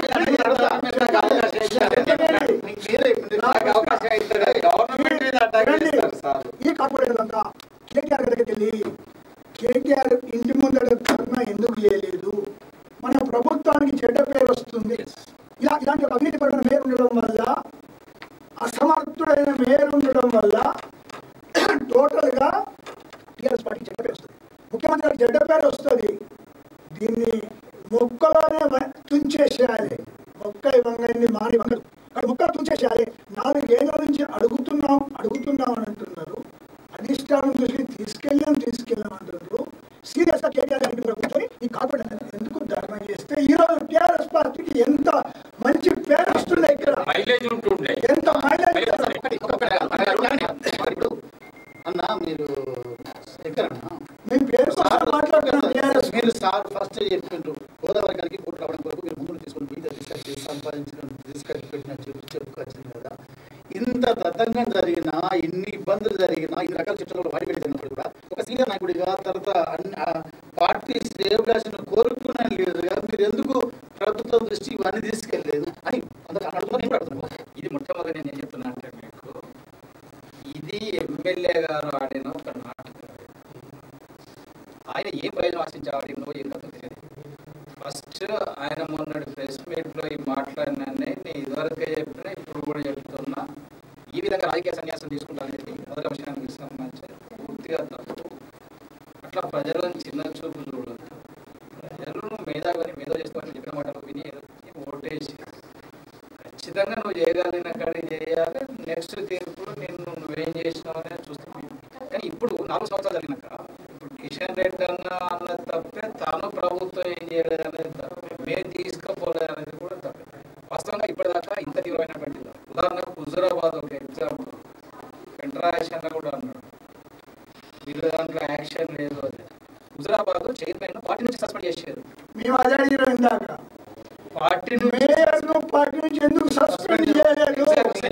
Speaker 1: ఈ కార్పొరేటర్ అంతా కేటీఆర్ దగ్గరికి వెళ్ళి కేటీఆర్ ఇంటి ముందర ధర్నా ఎందుకు చేయలేదు మన ప్రభుత్వానికి చెడ్డ పేరు వస్తుంది ఇలా ఇలాంటి ఒక అవినీతి పడిన మేయర్ ఉండడం వల్ల అసమర్థుడైన మేయర్ ఉండడం వల్ల టోటల్ గా టీఆర్ఎస్ పార్టీకి చెడ్డ పేరు వస్తుంది ముఖ్యమంత్రి గారికి చెడ్డ పేరు వస్తుంది దీన్ని మొక్కలోనే వ- తుంచేసేయాలి మొక్క వంగని మాని వంగదు కానీ మొక్క తుంచేసేయాలి నాలుగేళ్ల నుంచి అడుగుతున్నాం అడుగుతున్నాం అని అంటున్నారు అధిష్టానం దృష్టికి తీసుకెళ్ళాం తీసుకెళ్ళాం అంటున్నారు సీరియస్ గా కేటీఆర్ గారికి కూడా కూర్చొని ఈ కార్పొరేట్ ఎందుకు ధర్నా చేస్తే ఈ రోజు టీఆర్ఎస్ పార్టీకి ఎంత మంచి పేరు వస్తుంది ఇక్కడ
Speaker 3: మైలేజ్ ఉంటుండే
Speaker 1: ఎంత మైలేజ్
Speaker 2: ఒకటి ఒకటి ఇప్పుడు అన్న మీరు ఎక్కడన్నా
Speaker 1: మేము పేరు కోసం మాట్లాడుతున్నాం టీఆర్ఎస్
Speaker 2: మీరు సార్ ఫస్ట్ చెప్పిండ్రు గోదావరి గారికి కోర్టు రావడం కొరకు మీరు ముందు తీసుకుని మీద డిస్కస్ చేసి సంపాదించిన తీసుకొచ్చి పెట్టిన చెప్పి చెప్పుకొచ్చింది కదా ఇంత తతంగం జరిగినా ఇన్ని ఇబ్బందులు జరిగినా ఇన్ని రకాల చర్చలు బయట పెట్టినప్పుడు కూడా ఒక సీనియర్ నాయకుడిగా తర్వాత అన్ని ఆ పార్టీ శ్రేయోభిలాషను కోరుకున్న లీడర్గా మీరు ఎందుకు ప్రభుత్వం దృష్టి ఇవన్నీ తీసుకెళ్ళలేదు అని అందరూ అడుగుతున్నా నేను కూడా అడుగుతున్నాను
Speaker 4: ఇది మొట్టమొదటి నేను ఏం చెప్తున్నా అంటే మీకు ఇది ఎమ్మెల్యే గారు ఆడిన ఒక నాటకం ఆయన ఏం ప్రయోజనం ఆశించి ఆడిందో ఏం కథ తెలియదు ఫస్ట్ ఆయన మొన్నటి ప్రెస్ మీట్ లో ఈ మాట్లాడినాన్ని నేను ఇదివరకే చెప్పిన ఇప్పుడు కూడా చెప్తున్నా ఈ విధంగా రాజకీయ సన్యాసం తీసుకుంటానేది మొదటి విషయానికి సంబంధించి పూర్తిగా తప్పు అట్లా ప్రజలను చిన్న చూపు చూడదు ప్రజలు మేధావిని మేధో చేసుకోవాలని చెప్పిన మాటలు విని ఓటేసి ఖచ్చితంగా నువ్వు చేయగలిగిన కాడికి చేయాలి నెక్స్ట్ తీర్పులు నిన్ను నువ్వేం చేసినావు అనేది చూస్తాం కానీ ఇప్పుడు నాలుగు సంవత్సరాలు జరిగినాక ఇప్పుడు కిషన్ రెడ్డి అన్న అన్న తప్పే తాను ప్రభుత్వం ఏం చేయలేదు అనేది తప్పే మేము తీసుకుపోలేదు అనేది కూడా తప్పే వాస్తవంగా ఇప్పటిదాకా ఇంత తీవ్రమైనటువంటి ఉదాహరణకు హుజురాబాద్ ఒక ఎగ్జాంపుల్ ఫెడరేషన్ కూడా అన్నాడు వీళ్ళు దాంట్లో యాక్షన్ లేదు అది హుజురాబాద్ చైర్మన్ పార్టీ నుంచి సస్పెండ్ చేశారు
Speaker 1: మేము అదే అడిగినాం ఇందాక
Speaker 4: పార్టీ
Speaker 1: మేయర్ ను పార్టీ నుంచి ఎందుకు సస్పెండ్ చేయలేదు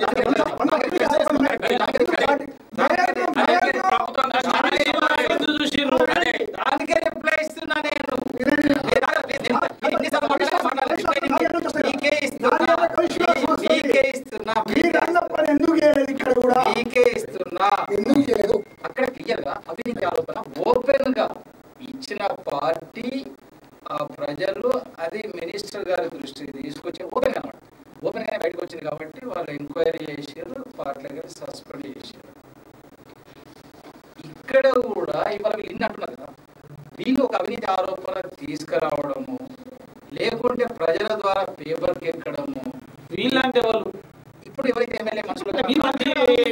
Speaker 4: దానికే రిప్లై ఇస్తున్నా నేను ఎన్నిసార్లు మాట్లాడాలి? మీకే ఇస్తున్నా మీకే ఇస్తున్నా
Speaker 1: మీరు అన్న పని ఎందుకు చేయలేదు ఇక్కడ కూడా
Speaker 4: మీకే ఇస్తున్నా
Speaker 1: ఎందుకు చేయలేదు
Speaker 4: అక్కడ క్లియర్ గా అవినీతి ఆరోపణ ఓపెన్ గా ఇచ్చిన పార్టీ ఆ ప్రజలు అది మినిస్టర్ గారి దృష్టికి తీసుకొచ్చి ఓపెన్ అనమాట ఓపెన్ గానే బయటకు వచ్చింది కాబట్టి వాళ్ళు ఎంక్వైరీ చేశారు పార్టీ గారు సస్పెండ్ చేశారు ఇక్కడ కూడా ఇవాళ వీళ్ళు ఇన్ని అంటున్నారు కదా వీళ్ళు ఒక అవినీతి ఆరోపణ తీసుకురావడము లేకుంటే ప్రజల ద్వారా పేపర్కి ఎక్కడము
Speaker 5: వీళ్ళంటే వాళ్ళు
Speaker 4: ఇప్పుడు ఎవరైతే ఎమ్మెల్యే మనుషులు
Speaker 5: మీ మధ్య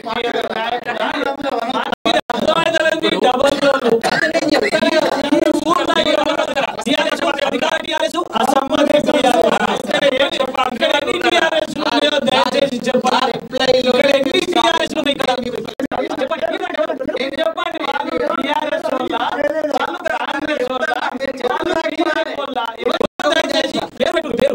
Speaker 5: అర్థమైతలేదు ఈ డబల్ రోలు. ఈ ఊర్లో ఈ TRS పార్టీ అధికార TRS, అసమ్మతి TRS. ఇక్కడ ఏం చెప్పాలి? ఇక్కడ ఎన్ని TRS ఉన్నాయో దయచేసి చెప్పాలి. ఇక్కడ ఎన్ని TRS ఉన్నాయి ఇక్కడ? చెప్పండి. నేను చెప్పండి వాళ్ళు TRS వల్ల, వాళ్ళు కాంగ్రెస్ వల్ల, వాళ్ళు TRS వల్ల. ఎవరు దయచేసి పేరు పెట్టు, పేరు.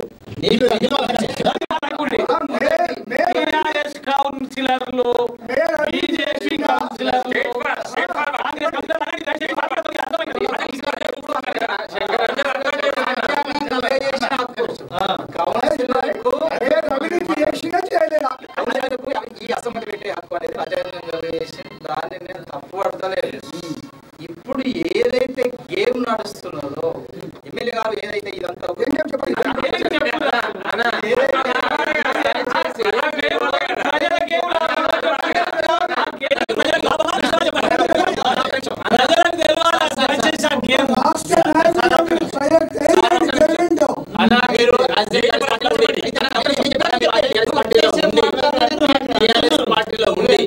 Speaker 5: టిఆర్ఎస్ కౌన్సిలర్లు బీజేపీ కౌన్సిలర్లు కాంగ్రెస్ కౌన్సిలర్లు అలాంటి దయచేసి మాట్లాడడానికి అర్థమైంది.
Speaker 1: అవినీతి చేసినా చేయలేదా
Speaker 4: కౌన్సిలర్కు ఈ అసమ్మతి పెట్టే హక్కు అనేది రాజ్యాంగం వేసి దాన్ని నేను తప్పు పడతలేదు ఇప్పుడు ఏదైతే గేమ్ నడుస్తున్నదో ఎమ్మెల్యే గారు ఏదైతే ఇదంతా
Speaker 5: ప్రజలకు తెలవాలి దయచేసి ఆ గేమ్
Speaker 1: రాష్ట్ర నాయకులు స్వయం తెలియదు
Speaker 11: అలా మీరు రాజశేఖర్ పార్టీలో ఉండి, టీఆర్ఎస్ పార్టీలో ఉండి, టీఆర్ఎస్ పార్టీలో ఉండి,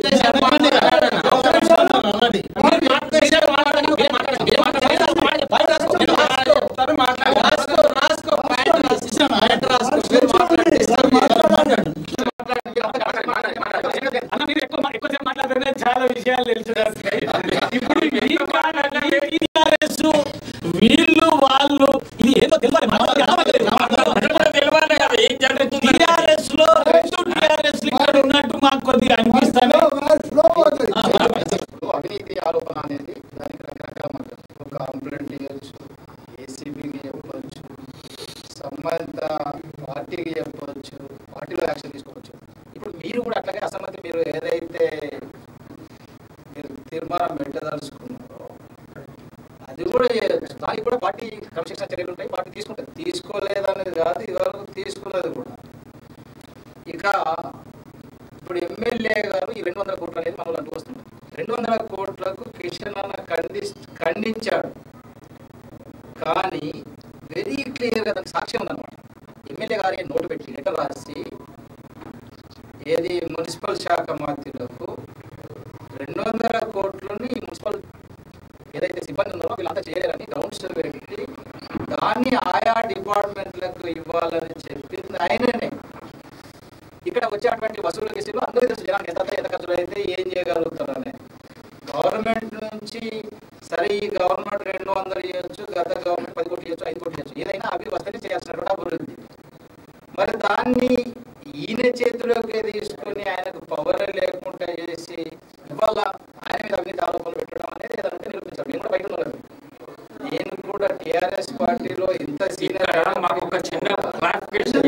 Speaker 5: అన్న మీరు ఎక్కువ మా- ఎక్కువసేపు మాట్లాడితే చాలా విషయాలు తెలుసు ఇప్పుడు ఈ కారణంగా ఈ TRS, వీళ్ళు వాళ్ళు ఇది ఏదో తెలియాలి మనకి అర్థమవుతలేదు.
Speaker 3: తెలియాలి కదా ఏం జరుగుతుంది
Speaker 5: టీఆర్ఎస్ లో రెండు టీఆర్ఎస్ ఇక్కడ ఉన్నట్టు మాకు కొద్దిగా అనిపిస్తాను
Speaker 1: ఫ్లో పోతుంది
Speaker 4: ఇప్పుడు అవినీతి ఆరోపణ అనేది దానికి రకరకాల మార్గాలు. ఒక కంప్లైంట్ ఇవ్వచ్చు ఏసీబీకి చెప్పవచ్చు సంబంధిత పార్టీకి చెప్పవచ్చు పార్టీలో యాక్షన్ తీసుకోవచ్చు ఇప్పుడు మీరు కూడా అట్లాగే అసమ్మతి మీరు ఏదైతే మీరు తీర్మానం పెట్టదలుచుకున్నారో అది కూడా చేయొచ్చు దానికి కూడా పార్టీ క్రమశిక్షణ చర్యలు ఉంటాయి పార్టీ తీసుకుంటుంది తీసుకోలేదనేది కాదు ఇదివరకు తీసుకున్నది కూడా ఇక ఇప్పుడు ఎమ్మెల్యే గారు ఈ రెండు వందల కోట్లు అనేది మనలో అంటూ వస్తుంది రెండు వందల కోట్లకు కిషన్ అన్న ఖండి ఖండించాడు కానీ వెరీ క్లియర్గా దానికి సాక్ష్యం ఉందన్నమాట ఎమ్మెల్యే గారి నోటు పెట్టి లెటర్ రాసి ఏది మున్సిపల్ శాఖ మంత్రులకు రెండు వందల కోట్లని ఈ మున్సిపల్ ఏదైతే సిబ్బంది ఉన్నారో వీళ్ళంతా చేయలేరని అమౌంట్స్ పెట్టి దాన్ని ఆయా డిపార్ట్మెంట్లకు ఇవ్వాలని చెప్పింది ఆయననే ఇక్కడ వచ్చేటువంటి వసూలు కేసులు అందరూ తెలుసు జనానికి ఎంత ఎంత ఖర్చులు అయితే ఏం చేయగలుగుతారని గవర్నమెంట్ నుంచి సరే ఈ గవర్నమెంట్ రెండు వందలు ఇవ్వచ్చు గత గవర్నమెంట్ పది కోట్లు ఇవ్వచ్చు ఐదు కోట్లు ఇవ్వచ్చు ఏదైనా అవి వస్తేనే చేయాల్సినటువంటి అభివృద్ధి మరి దాన్ని ఈయన చేతిలోకి తీసుకొని ఆయనకు పవర్ లేకుండా చేసి ఇవాళ ఆయన మీద అవినీతి ఆరోపణలు పెట్టడం అనేది ఏదంటే నిరూపించారు నేను కూడా బయట ఉన్నది నేను కూడా టిఆర్ఎస్ పార్టీలో ఇంత సీనియర్
Speaker 3: మాకు ఒక చిన్న క్లారిఫికేషన్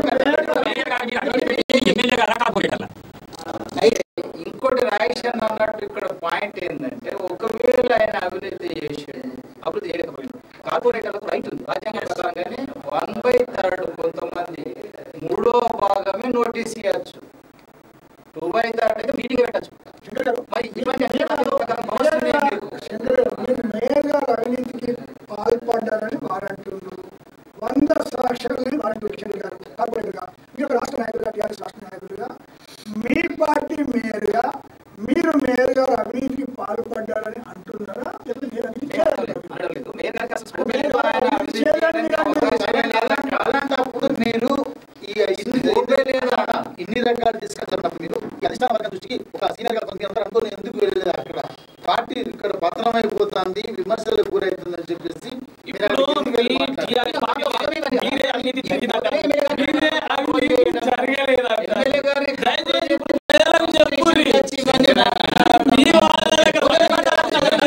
Speaker 3: ఎమ్మెల్యే గారా కార్పొరేటర్లా
Speaker 4: అయితే ఇంకోటి రాయిషన్ అన్నట్టు ఇక్కడ పాయింట్ ఏంటంటే ఒకవేళ ఆయన అభివృద్ధి చేసాడు అభివృద్ధి చేయలేకపోయింది కార్పొరేటర్లకు రైట్ ఉంది రాజ్యాంగ ప్రకారంగానే వన్ బై థర్డ్ కొంతమంది మూడో భాగమే నోటీస్ ఇవ్వచ్చు టూ బై థర్డ్ అయితే మీటింగ్ పెట్టచ్చు మరి ఇవన్నీ అన్ని ప్రకారం అవసరం లేదు మీకు.
Speaker 1: శంకర్ మీరు మేయర్ గారు అవినీతికి పాల్పడ్డారని వారంటున్నారు వంద సాక్ష్యాలని వారంటూ శంకర్ గారు కార్పొరేటర్గా మీ యొక్క రాష్ట్ర నాయకులుగా టీఆర్ఎస్ రాష్ట్ర నాయకులుగా మీ పార్టీ మేయర్గా మీరు మేయర్ గారు అవినీతికి పాల్పడ్డారని అంటున్నారా లేకపోతే మీరు అవినీతి చేయాలని
Speaker 4: అడగలేదు. మేయర్ గారికి అసలు స్కోప్ లేదు. ఆయన అభివృద్ధి చేయడానికి అవకాశమే లేదంటే
Speaker 2: అలాంటప్పుడు మీరు ఈ ఇన్ని ఇన్ని రకాల డిస్కషన్ ఉన్నప్పుడు మీరు ఈ అధిష్టాన వర్గం దృష్టికి ఒక సీనియర్ గా కొంత అనుకుని ఎందుకు వెళ్ళలేదు అక్కడ పార్టీ ఇక్కడ పతనం అయిపోతుంది విమర్శలకు గురవుతుందని చెప్పేసి మీరు అక్కడికి ఎందుకు వెళ్ళి మాట్లాడారు?
Speaker 11: మీరే అవినీతి జరిగినాక మీరే అవినీతి జరగలేదంట
Speaker 4: ఎమ్మెల్యే గారి
Speaker 11: ప్రజలకు చెప్పుర్రి. మీ వాళ్ళ దగ్గర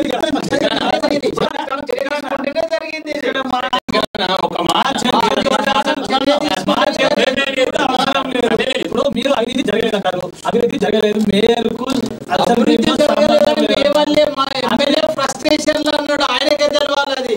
Speaker 4: చేసుకుంటేనే జరిగింది
Speaker 11: ఒక మాట ఇప్పుడు మీరు అవినీతి జరగలేదంటారు అభివృద్ధి జరగలేదు మేయర్కు
Speaker 4: అభివృద్ధి జరగలేదని మేమల్లే మా ఎమ్మెల్యే ఫ్రస్ట్రేషన్ లో అన్నాడు ఆయనకే తెలవాలి అది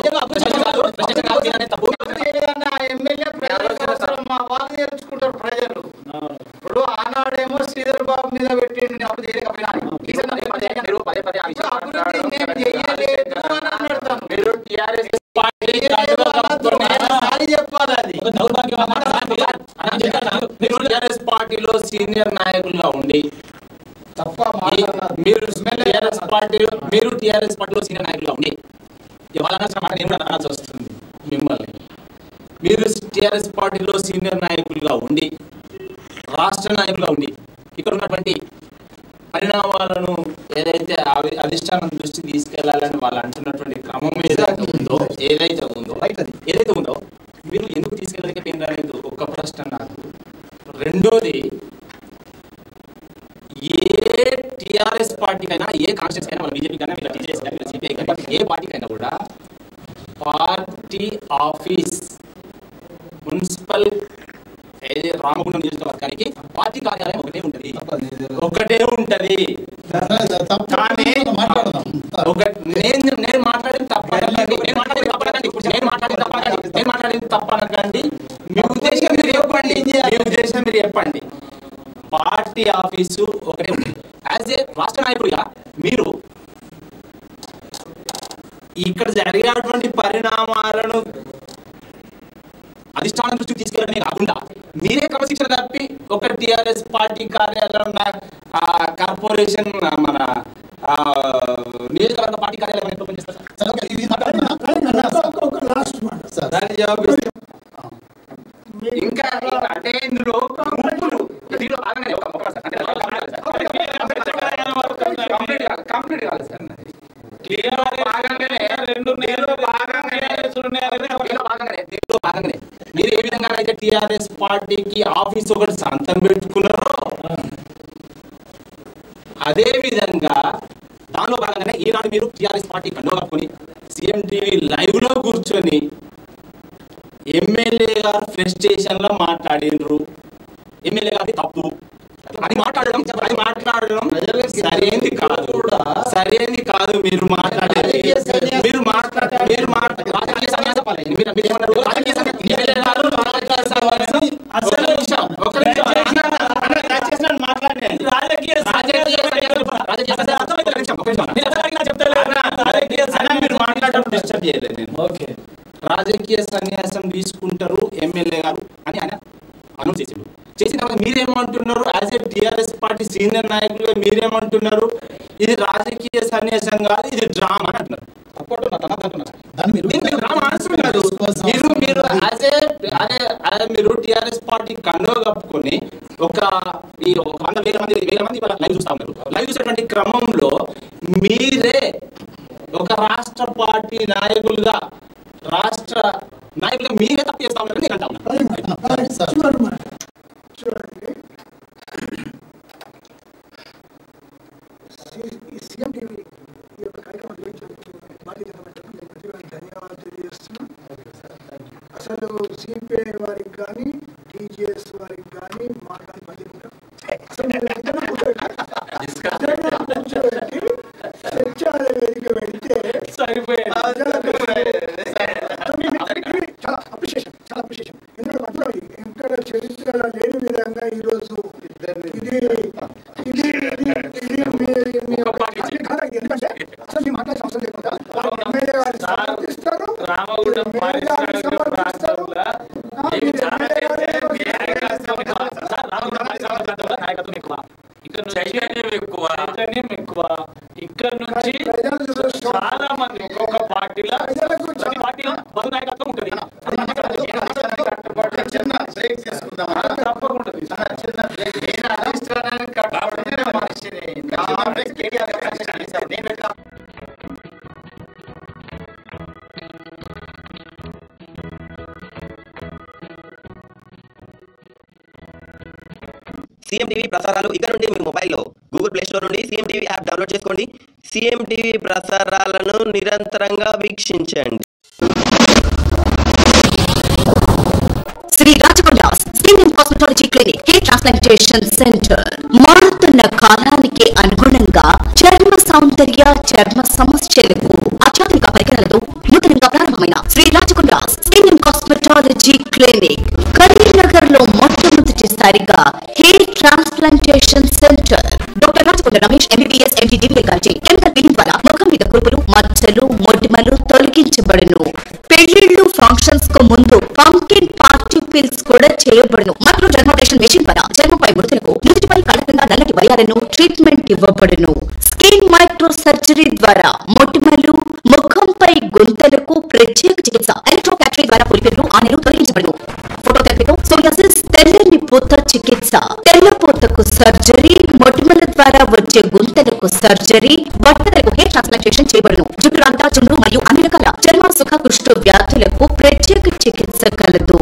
Speaker 4: అభివృద్ధి చేయలేదని ఆ ఎమ్మెల్యే ప్రజలకు అవసరం మా వాళ్ళు నేర్చుకుంటారు ప్రజలు ఇప్పుడు ఆనాడేమో శ్రీధర్ బాబు మీద పెట్టిండు నేను అభివృద్ధి చేయలేకపోయినా ఈసారి నాకు ఏమన్నా చేయండి. ఇప్పుడు అభివృద్ధి నేను చేయలేదు అని అన్నాడు తను.
Speaker 11: మీరు టిఆర్ఎస్ పార్టీ
Speaker 4: చేయలేదు అనొద్దు. ఆయన సారీ చెప్పాలి అది
Speaker 11: ఒక దౌర్భాగ్యం మీరు టిఆర్ఎస్ పార్టీలో సీనియర్ నాయకులుగా ఉండి
Speaker 2: తప్ప
Speaker 11: ఈ- మీరు టిఆర్ఎస్ పార్టీ మీరు టిఆర్ఎస్ పార్టీలో సీనియర్ నాయకులుగా ఉండి ఇవాళ అనాల్సిన మాట నేను కూడా అనాల్సి వస్తుంది మిమ్మల్ని మీరు టిఆర్ఎస్ పార్టీలో సీనియర్ నాయకులుగా ఉండి రాష్ట్ర నాయకులుగా ఉండి ఇక్కడ ఉన్నటువంటి పరిణామాలను ఏదైతే అవి- అధిష్టానం దృష్టి తీసుకెళ్లాలని వాళ్ళు అంటున్నటువంటి క్రమం ఏదైతే ఉందో ఏదైతే ఉందో ఏదైతే ఉందో మీరు ఎందుకు తీసుకెళ్ళలేకపోయింది అనేది ఒక ప్రశ్న నాకు రెండోది ఏ టిఆర్ఎస్ పార్టీకైనా ఏ కాన్స్టిట్యూన్స్ అయినా వాళ్ళ బీజేపీ కైనా వీళ్ళ టీజేఎస్ కానీ వీళ్ళ సిపిఐ కానీ ఏ పార్టీకైనా కూడా పార్టీ ఆఫీస్ మున్సిపల్ ఏది రామగుండం నియోజకవర్గానికి పార్టీ కార్యాలయం ఒకటే ఉంటది ఒకటే ఉంటది కానీ ఒక నేను నేను మాట్లాడింది తప్పనకండి నేను మాట్లాడింది తప్పనకండి ఇప్పుడు నేను మాట్లాడింది తప్పనకండి నేను మాట్లాడింది తప్పనకండి మీ ఉద్దేశం మీరు చెప్పండి మీ ఉద్దేశం మీరు చెప్పండి పార్టీ ఆఫీసు ఒకటే ఉంది యాజ్ ఏ రాష్ట్ర నాయకుడిగా మీరు ఇక్కడ జరిగేటువంటి పరిణామాలను అధిష్టానం దృష్టికి తీసుకెళ్ళడమే కాకుండా మీరే క్రమశిక్షణ తప్పి ఒక టిఆర్ఎస్ పార్టీ కార్యాలయం ఉన్న, ఆ, కార్పొరేషన్ మన ఆ, నియోజకవర్గ పార్టీ కార్యాలయం ఎట్లా పనిచేస్తారు సార్?
Speaker 2: సరే, ఓకే, ఇది మాట్లాడుతున్నా
Speaker 1: ఒక లాస్ట్ మాట
Speaker 11: దాని జవాబు ఇంకా ఇంకా అంటే ఇందులో ముగ్గురు దీనిలో భాగంగానే ఒక ఒక సార్. అంటే కంప్లీట్ కాదు, కంప్లీట్ కాదు సార్ నాది. దీనిలో భాగంగానే రెండు దీనిలో భాగంగానే దీనిలో భాగంగానే దీనిలో భాగంగానే మీరు ఏ విధంగా అయితే టిఆర్ఎస్ పార్టీకి ఆఫీస్ ఒకటి సంతం పెట్టుకున్నారో అదే విధంగా దానిలో భాగంగానే ఈనాడు మీరు టిఆర్ఎస్ పార్టీ కండువ కప్పుకొని సీఎం టీవీ లైవ్ లో కూర్చొని ఎమ్మెల్యే గారు ఫ్రస్ట్రేషన్ లో మాట్లాడినరు ఎమ్మెల్యే గారి తప్పు అది మాట్లాడడం అది మాట్లాడడం సరైనది కాదు సరైనది కాదు మీరు మాట్లాడేది మీరు మాట్లాడ మీరు మాట్లాడ రాజకీయ సన్యాసం మీరు మీరు ఏమన్నారు రాజకీయ సన్యాసం ఎమ్మెల్యే గారు రాజకీయ సన్యాసం ఒక నిమిషం ఒక నిమిషం మాట్లాడండి రాజకీయ రాజకీయ రాజకీయ సన్యాసం ఒక నిమిషం ఒక నిమిషం రాజకీయ సన్యాసం మీరు మాట్లాడడం డిస్టర్బ్ చేయలేదు నేను ఓకే రాజకీయ సన్యాసం తీసుకుంటారు ఎమ్మెల్యే గారు అని ఆయన అనౌన్స్ చేసిండు చేసిన తర్వాత మీరేమంటున్నారు as a TRS party senior నాయకులుగా మీరేమంటున్నారు ఇది రాజకీయ సన్యాసం కాదు ఇది డ్రామా అని అంటున్నారు
Speaker 2: మీరు
Speaker 11: దీనికి మీరు రామ అవసరం కాదు మీరు మీరు యాజ్ ఏ అదే అదే మీరు టిఆర్ఎస్ పార్టీ కండువ కప్పుకొని ఒక ఈ ఒక వంద వేల మంది వేల మంది ఇవాళ లైవ్ చూస్తా ఉన్నారు లైవ్ చూసేటువంటి క్రమంలో మీరే ఒక రాష్ట్ర పార్టీ నాయకులుగా రాష్ట్ర నాయకులుగా మీరే తప్పు చేస్తా ఉన్నారని నేను అంటా ఉన్నాను
Speaker 1: చూడండి చూడండి సి- ఈ సీఎం టీవీ ఈ యొక్క కార్యక్రమం నిర్వహించినందుకు భారతీయ జనతా పార్టీ తరఫున నేను ప్రత్యేకంగా ధన్యవాదాలు తెలియజేస్తున్నాను అసలు సిపిఐ వారికి కానీ టీజీఎస్ వారికి కానీ మా కానీ పనిచేయకుండా అసలు మీరు ఇద్దరు కూర్చోబెట్టి ఇద్దరు కూర్చోబెట్టి చర్చ వేదిక వెళ్తే చాలా అప్రిషియేషన్ చాలా అప్రిషియేషన్ ఎందుకంటే అర్థం ఎక్కడ చరిత్రలో లేని విధంగా ఈరోజు ఇది ఇది ఇది ఇది మీ- మీ యొక్క పార్టీ కాదు ఇది. ఎందుకంటే అసలు మీ మాట్లాడే అవసరం లేకుండా ఎమ్మెల్యే గారిని సమర్థిస్తారు
Speaker 11: రామగుండం
Speaker 1: ఎమ్మెల్యే గారిని సమర్థిస్తారు ఆ, మీరు ఎమ్మెల్యే గారిని
Speaker 11: చైతన్యం ఎక్కువ చైతన్యం ఎక్కువ ఇక్కడ నుంచి చాలా మంది ఒక్కొక్క పార్టీలో ప్రతి పార్టీలో బహు నాయకత్వం ఉంటుంది
Speaker 2: చిన్న బ్రేక్ తీసుకుందామా
Speaker 11: తప్పకుండా
Speaker 2: చిన్న బ్రేక్ నేను అధిష్టానానికి కట్టుబడిన మనిషిని నా బ్రేక్ కేటీఆర్ గారు అధిష్టానం చేశారు. నేను ఎట్లా
Speaker 6: సీఎం టీవీ ప్రసారాలు ఇక్కడ నుండి మీ మొబైల్లో గూగుల్ ప్లే స్టోర్ నుండి సీఎం టీవీ యాప్ డౌన్లోడ్ చేసుకోండి సీఎం టీవీ ప్రసారాలను నిరంతరంగా వీక్షించండి
Speaker 7: Shri Rachakonda skin cosmetology clinic hair transplantation centre మారుతున్న కాలానికి అనుగుణంగా చర్మ సౌందర్య చర్మ సమస్యలకు అత్యాధునిక పరికరాలతో నూతనంగా ప్రారంభమైన Shri Rachakonda skin cosmetology clinic Karimnagar లో మొట్టమొదటిసారిగా hair transplantation centre doctor Rachakonda Ramesh MBBS MD DVL గారి కెమికల్ బిల్లింగ్ ద్వారా ముఖం మీద కురుపులు మచ్చలు మొటిమలు తొలగించబడును పెళ్లిళ్లు ఫంక్షన్స్ కు ముందు పంకిన్ పార్టీ పిల్స్ కూడా చేయబడును మైక్రో డెర్మాటేషన్ మెషిన్ ద్వారా చర్మంపై మృతులకు నుదుటిపై కళకంగా నల్లటి వయాలను ట్రీట్మెంట్ ఇవ్వబడును స్కిన్ మైక్రో సర్జరీ ద్వారా మొటిమలు ముఖంపై గుంతలకు ప్రత్యేక చికిత్స ఎలక్ట్రో క్యాటరీ ద్వారా పులిపెట్లు ఆనెలు తొలగించబడును ఫోటోథెరపీతో సోయాసిస్ తెల్లని పూత చికిత్స తెల్లపూతకు సర్జరీ మొటిమల ద్వారా వచ్చే గుంతలకు సర్జరీ బట్టలకు హెయిర్ ట్రాన్స్ప్లాంటేషన్ చేయబడును జుట్టు రాంతా చుండ్రు మరియు అన్ని రకాల చర్మ సుఖ కుష్టు వ్యాధులకు ప్రత్యేక చికిత్స కలదు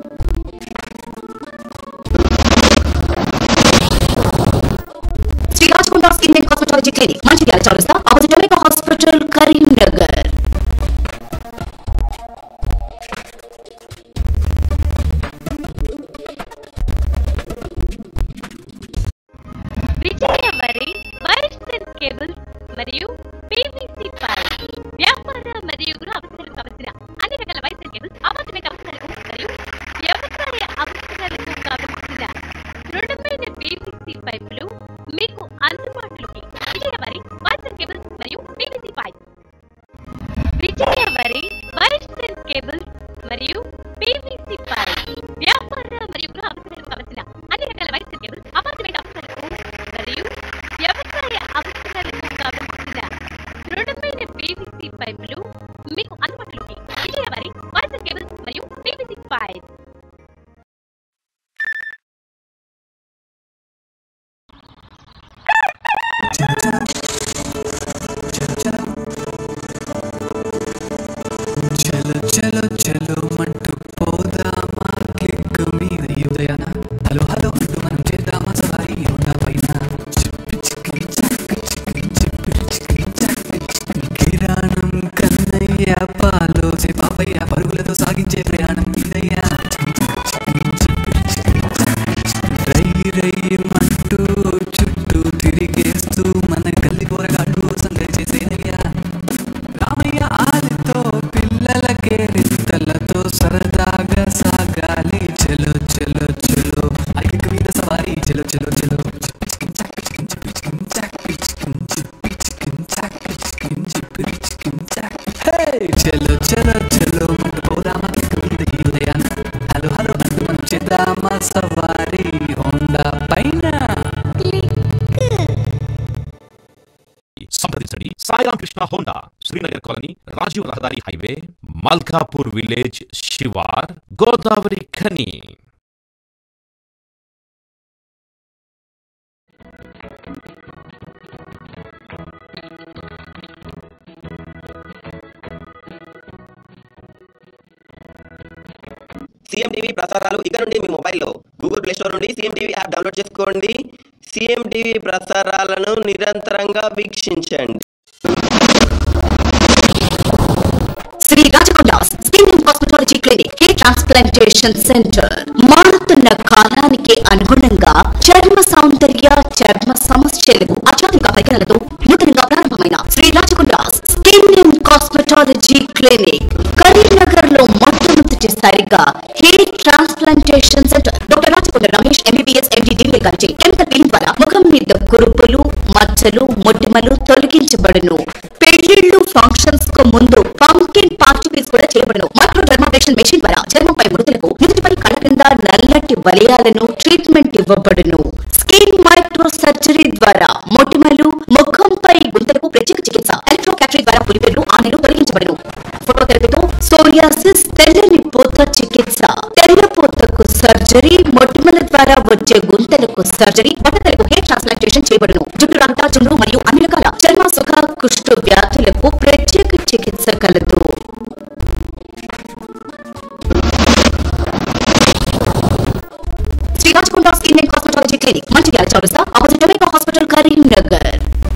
Speaker 7: Shri Rajakonda skin and cosmetology clinic Mancherial చౌరస్తా opposite America hospital Karimnagar
Speaker 8: Vijaya వరి వైర్స్ అండ్ కేబుల్స్ మరియు పీవీసీ పైప్ వ్యాపార మరియు గృహ అవసరాలకు కావలసిన అన్ని రకాల వైర్స్ అండ్ కేబుల్స్ అపార్ట్మెంట్ అవసరాలకు మరియు వ్యవసాయ అవసరాలకు కావలసిన దృఢమైన పీవీసీ పైపులు మీకు అందుబాటులోకి విజయ వరి వైర్స్ అండ్ కేబుల్స్ మరియు పీవీసీ పైప్ విజయ వరి వైర్స్ అండ్ కేబుల్స్ మరియు పీవీసీ పైప్ వ్యాపార మరియు గృహ అవసరాలకు కావలసిన అన్ని రకాల వైర్స్ అండ్ కేబుల్స్ అపార్ట్మెంట్ అవసరాలకు మరియు వ్యవసాయ అవసరాలకు కావలసిన దృఢమైన పీవీసీ పైపులు మీకు అందుబాటులోకి విజయ వరి వైర్స్ అండ్ కేబుల్స్ మరియు పీవీసీ పైప్
Speaker 9: చలో చలో చలో మంటూ పోదామా క్లిక్ మీద ఈ ఉదయాన హలో హలో అంటూ మనం చేద్దామా సవారీ ఉండా పైన చిప్పి చిక్కి చక్క చిక్కి చిప్పి చిక్కి చక్క చిక్కి. కిరాణం కన్నయ్య పాలోసే పాపయ్య పరుగులతో సాగించే ప్రయాణం మీదయ్యా రై రై మంటూ చుట్టూ తిరిగేస్తూ మన గల్లి పోరగాడు సందడి చేసేనయ్యా రామయ్య ఆలితో పిల్లలకే రింతలతో సరదాగా సాగాలి చెలో చెలో చెలో ఐక మీద సవారీ చెలో చెలో చెలో చలో చలో చలో మన పోదామా ఇక మీద ఈ ఉదయాన హలో హలో అంటూ మనం చేద్దామా సవారీ హోండా పైన
Speaker 12: సంప్రదించండి సాయిరామ్ కృష్ణ హోండా శ్రీనగర్ కాలనీ రాజ్ రాజీవ్ రహదారి హైవే మల్కాపూర్ విలేజ్ శివార్ గోదావరి ఖని
Speaker 6: సీఎం టీవీ ప్రసారాలు ఇక నుండి మీ మొబైల్లో గూగుల్ ప్లే స్టోర్ నుండి సీఎం టీవీ యాప్ డౌన్లోడ్ చేసుకోండి సీఎం టీవీ ప్రసారాలను నిరంతరంగా వీక్షించండి
Speaker 7: Shri Rajakonda skin and cosmetology clinic hair transplantation centre మారుతున్న కాలానికి అనుగుణంగా చర్మ సౌందర్య చర్మ సమస్యలకు అత్యాధునిక పరికరాలతో నూతనంగా ప్రారంభమైన Shri Rajakonda skin and cosmetology clinic Karimnagar లో మొట్టమొదటిసారిగా hair transplantation centre doctor Rajakonda Ramesh MBBS MD DVA గారిచే కెమికల్ పీలింగ్ ద్వారా ముఖం మీద కురుపులు మచ్చలు మొటిమలు తొలగించబడును పెళ్లిళ్ళు ఫంక్షన్స్ కు ముందు పంకిన్ పార్టీస్ కూడా చేయబడును మైక్రో డర్మాబ్రేషన్ మెషిన్ ద్వారా చర్మంపై మృతులకు నుదుటిపై కళ్ళ కింద నల్లటి వలయాలను ట్రీట్మెంట్ ఇవ్వబడును స్కిన్ మైక్రో సర్జరీ ద్వారా మొటిమలు ముఖంపై గుంతలకు ప్రత్యేక చికిత్స ఎలక్ట్రోకాటరీ ద్వారా పులిపేర్లు ఆనెలు తొలగించబడును ఫోటోథెరపీతో సోరియాసిస్ తెల్లని పూత చికిత్స తెల్లపూతకు సర్జరీ మొటిమల ద్వారా వచ్చే గుంతలకు సర్జరీ బట్టతలకు హెయిర్ ట్రాన్స్ప్లాంటేషన్ చేయబడును జుట్టు రంట చుండ్రు మరియు అన్ని రకాల చర్మ సుఖ కుష్టు వ్యాధులకు ప్రత్యేక చికిత్స కలదు Shri Rajakonda skin and cosmetology clinic Mancherial చౌరస్తా opposite America hospital Karimnagar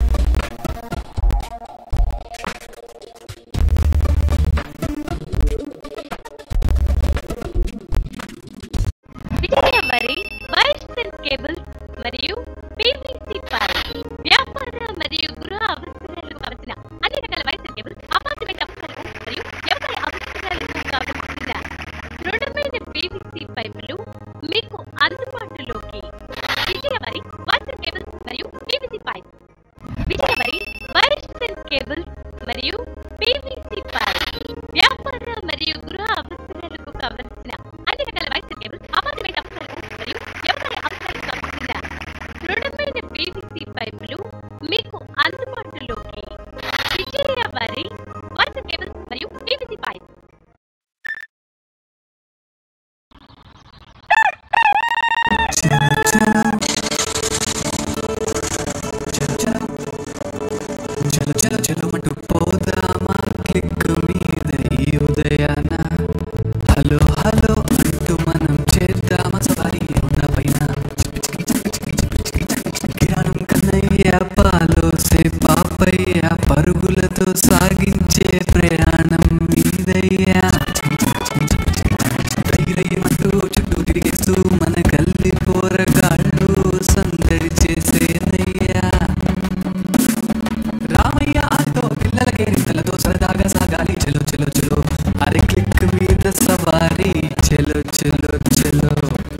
Speaker 8: Vijaya వరి వైర్స్ అండ్ కేబుల్స్ మరియు పీవీసీ పైప్ వ్యాపార మరియు గృహ అవసరాలకు కావలసిన అన్ని రకాల వైర్స్ అండ్ కేబుల్స్ అపార్ట్మెంట్ అవసరాలకు మరియు వ్యవసాయ అవసరాలకు కావలసిన దృఢమైన పీవీసీ పైపులు మీకు అందుబాటులోకి విజయ వరి వైర్స్ అండ్ కేబుల్స్ మరియు పీవీసీ పైప్ విజయ వరి వైర్స్ అండ్ కేబుల్స్ మరియు పీవీసీ పైప్ వ్యాపార మరియు గృహ అవసరాలకు కావలసిన అన్ని రకాల వైర్స్ అండ్ కేబుల్స్ అపార్ట్మెంట్ అవసరాలకు మరియు వ్యవసాయ అవసరాలకు కావలసిన దృఢమైన పీవీసీ పైపులు మీకు అందుబాటులోకి విజయ వరి వైర్స్ అండ్ కేబుల్స్ మరియు పీవీసీ పైప్
Speaker 9: చలో చలో చలో మంటూ పోదామా క్లిక్ మీద ఈ ఉదయాన హలో హలో అంటూ మనం చేద్దామా సవారీ ఉన్న పైన కిరాణం కన్నయ్య పాలోసే పాపయ్య పరుగులతో సాగించే ప్రయాణం మీదయ్యా ధైర్యమంటూ చుట్టూ తిరిగేస్తూ మన గల్లి పోరగాళ్ళు సందడి చేసేనయ్యా రామయ్య ఆటో పిల్లల కేరింతలతో సరదాగా సాగాలి చెలో చెలో చెలో అరే క్లిక్ మీద సవారీ చెలో చెలో చెలో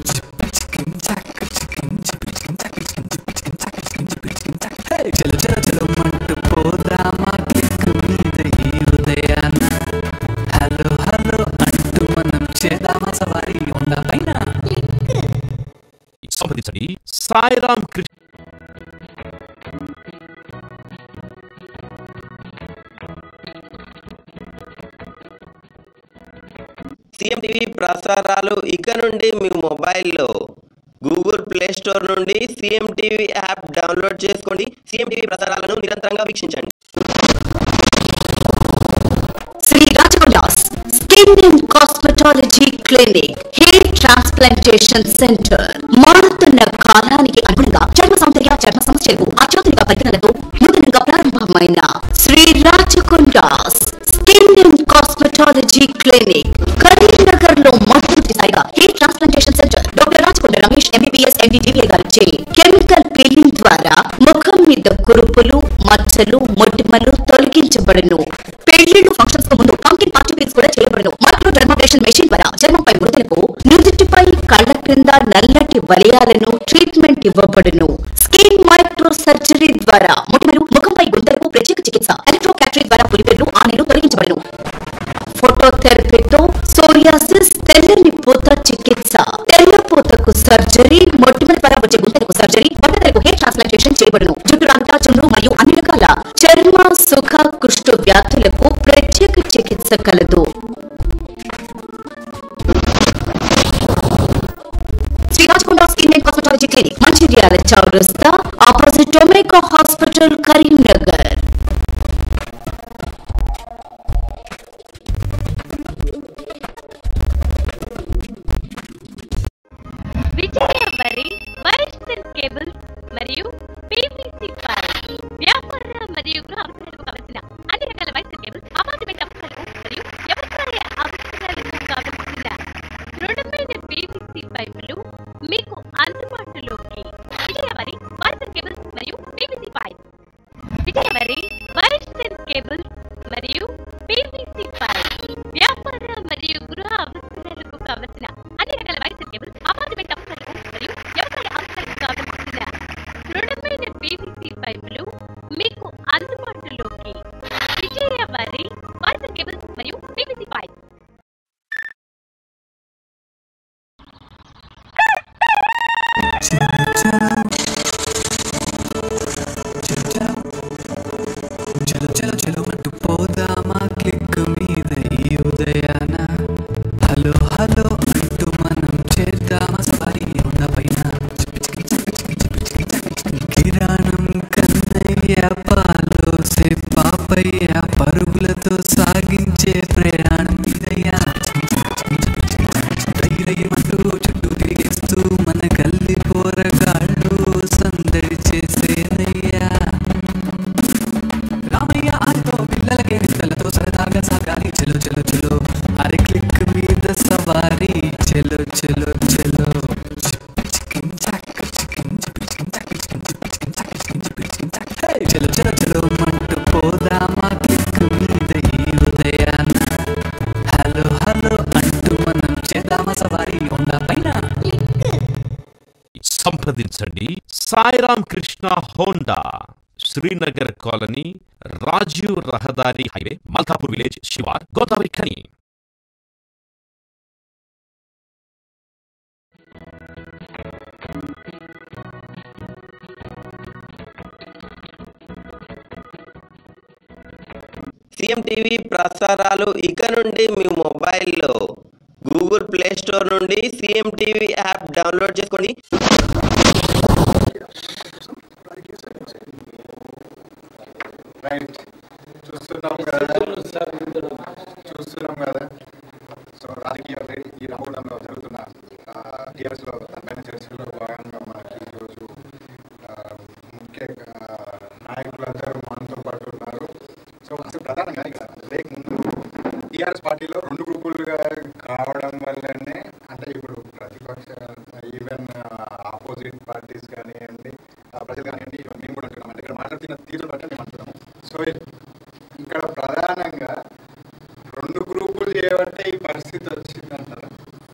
Speaker 9: చెలో చెలో చెలో మంటూ పోదామా క్లిక్ మీద ఈ ఉదయాన హలో హలో అంటూ మనం చేద్దామా సవారీ ఉందా పైన
Speaker 12: సంప్రదించండి సాయిరామ్ కృష్ణ
Speaker 6: సీఎం టీవీ ప్రసారాలు ఇక నుండి మీ మొబైల్లో గూగుల్ ప్లే స్టోర్ నుండి సీఎం టీవీ యాప్ డౌన్లోడ్ చేసుకోండి సీఎం టీవీ ప్రసారాలను నిరంతరంగా వీక్షించండి
Speaker 7: Shri Rajakonda skin and cosmetology clinic hair transplantation centre మారుతున్న కాలానికి అనుగుణంగా చర్మ సౌందర్య చర్మ సమస్యలకు అత్యాధునిక పరికరాలతో నూతనంగా ప్రారంభమైన Shri Rajakonda skin and cosmetology clinic Karimnagar లో మొట్టమొదటిసారిగా hair transplantation centre doctor Rajakonda Ramesh MBBS MD DVA గారిచే కెమికల్ పీలింగ్ ద్వారా ముఖం మీద కురుపులు మచ్చలు మొటిమలు తొలగించబడును పెళ్లిళ్ళు ఫంక్షన్స్ కు ముందు పంకిన్ పార్టీస్ కూడా చేయబడును మైక్రో డర్మాబ్రేషన్ మెషిన్ ద్వారా చర్మంపై మృతులకు నుదుటిపై కళ్ళ క్రింద నల్లటి వలయాలను ట్రీట్మెంట్ ఇవ్వబడును స్కిన్ మైక్రో సర్జరీ ద్వారా మొటిమలు ముఖంపై గుంతలకు ప్రత్యేక చికిత్స ఎలక్ట్రోకాటరీ ద్వారా పులిపేర్లు ఆనెలు తొలగించబడును ఫోటోథెరపీతో సోరియాసిస్ తెల్లని పూత చికిత్స తెల్లపూతకు సర్జరీ మొటిమల ద్వారా వచ్చే గుంతలకు సర్జరీ బట్టతలకు హెయిర్ ట్రాన్స్ప్లాంటేషన్ చేయబడును జుట్టు రంట చుండ్రు మరియు అన్ని రకాల చర్మ చర్మ సుఖ కుష్టు వ్యాధులకు ప్రత్యేక చికిత్స కలదు శ్రీరాజకొండ skin and cosmetology clinic Mancherial చౌరస్తా opposite tomato hospital Karimnagar
Speaker 8: Vijaya వరి వైర్స్టెల్ కేబుల్స్ మరియు పీవీసీ పైప్ వ్యాపార మరియు గృహ అవసరాలకు కావలసిన అన్ని రకాల వైర్స్టెల్ కేబుల్స్ అపార్ట్మెంట్ అవసరాలకు మరియు వ్యవసాయ అవసరాలకు కావలసిన దృఢమైన పీవీసీ పైపులు మీకు అందుబాటులోకి విజయ వరి వైర్స్టెల్ కేబుల్స్ మరియు పీవీసీ పైప్ విజయ వరి వైర్స్టెల్ కేబుల్స్ మరియు పీవీసీ పైప్ వ్యాపార మరియు గృహ అవసరాలకు కావలసిన అన్ని రకాల వైర్స్టెల్ కేబుల్స్ అపార్ట్మెంట్ అవసరాలకు మరియు వ్యవసాయ అవసరాలకు కావలసిన దృఢమైన పీవీసీ పైపులు మీకు అందుబాటులోకి విజయ వరి వైర్స్టెల్ కేబుల్స్ మరియు పీవీసీ పైప్
Speaker 9: చలో చలో చలో అంటూ పోదామా క్లిక్ మీద ఈ ఉదయాన హలో హలో అంటూ మనం చేద్దామా సవారీ ఉన్న పైన కిరాణం కన్నయ్య పాలో సే పాపయ్య పరుగులతో సాగించే ప్రయాణం ఇదయ్యా ధైర్యమంటూ చుట్టూ తిరిగేస్తూ మన గల్లి పోరగాళ్ళు సందడి చేసేనయ్యా రామయ్య ఆరితో పిల్లలకే విత్తలతో సరదాగా సాగాలి చెలో చెలో చెలో అరే క్లిక్ మీద సవారీ చెలో చెలో చెలో చెలో చెలో చెలో మంటూ పోదామా క్లిక్ మీద ఈ ఉదయాన హలో హలో అంటూ మనం చేద్దామా సవారీ ఉన్న పైన
Speaker 12: సంప్రదించండి సాయిరామ్ కృష్ణ హోండా శ్రీనగర్ కాలనీ రాజీవ్ రహదారి హైవే మల్కాపూర్ విలేజ్ శివార్ గోదావరి ఖని
Speaker 6: సీఎం టీవీ ప్రసారాలు ఇక నుండి మీ మొబైల్లో గూగుల్ ప్లే స్టోర్ నుండి సీఎం టీవీ యాప్ డౌన్లోడ్ చేసుకోండి
Speaker 13: రైట్ చూస్తున్నాం కదా చూస్తున్నాం కదా సో రాజకీయ వేడి ఈ రావడంలో జరుగుతున్న టీఆర్ఎస్లో దానిపైన చర్చలో భాగంగా మనకి ఈరోజు ఆ, ముఖ్య ఆ, నాయకులందరూ మనతో పాటు ఉన్నారు సో అసలు ప్రధానంగా ఇక్కడ లేక ముందు టీఆర్ఎస్ పార్టీలో రెండు గ్రూపులుగా కావడం వల్లనే అంటే ఇప్పుడు ప్రతిపక్ష ఈవెన్ ఆపోజిట్ పార్టీస్ కానివ్వండి ఆ, ప్రజలు కానివ్వండి ఇవి మేము కూడా అంటున్నాం అంటే ఇక్కడ మాట్లాడుతున్న తీరు బట్టి మేము అంటున్నాము సో ఇక్కడ ప్రధానంగా రెండు గ్రూపులు చేయబట్టే ఈ పరిస్థితి వచ్చిందంటారా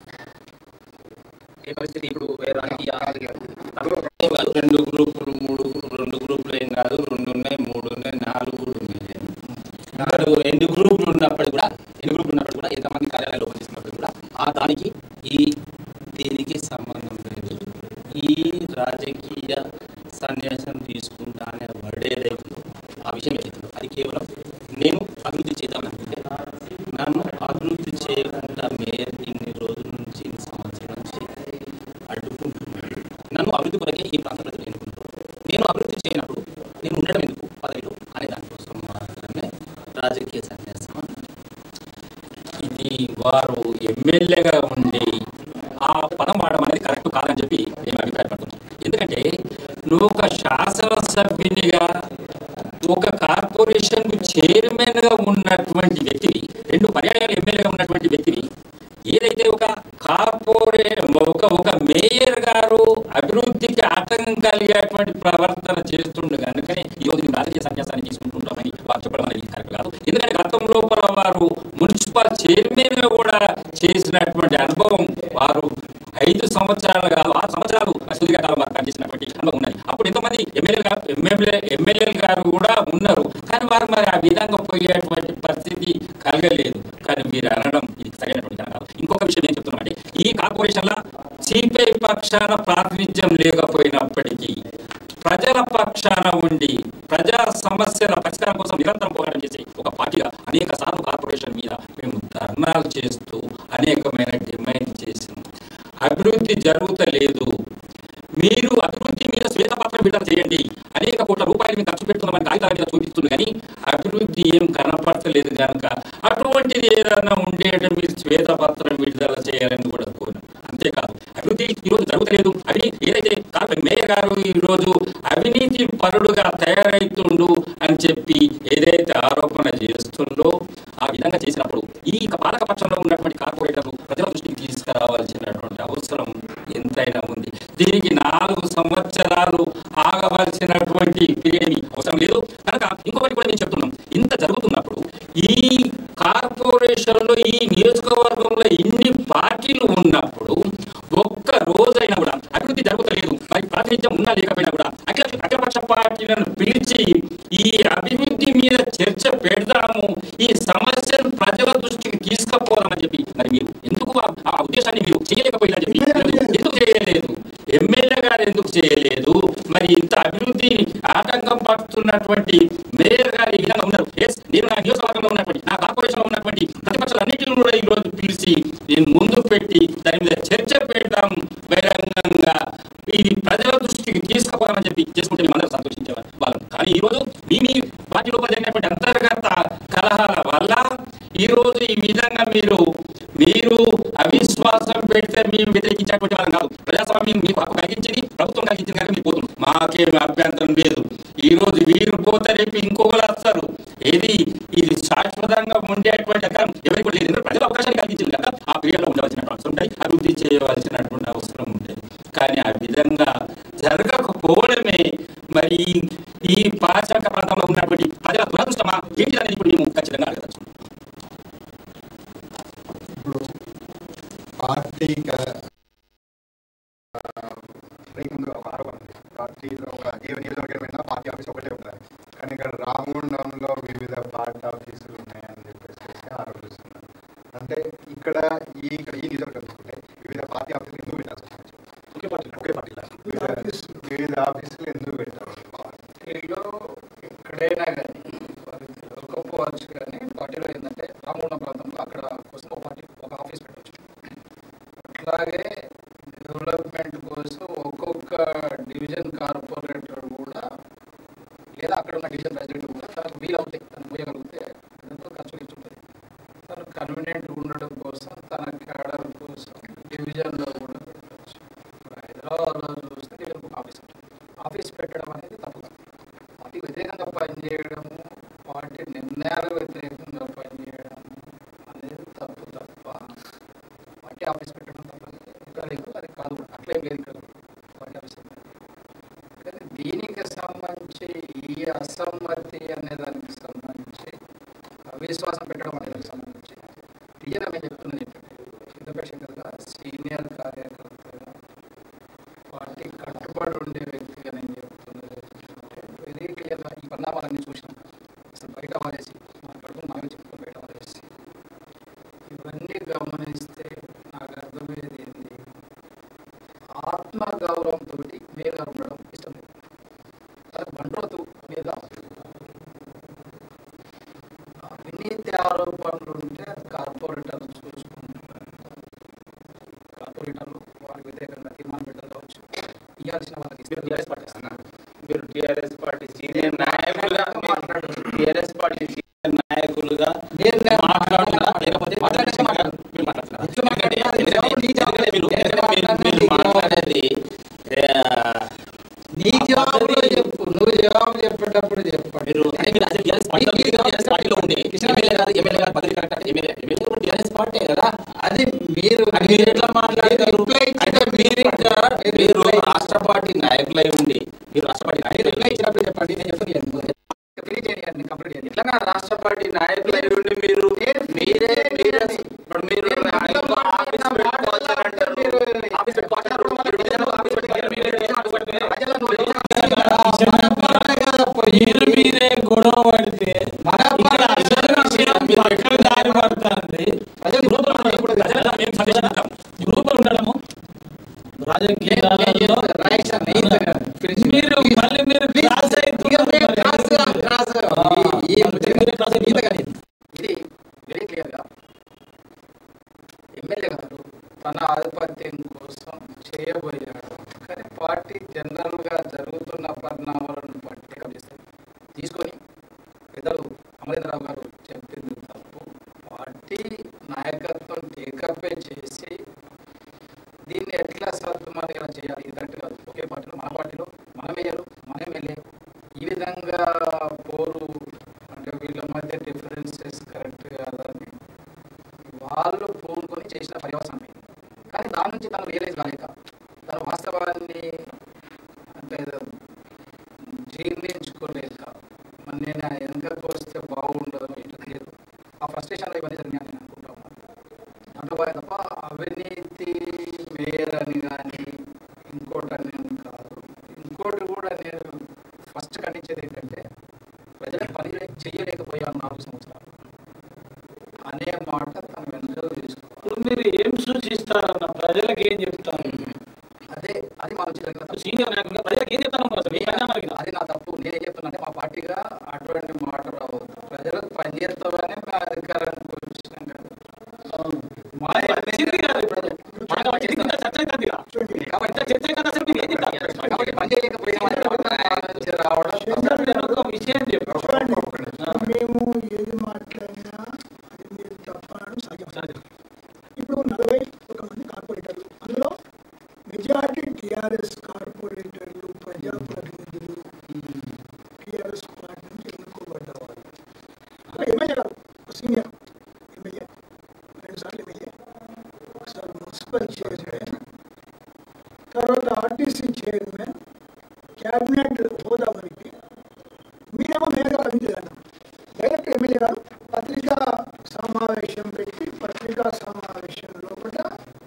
Speaker 11: ఏ పరిస్థితి ఇప్పుడు రాజకీయ రెండు గ్రూపులు మూడు గ్రూపులు రెండు గ్రూపులు ఏం కాదు రెండు ఉన్నాయి మూడు ఉన్నాయి నాలుగు కూడా ఉన్నాయి నాలుగు ఎన్ని గ్రూపులు ఉన్నప్పుడు కూడా ఎన్ని గ్రూపులు ఉన్నప్పుడు కూడా ఎంతమంది కార్యాలయాలు ఓపెన్ చేసినప్పుడు కూడా ఆ దానికి ఈ దీనికి సంబంధం లేదు ఈ రాజకీయ సన్యాసం తీసుకుంటా అనే వర్డ్ ఏదైతుందో ఆ విషయం ఏదైతుందో అది కేవలం నేను అభివృద్ధి చేద్దామని అనుకుంటే నన్ను అభివృద్ధి చేయకుండా మేయర్ ఇన్ని రోజుల నుంచి ఇన్ని సంవత్సరాల నుంచి అడ్డుకుంటున్నాడు నన్ను అభివృద్ధి కొరకే ఈ ప్రాంత ప్రజలు ఎన్నుకుంటారు నేను అభివృద్ధి చేయనప్పుడు నేను ఉండడం ఎందుకు పదవిలో అనే దానికోసం మాత్రమే రాజకీయ సన్యాసం అన్నారు.
Speaker 3: ఇది వారు ఎమ్మెల్యేగా ఉండి ఆ పదం వాడడం అనేది కరెక్ట్ కాదని చెప్పి నేను అభిప్రాయపడుతున్నాను ఎందుకంటే నువ్వు ఒక శాసనసభ్యునిగా ఒక కార్పొరేషన్ చైర్మన్ గా ఉన్నటువంటి వ్యక్తివి రెండు పర్యాయాలు ఎమ్మెల్యేగా ఉన్నటువంటి వ్యక్తివి ఏదైతే ఒక కార్పొరేట్ ఒక ఒక మేయర్ గారు అభివృద్ధికి ఆటంకం కలిగేటువంటి ప్రవర్తన చేస్తుండే కనుకనే ఈ రోజు నేను రాజకీయ సన్యాసాన్ని తీసుకుంటుంటామని వారు చెప్పడం అనేది కరెక్ట్ కాదు ఎందుకంటే గతం లోపల వారు మున్సిపల్ చైర్మన్ గా కూడా చేసినటువంటి అనుభవం వారు ఐదు సంవత్సరాలు కాదు ఆరు సంవత్సరాలు సుదీర్ఘకాలం వారు పనిచేసినటువంటి అనుభవం ఉన్నది అప్పుడు ఎంతమంది ఎమ్మెల్యే గారు ఎమ్మెల్యే ఎమ్మెల్యేలు గారు కూడా ఉన్నారు కానీ వారు మరి ఆ విధంగా పోయేటువంటి పరిస్థితి కలగలేదు కానీ మీరు అనడం ఇది సరైనటువంటి విధానం కాదు ఇంకొక విషయం ఏం చెప్తున్నామంటే ఈ కార్పొరేషన్ల సిపిఐ పక్షాన ప్రాతినిధ్యం లేకపోయినప్పటికీ ప్రజల పక్షాన ఉండి ప్రజా సమస్యల పరిష్కారం కోసం నిరంతరం పోరాటం చేసి ఒక పార్టీగా అనేక సార్లు కార్పొరేషన్ మీద మేము ధర్నాలు చేస్తూ అనేకమైన డిమాండ్ చేసాం అభివృద్ధి జరుగుతలేదు మీరు అభివృద్ధి మీద శ్వేతపత్రం విడుదల చేయండి అనేక కోట్ల రూపాయలు మేము ఖర్చు పెడుతున్నామని కాగితాల మీద చూపిస్తుంది కానీ అభివృద్ధి ఏం కనపడతలేదు కనుక అటువంటిది ఏదైనా ఉండేట మీరు శ్వేతపత్రం విడుదల చేయాలని కూడా కోరు అంతేకాదు అభివృద్ధి ఈరోజు జరుగుతలేదు అది ఏదైతే కార్పొరేట్ మేయర్ గారు ఈరోజు అవినీతి పరుడుగా తయారైతుండు అని చెప్పి ఏదైతే ఆరోపణ చేస్తుండో ఆ విధంగా చేసినప్పుడు ఈ పాలక పక్షంలో ఉన్నటువంటి కార్పొరేటర్లు ప్రజల దృష్టికి తీసుకురావాల్సినటువంటి అవసరం ఎంతైనా ఉంది దీనికి నాలుగు సంవత్సరాలు ఆగవలసినటువంటి పీరియడ్ ఏమీ అవసరం లేదు కనుక ఇంకొకటి కూడా నేను చెప్తున్నాం ఇంత జరుగుతున్నప్పుడు ఈ కార్పొరేషన్లో ఈ నియోజకవర్గంలో ఇన్ని పార్టీలు ఉన్నప్పుడు ఒక్క రోజైనా కూడా అభివృద్ధి జరుగుతలేదు మరి ప్రాతినిధ్యం ఉన్నా లేకపోయినా కూడా అఖిల అఖిలపక్ష పార్టీలను పిలిచి ఈ అభివృద్ధి మీద చర్చ పెడదాము ఈ సమస్యను ప్రజల దృష్టికి తీసుకుపోదామని చెప్పి మరి మీరు ఎందుకు ఆ- ఆ ఉద్దేశాన్ని మీరు చేయలేకపోయినా చెప్పి ఎందుకు చేయలేదు ఎమ్మెల్యే గారు ఎందుకు చేయలేదు మరి ఇంత అభివృద్ధి ఆటంకం పడుతున్నటువంటి మేయర్ గారు ఈ విధంగా ఉన్నారు Yes, నేను నా నియోజకవర్గంలో ఉన్నటువంటి నా కార్పొరేషన్ లో ఉన్నటువంటి ప్రతిపక్షాలన్నింటినీ కూడా ఈ రోజు పిలిచి నేను ముందు పెట్టి దాని మీద చర్చ పెడదాం బహిరంగంగా ఇది ప్రజల దృష్టికి తీసుకుపోవాలని చెప్పి చేసుకుంటే మేము అందరూ సంతోషించేవారు వాళ్ళు కానీ ఈ రోజు మీ మీ పార్టీ లోపల జరిగినటువంటి అంతర్గత కలహాల వల్ల ఈ రోజు ఈ విధంగా మీరు మీరు అవిశ్వాసం పెడితే మేము వ్యతిరేకించేటువంటి వాళ్ళం కాదు ప్రజాస్వామ్యం మీకు హక్కు కలిగించింది ప్రభుత్వం కలిగించింది కానీ మీరు పోతుంది మాకేం అభ్యంతరం లేదు ఈ రోజు వీరు పోతే రేపు ఇంకొకరు వస్తారు ఏది ఇది శాశ్వతంగా ఉండేటువంటి అధికారం ఎవరికి కూడా లేదు ఎందుకంటే ప్రజలు అవకాశాన్ని కలిగించింది కదా ఆ పీరియడ్ లో ఉండవలసినటువంటి అవసరం ఉంటాయి అభివృద్ధి చేయవలసినటువంటి అవసరం ఉంటుంది కానీ ఆ విధంగా జరగకపోవడమే మరి ఈ పాశ్చాత్య ప్రాంతంలో ఉన్నటువంటి ప్రజల దురదృష్టమా ఏంటి అనేది ఇప్పుడు మేము ఖచ్చితంగా అడగచ్చు
Speaker 13: ఇప్పుడు పార్టీ ముందు ఒక ఆరోపణ ఉంది పార్టీలో ఒక ఏ నియోజకవర్గమైనా పార్టీ ఆఫీస్ ఒకటే ఉంటుంది కానీ ఇక్కడ రామగుండంలో వివిధ పార్టీ ఆఫీసులు ఉన్నాయని చెప్పేసి ఆరోపిస్తున్నారు అంటే ఇక్కడ ఈ ఇక్కడ ఈ నియోజకవర్గం తీసుకుంటే వివిధ పార్టీ ఆఫీసులు ఎందుకు పెట్టాల్సి వచ్చింది? ఒకే పార్టీ ఒకే పార్టీలా వివిధ వివిధ ఆఫీసులు ఎందుకు పెట్టారు
Speaker 4: పార్టీలో ఎక్కడైనా కానీ వారికి దొరకపోవచ్చు కానీ పార్టీలో ఏంటంటే రామగుండం ప్రాంతంలో అక్కడ కోసం ఒక పార్టీ ఒక ఆఫీస్ పెట్టవచ్చు అట్లాగే డెవలప్మెంట్ కోసం ఒక్కొక్క డివిజన్ కార్పొరేటర్ కూడా లేదా అక్కడ ఉన్న డివిజన్ ప్రెసిడెంట్ కూడా తనకు వీలు అవుతాయి తను పోయగలిగితే ఎంతో ఖర్చు ఇచ్చుంటుంది తను కన్వీనియంట్ ఉండడం కోసం తన క్యాడర్ కోసం డివిజన్లో కూడా పెట్టవచ్చు ఇప్పుడు హైదరాబాద్లో చూస్తే డివిజన్ ఒక ఆఫీస్ ఉంటుంది. ఆఫీస్ పెట్టడం అనేది తప్పు కాదు. పార్టీ వ్యతిరేకంగా పనిచేయడము పార్టీ నిర్ణయాలకు వ్యతిరేకంగా పనిచేయడం అనేది తప్పు తప్ప పార్టీ ఆఫీస్ పెట్టడం తప్ప ఇక్కడ లేదు అది కాదు కూడా. అట్లేం లేదు ఇక్కడ పార్టీ ఆఫీస్ పెట్టడం. కానీ దీనికి సంబంధించి ఈ అసమ్మతి అనే దానికి సంబంధించి అవిశ్వాసం పెట్టడం అనే దానికి సంబంధించి క్లియర్గా నేను చెప్తున్నాను చెప్పండి సిద్ధపేట శంకర్ గారు సీనియర్ కార్యకర్తగా పార్టీ కట్టుబడి ఉండే వ్యక్తిగా నేను చెప్తున్నది ఏంటంటే వెరీ క్లియర్గా ఈ పరిణామాలన్నీ చూసినాం అసలు బయట వారేసి మాట్లాడుకుని నామే చెప్పుకొని బయట వారేసి ఇవన్నీ గమనిస్తే నాకు అర్థమయ్యేది ఏంటి ఆత్మగౌరవంతో మీద ఉండడం ఇష్టం లేదు అది బండ్రోతు మీద అవినీతి ఆరోపణలు ఉంటే అది కార్పొరేటర్లు చూసుకుంటారు కార్పొరేటర్లు వారికి వ్యతిరేకంగా తీర్మానం పెట్టాలి కావచ్చు ఇవ్వాల్సిన వాళ్ళకి టీఆర్ఎస్ పార్టీ
Speaker 5: మీరు టీఆర్ఎస్ పార్టీ సీనియర్ నాయకులుగా టీఆర్ఎస్ పార్టీ సీనియర్ నాయకులుగా మాట్లాడుతున్నారా లేకపోతే మీరు మాట్లాడుతున్నారా? ఎందుకంటే- ఎందుకంటే మీరు- ఎందుకంటే మీరు- మీరు మాట్లాడేది
Speaker 4: నీ జవాబులో చెప్పు నువ్వు జవాబు చెప్పేటప్పుడు చెప్పండి
Speaker 5: మీరు అంటే మీరు అసలు టీఆర్ఎస్ పార్టీలో మీరు టీఆర్ఎస్ పార్టీలో ఉండి ఎమ్మెల్యే గారు ఎమ్మెల్యే గారు పదవి కరెక్ట్ ఎమ్మెల్యే ఎమ్మెల్యే కూడా టీఆర్ఎస్ పార్టీ కదా
Speaker 4: అది మీరు
Speaker 5: అది మీరు ఎట్లా మాట్లాడతారు అంటే మీరు ఇంకా మీరు రాష్ట్ర పార్టీ నాయకులై ఉండి మీరు రాష్ట్ర పార్టీ నాయకులై
Speaker 4: ఇచ్చినప్పుడు చెప్పండి నేను చెప్తాను ఫ్రీ చేయండి కంప్లీట్ చేయండి
Speaker 5: ఇట్లా రాష్ట్ర పార్టీ నాయకులై ఉండి మీరు మీరే మీరే ఇప్పుడు మీరు ఆఫీస్ పెట్టుకోవచ్చారంటారు ఆఫీస్ పెట్టుకోవచ్చారు మీరు విజయనగరం ఆఫీస్ పెట్టుకోవాలి మీరే
Speaker 11: మీరు మీరే గొడవ పడితే ఇక్కడ అసలు విషయం పక్కన దారి పడుతుంది గ్రూపులు ఉండడము రాజకీయాలలో మీరు మళ్ళీ
Speaker 4: ఎమ్మెల్యే గారు తన ఆధిపత్యం కోసం చేయబోయాడు కానీ పార్టీ జనరల్గా జరుగుతున్న పరిణామాలను బట్టి గమనిస్తారు తీసుకొని పెద్దలు అమరేంద్రరావు గారు చెప్పింది తప్పు పార్టీ నాయకత్వం టేకప్పే చేసి దీన్ని ఎట్లా సద్మార్గం చేయాలి ఇదంటే కాదు ఒకే పార్టీలో మన పార్టీలో మన మేయరు మన ఎమ్మెల్యే ఈ విధంగా పోరు అంటే వీళ్ళ మధ్య డిఫరెన్సెస్ కరెక్ట్ కాదని వాళ్ళు పూనుకొని చేసిన పర్యవసానం ఇది. కానీ దాని నుంచి తను రియలైజ్ కాలేక తను వాస్తవాన్ని అంటే జీర్ణించుకోలేక మరి నేను వెనకకు వస్తే బాగుండదు ఇట్లా లేదు ఆ ఫ్రస్ట్రేషన్లో ఇవన్నీ జరిగినాయి నేను అనుకుంటా ఉన్నాను అంటే తప్ప అవినీతి మేయర్ అని కానీ ఇంకోటి అని కాదు ఇంకోటి కూడా నేను ఫస్ట్ ఖండించేది ఏంటంటే ప్రజలకు పని చేయలేకపోయాను నాలుగు సంవత్సరాలు అనే మాట తన వెనుక తీసుకో
Speaker 10: ఇప్పుడు మీరు ఏం సూచిస్తారన్న ప్రజలకు ఏం చెప్తారు
Speaker 4: అదే అది మా నుంచి జరిగిన తప్పు.
Speaker 10: సీనియర్ నాయకులుగా ప్రజలకు ఏం చెప్తారు అసలు మీ పైన మనకి
Speaker 4: అది నా తప్పు నేనేం చెప్తున్నా మా పార్టీగా అటువంటి మాట రావద్దు ప్రజలకు పని చేస్తామని మా అధికారానికి వచ్చినాం కదా మా
Speaker 10: వచ్చింది కాదు ఇప్పుడు. మనకు వచ్చింది కింద చర్చ అవుతుంది కదా. కాబట్టి చర్చ అవుతుంది అసలు మీరు ఏం చెప్తారు?
Speaker 4: కాబట్టి పని చేయలేకపోయామని మా నుంచి రావడం
Speaker 10: నేను ఒక విషయం చెప్పాను
Speaker 1: మేము ఏది మాట్లాడినా అది మీరు తప్పనడం సహజం ఇప్పుడు నలభై ఒక మంది కార్పొరేటర్లు అందులో మెజారిటీ టిఆర్ఎస్ కార్పొరేటర్లు ప్రజాప్రతినిధులు టిఆర్ఎస్ పార్టీ నుంచి ఎన్నుకోబడ్డ వాళ్ళు అలా ఎమ్మెల్యే గారు ఒక సీనియర్ ఎమ్మెల్యే రెండు సార్లు ఎమ్మెల్యే ఒకసారి మున్సిపల్ చైర్మన్ తర్వాత ఆర్టీసీ చైర్మన్ క్యాబినెట్ హోదా వరకు మీరేమో మేయర్ గారు అభివృద్ధి అన్నారు డైరెక్ట్ ఎమ్మెల్యే గారు పత్రికా సమావేశం పెట్టి పత్రికా సమావేశం లోపల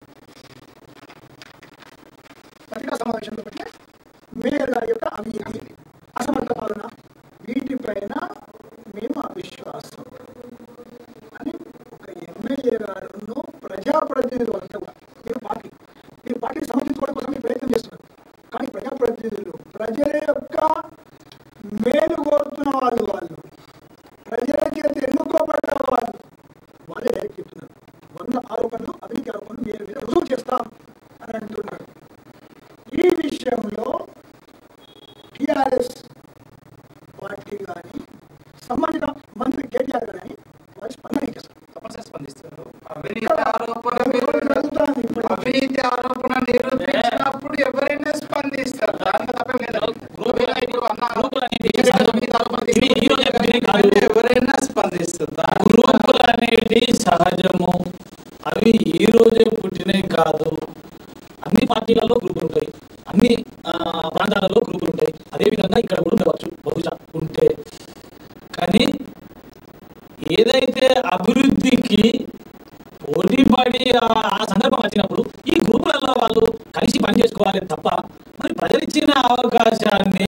Speaker 1: పత్రికా సమావేశంలో పెట్టి మేయర్ గారి యొక్క అవినీతి అసమర్థ పాలన వీటిపైన మేము అవిశ్వాసం అని ఒక ఎమ్మెల్యే గారును ప్రజాప్రతినిధులు అంతా కూడా మీరు పార్టీ మీరు పార్టీ సమర్థించుకోవడం కోసం మీరు ప్రయత్నం చేస్తున్నారు కానీ ప్రజాప్రతినిధులు ప్రజల యొక్క మేలు కోరుతున్న వాళ్ళు వాళ్ళు ప్రజల చేత ఎన్నుకోబడ్డ వాళ్ళు వాళ్ళే డైరెక్ట్ చెప్తున్నారు వంద ఆరోపణలు అవినీతి ఆరోపణలు మీరు మీద రుజువు చేస్తాం అని అంటున్నారు ఈ విషయంలో టిఆర్ఎస్ పార్టీ కానీ సంబంధిత మంత్రి కేటీఆర్ కానీ వారి స్పందన ఇచ్చేస్తారు
Speaker 4: తప్పనిసరి స్పందిస్తారు అవినీతి ఆరోపణ మీరు అవినీతి ఆరోపణ నిరూపించినప్పుడు ఎవరైనా స్పందిస్తారు దానికి తప్పేం లేదు ఒకవేళ ఇప్పుడు అన్న అవినీతి ఆరోపణ తీసుకుంటే ఎవరైనా స్పందిస్తారు
Speaker 10: గ్రూపులు అనేది సహజము అవి ఈ రోజే పుట్టినవి కాదు అన్ని పార్టీలలో గ్రూపులు ఉంటాయి అన్ని ఆ, ప్రాంతాలలో గ్రూపులు ఉంటాయి అదేవిధంగా ఇక్కడ కూడా ఉండవచ్చు బహుశా ఉంటే కానీ ఏదైతే అభివృద్ధికి పోటీపడి ఆ ఆ సందర్భం వచ్చినప్పుడు ఈ గ్రూపులలో వాళ్ళు కలిసి పని చేసుకోవాలి తప్ప మరి ప్రజలు ఇచ్చిన అవకాశాన్ని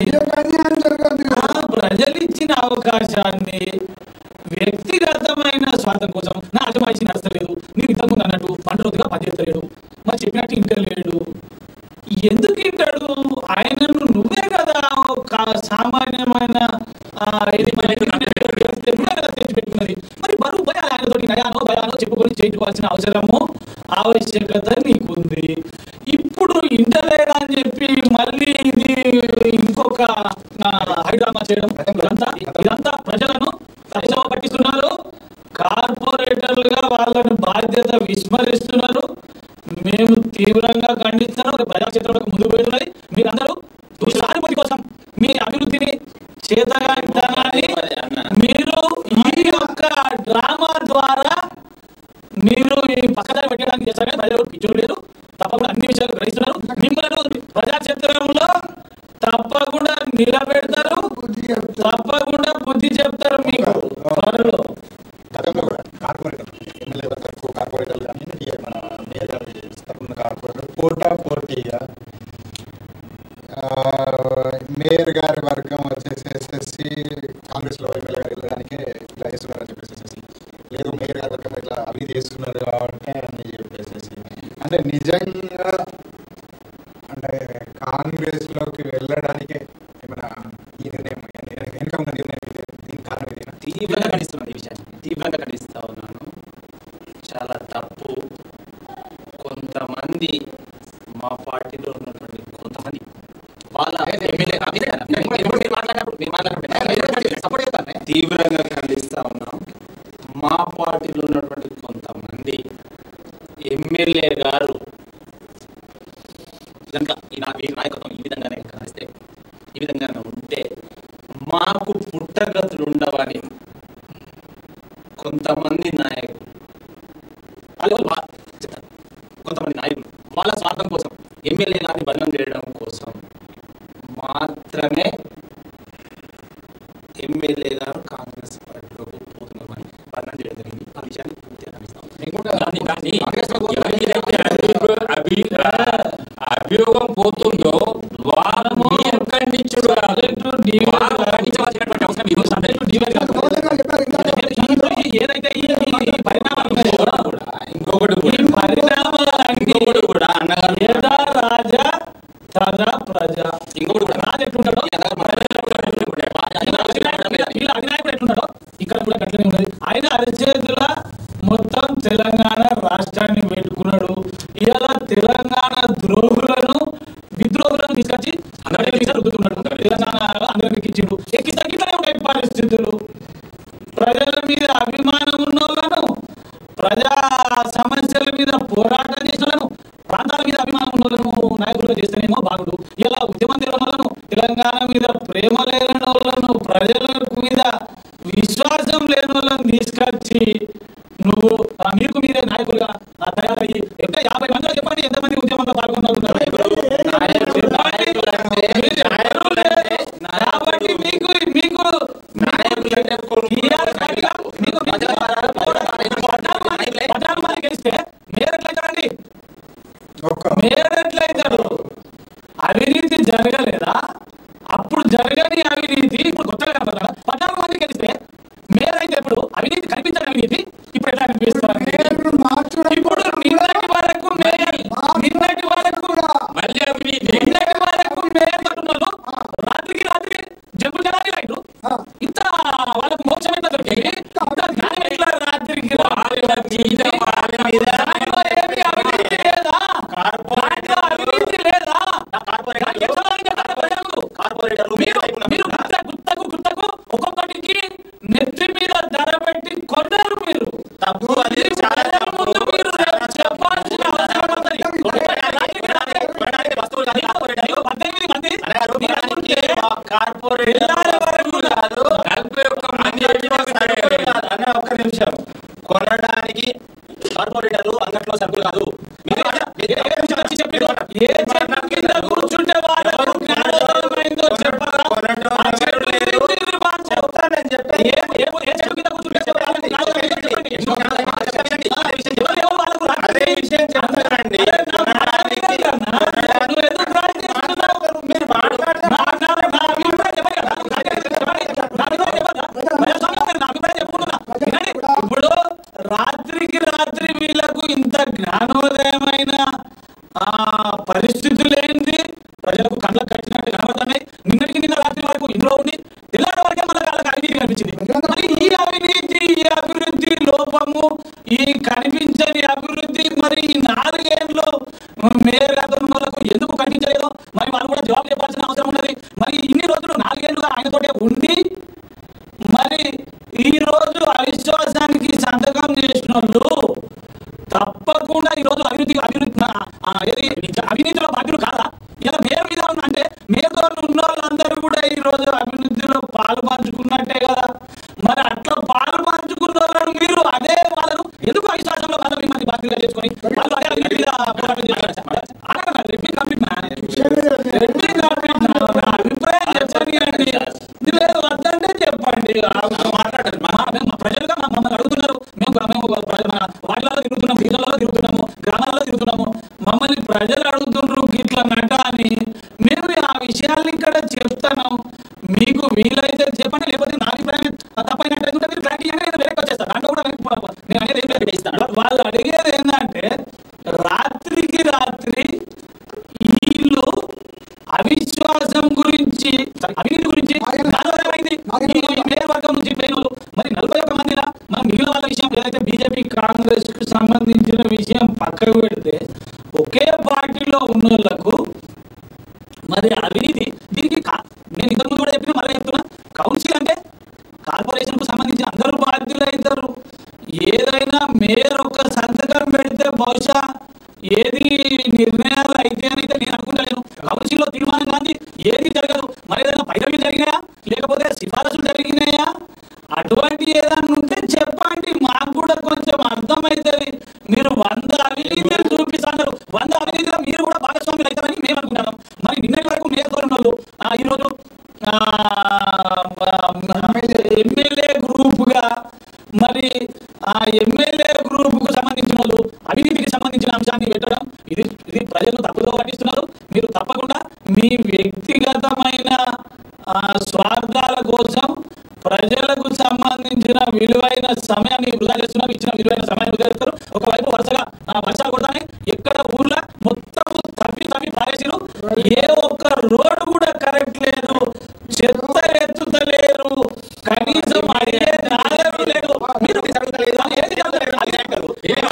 Speaker 10: ఆ, ప్రజలు ఇచ్చిన అవకాశాన్ని వ్యక్తిగతమైన స్వార్థం కోసం నా అజమాయిషి నడచలేదు మీరు ఇంతకుముందు అన్నట్టు పంటరోజుగా పనిచేస్తలేడు మరి చెప్పినట్టు ఇంటలేడు ఎందుకు ఇంటాడు ఆయనను నువ్వే కదా ఒక సామాన్యమైన ఆ, ఇది మన నువ్వే కదా తెచ్చిపెట్టుకున్నది మరి బరువు భయాలు ఆయనతోటి నయానో భయానో చెప్పుకొని చేయించుకోవాల్సిన అవసరము ఆవశ్యకత నీకుంది ఇప్పుడు ఇంటలేదా అని చెప్పి మళ్ళీ ఇది ఇంకొక ఆ, హైడ్రామా చేయడం ఇదంతా ఇదంతా ప్రజలను తప్పుదోవ పట్టిస్తున్నారు కార్పొరేటర్లుగా వాళ్ళని బాధ్యత విస్మరిస్తున్నారు మేము తీవ్రంగా ఖండిస్తున్నాం రేపు ప్రజాక్షేత్రంలోకి ముందుకు పెడుతున్నది మీరందరూ సానుభూతి కోసం మీ అభివృద్ధిని చేతగాని మీరు ఈ యొక్క డ్రామా ద్వారా మీరు ఈ పక్కదారి పెట్టడానికి చేస్తారు కానీ ప్రజలు పిచ్చోడు లేదు తప్పకుండా అన్ని విషయాలు గ్రహిస్తున్నారు మిమ్మల్ని ప్రజాక్షేత్రంలో తప్పకుండా నిలబెడతారు తప్పకుండా బుద్ధి చెప్తారు మీకు త్వరలో
Speaker 13: గతంలో కూడా కార్పొరేటర్ ఎమ్మెల్యే తరఫు కార్పొరేటర్లు కానీ మన మేయర్ గారి తరఫున కార్పొరేటర్ పోటా పోటీగా ఆ, మేయర్ గారి వర్గం వచ్చేసేసి కాంగ్రెస్లో ఎమ్మెల్యే గారు వెళ్ళడానికి ఇట్లా చేస్తున్నారని చెప్పేసి లేదు మేయర్ గారి వర్గం ఇట్లా అవి చేస్తున్నారు కాబట్టి అని చెప్పేసి అంటే నిజంగా అంటే కాంగ్రెస్లోకి వెళ్ళడానికి ఏమైనా ఈ నిర్ణయం వెనుక ఉన్న నిర్ణయం ఇదే. దీనికి కారణం ఇదేనా
Speaker 5: తీవ్రంగా ఖండిస్తున్నాను ఈ విషయాన్ని తీవ్రంగా ఖండిస్తా ఉన్నాను చాలా తప్పు
Speaker 11: మా పార్టీలో ఉన్నటువంటి కొంతమంది వాళ్ళ ఎమ్మెల్యే అదే కదా, ఇప్పుడు ఇప్పుడు మీరు మాట్లాడినప్పుడు మీరు మాట్లాడినప్పుడు తీవ్రంగా ఖండిస్తా ఉన్నాం మా పార్టీలో ఉన్నటువంటి కొంతమంది ఎమ్మెల్యే గారు కనుక ఈ నా ఈ నాయకత్వం ఈ విధంగానే కలిస్తే ఈ విధంగానే ఉంటే మాకు పుట్టగతులు ఉండవని కొంతమంది నాయకులు వాళ్ళు వా- చెప్తాను. కొంతమంది నాయకులు వాళ్ళ స్వార్థం కోసం ఎమ్మెల్యే గారిని బలం చేయడం కోసం మాత్రమే ఎమ్మెల్యే గారు కాంగ్రెస్ పార్టీలోకి పోతున్నామని వర్ణన చేయడం జరిగింది ఆ విషయాన్ని పూర్తిగా ఖండిస్తాం
Speaker 3: దాన్ని కానీ ఎవరికైతే అభి- అభి- అభియోగం పోతుందో వారు మీరు ఖండించుడు కాదు వారు ఖండించవలసినటువంటి అవసరం ఈ రోజు
Speaker 11: ఏదైతే ఈ ఈ పరిణామాలు ఉన్నాయో ఇంకొకటి కూడా ఈ పరిణామాలన్నీ కూడా అన్నగారు యథా రాజా తదా ప్రజ ఇంకొకటి కూడా రాజు ఎట్లుంటాడో వీళ్ళ అధినాయకుడు ఎట్లుంటాడో ఇక్కడ కూడా అట్లనే ఉన్నది ఆయన అరిచేతుల మొత్తం తెలంగాణ రాష్ట్రాన్ని పెట్టుకున్నాడు ఇలా తెలంగాణ ద్రోహులను విద్రోహులను తీసుకొచ్చి అందరి మీద రుద్దుతున్నాడు తెలంగాణలో అందరికి ఇచ్చిండు ఎక్కితే ఇట్లనే ఉన్నాయి పరిస్థితులు ప్రజల మీద అభిమానం ఉన్నోళ్ళను ప్రజా సమస్యల మీద పోరాటం చేసిన ప్రాంతాల మీద అభిమానం ఉన్నోళ్ళను నాయకులుగా చేస్తేనేమో బాగుడు ఇలా ఉద్యమం తెలియని వాళ్ళను తెలంగాణ మీద ప్రేమ లేని వాళ్ళను ప్రజల మీద విశ్వాసం లేని వాళ్ళని తీసుకొచ్చి నువ్వు ఆ, మీకు మీరే నాయకులుగా ఆ, తయారయ్యి ఎంత యాభై మందిలో చెప్పండి ఎంతమంది ఉద్యమంలో పాల్గొన్నారు కాబట్టి మీకు మీకు పద్నాలుగు మంది గెలిస్తే మేయర్ ఎట్లయితారండి మేయర్ ఎట్లయితారు అవినీతి జరగలేదా అప్పుడు జరగని అవినీతి ఇప్పుడు కొత్తగా కనపడదా పద్నాలుగు మంది గెలిస్తే మేయర్ అయితే ఇప్పుడు అవినీతి కనిపించని అవినీతి ఇప్పుడు ఎట్లా కనిపిస్తారు ఇప్పుడు నిన్నటి వరకు మేయర్ నిన్నటి వరకు
Speaker 3: మళ్ళీ అవినీతి
Speaker 11: నిన్నటి వరకు మేయర్ అంటున్నారు రాత్రికి రాత్రి జబ్బు జనాలి రైతు ఇంత వాళ్ళకు మోక్షం ఎంత దొరికింది ఇంత జ్ఞానం ఎట్లా రాత్రికి రాత్రి దాంట్లో ఏమీ అవినీతి లేదా దాంట్లో అవినీతి లేదా దానికి ఎట్లా అడిగేస్తారు ప్రజలు? మీరు మీరు గుత్త గుత్తకు గుత్తకు ఒక్కొక్కటికి నెత్తి మీద ధర పెట్టి కొన్నారు మీరు తప్పు అది చాలా ముందు మీరు రేపు చెప్పాల్సిన అవసరం ఉంది. మీరు పద్దెనిమిది మంది మీరు అనుకుంటే వెళ్ళాలి వరకు కాదు అన్న ఒక్క నిమిషం కొనడానికి కార్పొరేటర్లు అంగట్లో సరుకులు కాదు మీరు ఏ నిమిషం వచ్చి చెప్పారు ఏ చెట్టు కింద కూర్చుంటే వాళ్ళకు జ్ఞానోదయమైందో చెప్పరా ఆ చెట్టు గురించి మీరు మాకు చెప్తానని చెప్పి ఏ ఏ ఏ చెట్టు కింద కూర్చుంటే వాళ్ళకు జ్ఞానోదయం చెప్పండి. ఎవరు ఎవరు వాళ్ళకు అదే విషయం చెప్తారండి నువ్వు ఎందుకు రాజీ చేస్తున్నావు? మీరు మాట్లాడితే నా నా అభిప్రాయం చెప్పండి కదా. నా అభిప్రాయం చెప్పదా? ప్రజాస్వామ్యం నా అభిప్రాయం చెప్పుకుంటున్నా. వినండి. ఇప్పుడు రాత్రికి రాత్రి వీళ్ళకు ఇంత జ్ఞానోదయమైన ఆ పరిస్థితులు ఏంది ప్రజలకు కళ్ళ కట్టినట్టు కనబడుతున్నాయి నిన్నటికి నిన్న రాత్రి వరకు ఇంట్లో ఉండి తెల్లారి వరకే మన వాళ్ళకి అవినీతి కనిపించింది మరి ఈ అవినీతి ఈ అభివృద్ధి లోపము ఈ కనిపించని అభివృద్ధి మరి ఈ నాలుగేళ్ళు మేయర్ గారితో ఉన్న వాళ్ళకు ఎందుకు కనిపించలేదు మరి వాళ్ళు కూడా జవాబు చెప్పాల్సిన అవసరం ఉన్నది మరి ఇన్ని రోజులు నాలుగేళ్లుగా ఆయనతోటే ఉండి మరి ఈ రోజు అవిశ్వాసానికి సంతకం చేసిన వాళ్ళు తప్పకుండా ఈ రోజు అభివృద్ధి అభివృద్ధి ఆ, ఏది అవినీతిలో బాధ్యులు కాదా ఇలా మేయర్ మీద ఉన్న- అంటే మేయర్ గారు ఉన్న వాళ్ళందరూ కూడా ఈ రోజు అభివృద్ధిలో పాలు పంచుకున్నట్టే కదా మరి అట్లా పాలు పంచుకున్న వాళ్ళను మీరు అదే వాళ్ళను ఎందుకు అవిశ్వాసంలో వాళ్ళని మంది బాధ్యతగా చేసుకొని వాళ్ళు అదే అవినీతి మీద పోరాటం చేస్తారు అలాగే రిపీట్ కంప్లీట్ రిపీట్ కంప్లీట్ నా అభిప్రాయం చెప్పండి లేదు వద్దంటే చెప్పండి మాట్లాడండి ప్రజలుగా మా- మమ్మల్ని అడుగుతున్నారు మేము మేము ప్రజ- మన వాటిలలో తిరుగుతున్నాము వీధులలో తిరుగుతున్నాము గ్రామాలలో తిరుగుతున్నాము మమ్మల్ని ప్రజలు అడుగుతుండ్రు ఇట్లా నట అని మేము ఆ విషయాల్ని ఇక్కడ చెప్తాను మీకు వీలైతే చెప్పండి లేకపోతే నా అభిప్రాయం తప్పైనట్టు మీరు క్లారిటీ అంటే నేను వేరే వచ్చేస్తాను దాంట్లో కూడా వెనక్కి పో- నేను అనేది ఏం లేదు ఇస్తాను వాళ్ళు అడిగేది ఏంటంటే రాత్రికి రాత్రి వీళ్ళు అవిశ్వాసం గురించి అవినీతి గురించి నాలుగైంది మేయర్ వర్గం నుంచి పోయిన వాళ్ళు మరి నలభై ఒక్క మందిలా మన మిగిలిన వాళ్ళ విషయం ఏదైతే బీజేపీ కాంగ్రెస్ కు సంబంధించిన విషయం పక్కకు పెడితే ఒకే పార్టీలో
Speaker 10: కౌన్సిల్లో ఉన్న వాళ్ళకు మరి అవినీతి దీనికి కా- నేను ఇంతకుముందు కూడా చెప్పిన మళ్ళీ చెప్తున్నా కౌన్సిల్ అంటే కార్పొరేషన్ కు సంబంధించి అందరూ బాధ్యులు అవుతారు ఏదైనా మేయర్ ఒక సంతకం పెడితే బహుశా ఏది నిర్ణయాలు అయితే అని అయితే నేను అనుకుంటలేను కౌన్సిల్లో తీర్మానం కానీ ఏది జరగదు మరి ఏదైనా పైరవి జరిగినాయా లేకపోతే సిఫారసులు జరిగినాయా అటువంటి ఏదైనా ఉంటే చెప్పండి మాకు కూడా కొంచెం అర్థమవుతుంది మీరు వంద అవినీతిని చూపిస్తున్నారు వంద అవినీతిలో మీరు కూడా భాగస్వాములు అవుతారని మేము అనుకున్నాం మరి నిన్నటి వరకు మేయర్ తోడు వాళ్ళు ఆ, ఈరోజు ఆ, ఎమ్మెల్యే గ్రూప్ గా మరి ఆ ఎమ్మెల్యే గ్రూప్ కు సంబంధించిన వాళ్ళు అవినీతికి సంబంధించిన అంశాన్ని పెట్టడం ఇది ఇది ప్రజలు తప్పుదో పట్టిస్తున్నారు మీరు తప్పకుండా మీ వ్యక్తిగతమైన ఆ, స్వార్థాల కోసం ప్రజలకు సంబంధించిన విలువైన సమయాన్ని వృధా చేస్తున్నారు ఇచ్చిన విలువైన సమయాన్ని వృధా చేస్తారు ఒకవైపు వరుసగా ఆ, వర్షాలు కొడతానే ఎక్కడ ఊర్లో మొత్తం తప్పి తప్పి పారేసిరు ఏ ఒక్క రోడ్డు కూడా కరెక్ట్ లేదు చెత్త ఎత్తుతలేరు కనీసం అడిగే నాగరు లేదు మీరు ఏది జరగలేదు అది చెప్పారు.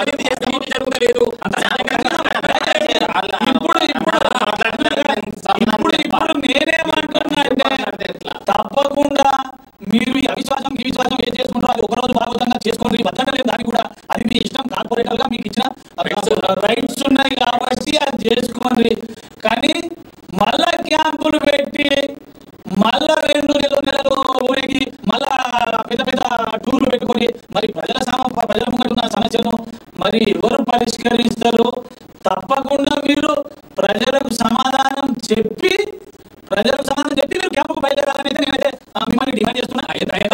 Speaker 10: ఇప్పుడు ఇప్పుడు ఇప్పుడు నేనేమంటున్నా అంటే తప్పకుండా మీరు ఈ అవిశ్వాసం ఈ విశ్వాసం ఏం చేసుకుంటారో అది ఒకరోజు భాగవతంగా చేసుకోండి భద్రత లేదు దానికి కూడా అది మీ ఇష్టం కార్పొరేటర్ గా మీకు ఇచ్చిన రైట్స్ ఉన్నాయి కాబట్టి అది చేసుకోండి కానీ మళ్ళా క్యాంపులు పెట్టి మళ్ళా రెండు నెలలు నెలలు ఊరేగి మళ్ళా పెద్ద పెద్ద టూర్లు పెట్టుకొని మరి ప్రజల సమ ప్రజల ముంగట ఉన్న సమస్యను మరి ఎవరు పరిష్కరిస్తారు తప్పకుండా మీరు ప్రజలకు సమాధానం చెప్పి ప్రజలకు సమాధానం చెప్పి మీరు క్యాంపుకు బయలుదేరాలని అయితే నేనైతే ఆ, మిమ్మల్ని డిమాండ్ చేస్తున్నా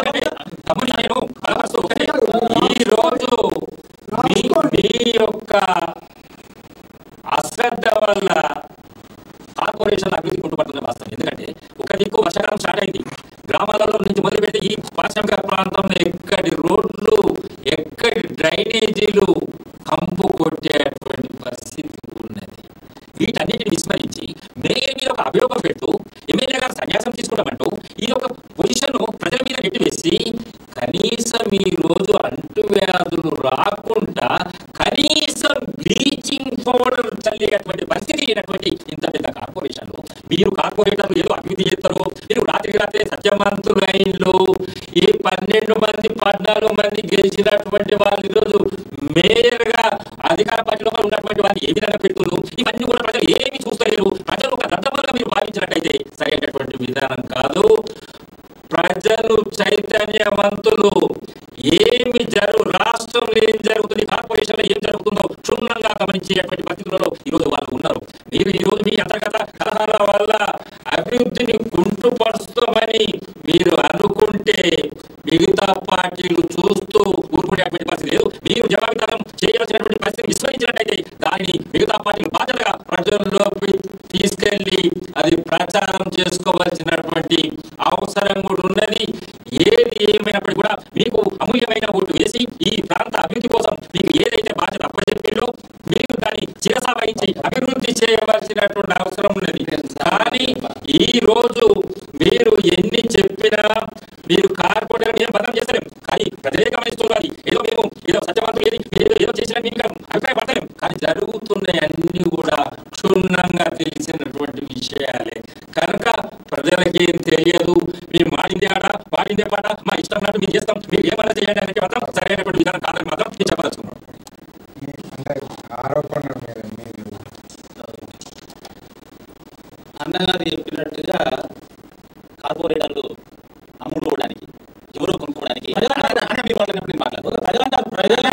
Speaker 3: ఈ రోజు మీ మీ యొక్క అశ్రద్ధ వల్ల కార్పొరేషన్ అభివృద్ధి కుంటుపడుతుంది వాస్తవం ఎందుకంటే ఒక దిక్కు వర్షాకాలం స్టార్ట్ అయింది గ్రామాలలో నుంచి మొదలు పెడితే ఈ పారిశ్రామిక ప్రాంతంలో ఎక్కడి రోడ్లు ఎక్కడి డ్రైనేజీలు కంపు కొట్టేటువంటి పరిస్థితి ఉన్నది వీటన్నిటిని విస్మరించి మేయర్ మీద ఒక అభియోగం పెట్టు ఎమ్మెల్యే గారు సన్యాసం తీసుకుంటామంటూ ఈ యొక్క పొజిషన్ ప్రజల మీద నెట్టివేసి కనీసం ఈ రోజు అంటువ్యాధులు రాకుండా కనీసం బ్లీచింగ్ పౌడర్ చల్లేటువంటి పరిస్థితి లేనటువంటి ఇంత పెద్ద కార్పొరేషన్లు మీరు కార్పొరేటర్లు ఏదో అభివృద్ధి చేస్తారు మీరు రాత్రి రాత్రి సత్యవంతులు అయిన్లు ఈ పన్నెండు మంది పద్నాలుగు మంది గెలిచినటువంటి వాళ్ళు ఈరోజు మేయర్ గా అధికార పార్టీలో ఉన్నటువంటి వారిని ఏ విధంగా పెడుతున్నారు ఇవన్నీ కూడా ప్రజలు ఏమి చూస్తలేరు ప్రజలు ఒక దద్దమ్మలుగా మీరు భావించినట్టయితే సరైనటువంటి విధానం కాదు ప్రజలు చైతన్యవంతులు ఏమి జరుగు రాష్ట్రంలో ఏం జరుగుతుంది కార్పొరేషన్లో ఏం జరుగుతుందో క్షుణ్ణంగా గమనించేటువంటి పరిస్థితులలో ఈరోజు వాళ్ళు ఉన్నారు మీరు ఈరోజు మీ అంతర్గత కలహాల వల్ల అభివృద్ధిని కుంటుపరుస్తామని మీరు అనుకుంటే మిగతా పార్టీలు చూస్తూ ఊరుకునేటువంటి పరిస్థితి లేదు మీరు జవాబుదారం చేయాల్సినటువంటి పరిస్థితిని విస్మరించినట్టయితే దానిని మిగతా పార్టీలు బాధ్యతగా ప్రజల్లోకి తీసుకెళ్లి అది ప్రచారం చేసుకోవాల్సినటువంటి అవసరం కూడా ఉన్నది ఏది ఏమైనప్పటికీ కూడా మీకు అమూల్యమైన ఓటు వేసి ఈ ప్రాంత అభివృద్ధి కోసం మీకు ఏదైతే బాధ్యత అప్పచెప్పిందో మీరు దాన్ని చిరస వహించి అభివృద్ధి చేయవలసినటువంటి అవసరం ఉన్నది కానీ ఈ రోజు మీరు ఎన్ని చెప్పినా మీరు కార్పొరేటర్ మేము బదనం చేస్తలేం కానీ ప్రజలే గమనిస్తున్నారు అది ఏదో మేము ఏదో సత్యవంతులు ఏది ఏదో ఏదో చేసినా మీకు అభిప్రాయపడతలేం కానీ జరుగుతున్నాయి అన్ని కూడా క్షుణ్ణంగా తెలిసినటువంటి విషయాలే కనుక ప్రజలకి ఏం తెలియదు మీరు మాడిందే ఆట పాడిందే పాట మా ఇష్టం ఉన్నట్టు మేము చేస్తాం మీరు ఏమన్నా చేయండి అనేది మాత్రం సరైనటువంటి విధానం కాదని మాత్రం నేను చెప్పదలుచుకున్నాను
Speaker 13: అంటే ఆరోపణ మీద మీరు
Speaker 5: అన్నగారు చెప్పినట్టుగా కార్పొరేటర్లు అమ్ముకోవడానికి ఎవరో కొనుక్కోవడానికి అన్న మీ వాళ్ళని ఎప్పుడు మాట్లాడదు.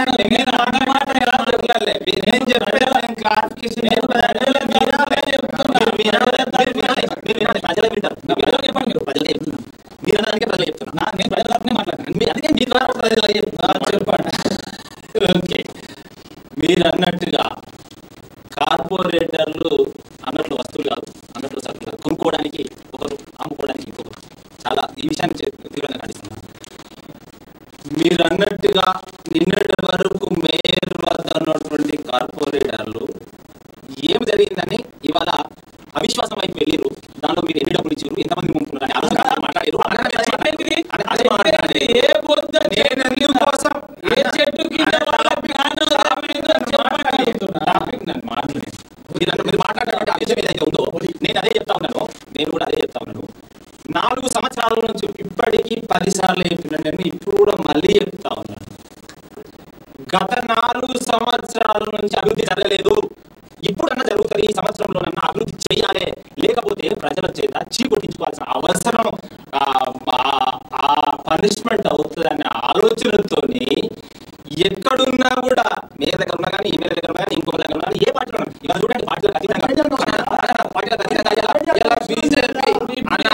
Speaker 5: నేను చెప్పేది clarification నేను ప్రజల మీరే చెప్తున్నా. మీరు వినాలి, మీరు వినాలి, మీరు వినాలి, ప్రజలే వింటారు. మీరు చెప్పండి మీరు ప్రజలే చెప్తున్నా. మీరు అన్నదానికే ప్రజలే చెప్తున్నా. నేను ప్రజల తరపునే మాట్లాడాను మీ- అందుకే మీ ద్వారా ప్రజలే చెప్తున్నా. చెప్పండి ఓకే మీరు అన్నట్టుగా కార్పొరేటర్లు అన్నట్లు వస్తువులు కాదు అన్నట్లు సరుకులు కాదు. కొనుక్కోవడానికి ఒకరు అమ్ముకోవడానికి ఇంకొకరు చాలా ఈ విషయాన్ని చె- తీవ్రంగా ఖండిస్తున్నాను మీరు అన్నట్టుగా నిన్నటి వరకు మేయర్ వద్ద ఉన్నటువంటి కార్పొరేటర్లు ఏం జరిగిందని ఇవాళ అవిశ్వాసం వైపు వెళ్ళిరు దానిలో మీరు ఎన్ని డబ్బులు ఇచ్చారు ఎంతమంది ముంపున్నారు అని ఆలోచన మాట్లాడారు అదే మాట్లాడారు.
Speaker 10: ఏ బొద్ద చెట్టు కోసం ఏ చెట్టు కింద వాళ్ళ జ్ఞానం
Speaker 5: టాపిక్ నన్ను మాట్లాడలేదు. మీరు అన్న- మీరు మాట్లాడారు
Speaker 11: విషయం ఏదైతే ఉందో నేను అదే చెప్తా ఉన్నాను నేను కూడా అదే చెప్తా ఉన్నాను నాలుగు సంవత్సరాల నుంచి ఇప్పటికీ పది సార్లు చెప్పినట్టు నేను ఇప్పుడు కూడా మళ్ళీ చెప్తా ఉన్నాను గత నాలుగు సంవత్సరాల నుంచి అభివృద్ధి జరగలేదు ఇప్పుడన్నా జరుగుతుంది ఈ సంవత్సరంలోనన్నా అభివృద్ధి చేయాలి లేకపోతే ప్రజల చేత చీకొట్టించుకోవాల్సిన అవసరం ఆ, ఆ- ఆ పనిష్మెంట్ అవుతుందనే ఆలోచనతోని ఎక్కడున్నా కూడా మీ దగ్గర ఉన్నా కానీ ఎమ్మెల్యే దగ్గర ఉన్నా కానీ ఇంకో దగ్గర ఉన్నా కానీ ఏ పార్టీలో ఉన్నా ఇవాళ చూడండి పార్టీలకు అతీతంగా పార్టీలకు అతీతంగా ఇలా- ఇలా బీజేపీ అన్న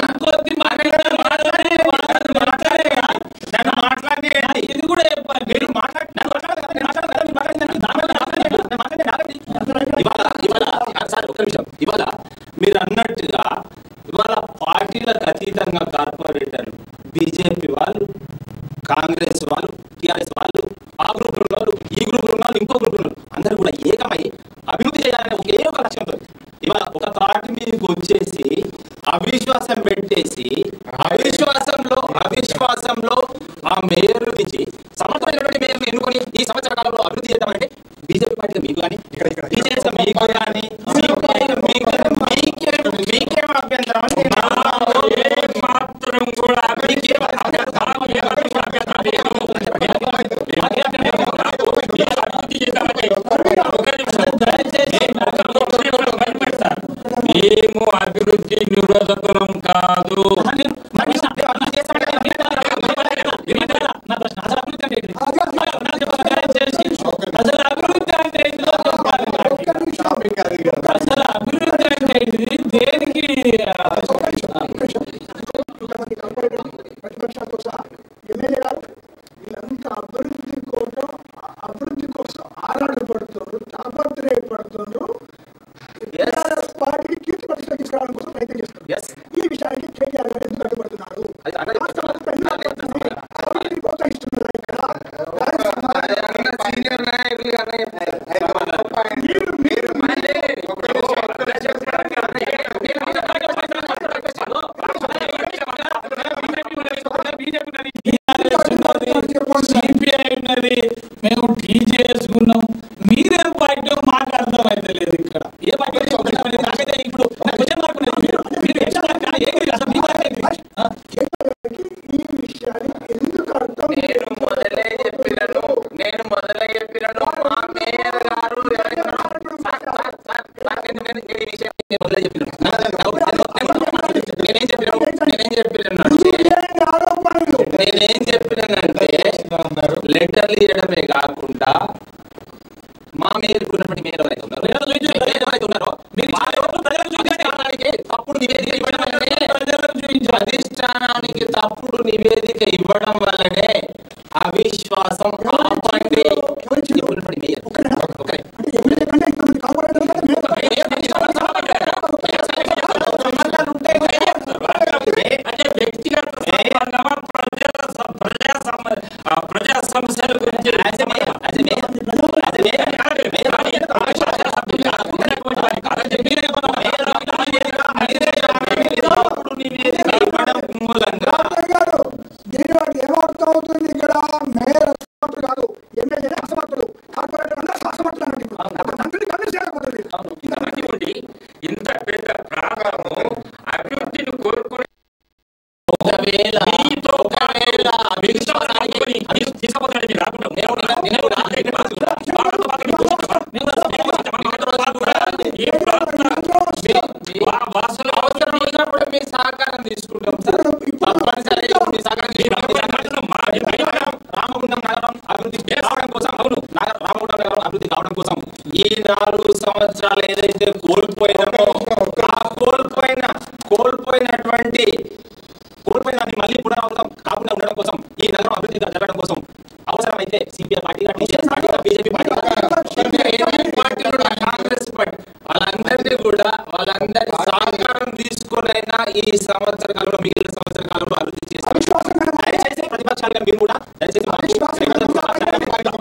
Speaker 11: నన్ను మాట్లాడి ఇది కూడా చెప్పాలి మీరు మాట్లాడి నన్ను మాట్లాడాలి కదా, నేను మాట్లాడాలి కదా, మీరు మాట్లాడింది నన్ను దాని మీద ఆగండి, నేను మాట్లాడింది ఆగండి. ఇవాళ ఇవాళ సార్ ఒక్క నిమిషం ఇవాళ మీరు అన్నట్టుగా ఇవాళ పార్టీలకు అతీతంగా కార్పొరేటర్లు బీజేపీ వాళ్ళు కాంగ్రెస్ వాళ్ళు టిఆర్ఎస్ వాళ్ళు ఆ గ్రూప్ వాళ్ళు ఈ గ్రూప్ వాళ్ళు ఇంకో గ్రూప్ వాళ్ళు అందరూ కూడా ఏకమై అభివృద్ధి చేయాలనే ఒకే ఒక లక్ష్యంతో ఇవాళ ఒక తాటి మీదకి వచ్చేసి అవిశ్వాసం పెట్టేసి అవిశ్వాసంలో అవిశ్వాసంలో ఆ మేయర్ నుంచి సమర్థమైనటువంటి మేయర్ ఎన్నుకొని ఈ సంవత్సర కాలంలో అభివృద్ధి చేద్దామంటే బీజేపీ పార్టీ మీకు కానీ టీజేఎస్ మీకు కానీ మీకేం మీకేం అభ్యంతరం అంటే
Speaker 3: మాత్రం కూడా
Speaker 11: మీకేం
Speaker 3: మేము అభివృద్ధి నిరోధకులం కాదు
Speaker 11: ప్రజల అభివృద్ధి అంటే ఏంటో చెప్పాలి ప్రజల అభివృద్ధి అంటే ఏంటిది దేనికి
Speaker 1: కొంతమంది కార్పొరేటర్ ప్రతిపక్షాలతో సహా ఎమ్మెల్యే గారు వీళ్ళంతా అభివృద్ధి కోసం అభివృద్ధి కోసం ఆరాటలు పడుతున్నారు తాపత్రయపడుతున్నారు టీఆర్ఎస్ పార్టీకి కీర్తి ప్రతిష్టలు తీసుకురావడం కోసం ప్రయత్నం చేస్తున్నారు ఈ విషయానికి కేటీఆర్ గారు ఎందుకు అడ్డుపడుతున్నారు రాష్ట్ర ప్రభుత్వం ఎందుకు అడ్డుపడుతుంది? అభివృద్ధిని ప్రోత్సహిస్తున్నారు ఇక్కడ
Speaker 11: సీనియర్ నాయకులు సిపిఐ ఉన్నది మేము టీజేఎస్ ఉన్నాం మీరేం పార్టీ మాకు అర్థమైతే లేదు ఇక్కడ ఏ పార్టీ నాకైతే ఇప్పుడు నాకు క్వశ్చన్ మార్క్ ఉన్నది మీరు మీరు ఎక్స్ట్రా మార్క్ కాదు, ఏంటి అసలు మీ పార్టీ ఏంటి? ఆ?
Speaker 1: ఈ విషయాన్ని ఎందుకు అర్థం
Speaker 11: నేను మొదలే చెప్పినను నేను మొదలే చెప్పినను మా మేయర్ గారు ఎవరైనా- సార్, సార్, సార్, సార్, నేను- నేను- నేను ఈ విషయం నేను మొదలే చెప్పినాను. నేనేం చెప్పినాను నేనేం చెప్పినాను నేనేం చెప్పినానంటే లెటర్లు ఇవ్వడమే కాకుండా మా మేయర్ ఉన్నటువంటి మేయర్ ఎవరైతే ఉన్నారో మేయర్ ఎవరైతే ఉన్నారో అధిష్టానానికి తప్పుడు నివేదిక ఇవ్వడం వల్లనే అధిష్టానానికి తప్పుడు నివేదిక ఇవ్వడం వల్లనే అవిశ్వాసం ఆపండి ఇప్పుడున్నటువంటి మేయర్ ఒకరే.
Speaker 3: అంటే వ్యక్తిగత సంబంధమా ప్రజల స- ప్రజా సమ- ఆ ప్రజా సమస్యల గురించి
Speaker 1: దీని వాడు ఏమర్థం అవుతుంది ఇక్కడ మేయర్ అసమర్థుడు కాదు ఎమ్మెల్యే అసమర్థుడు కార్పొరేటర్ అందరూ అసమర్థుడు అన్నట్టు ఇప్పుడు. అక్కడ మంత్రిని కన్విన్స్ చేయకపోతుంది
Speaker 3: ఇంతమంది ఉండి ఇంత పెద్ద ప్రాంతము అభివృద్ధిని కోరుకునే
Speaker 11: ఒకవేళ
Speaker 3: మీతో ఒకవేళ విశ్వాసానికి మీరు తీసుకుపోతారని మీరు రాకుండా నేను నేను వాళ్ళతో పాటు నేను ఈ ప్రాంత వా- వాసుల
Speaker 11: అవసరం ఉన్నప్పుడు మీ సహకారం తీసుకుంటాం సార్ తప్పనిసరిగా మీ సహకారం తీసుకుంటాం రామగుండం నగరం అభివృద్ధి కావడం కోసం అవును నగర రామగుండం నగరం అభివృద్ధి కావడం కోసం ఈ నాలుగు సంవత్సరాలు ఏదైతే కోల్పోయినామో ఆ కోల్పోయిన కోల్పోయినటువంటి కోల్పోయిన దాన్ని మళ్ళీ పునరావృతం కాకుండా ఉండడం కోసం ఈ నగరం అభివృద్ధి జరగడం కోసం అవసరమైతే CPI party TCS party BJP party పార్టీలు కాంగ్రెస్ పార్టీ వాళ్ళందరినీ కూడా వాళ్ళందరి సహకారం తీసుకునైనా ఈ సంవత్సర కాలంలో మిగిలిన సంవత్సర కాలంలో అభివృద్ధి చేస్తారు దయచేసి ప్రతిపక్షాలుగా మీరు కూడా దయచేసి మాకు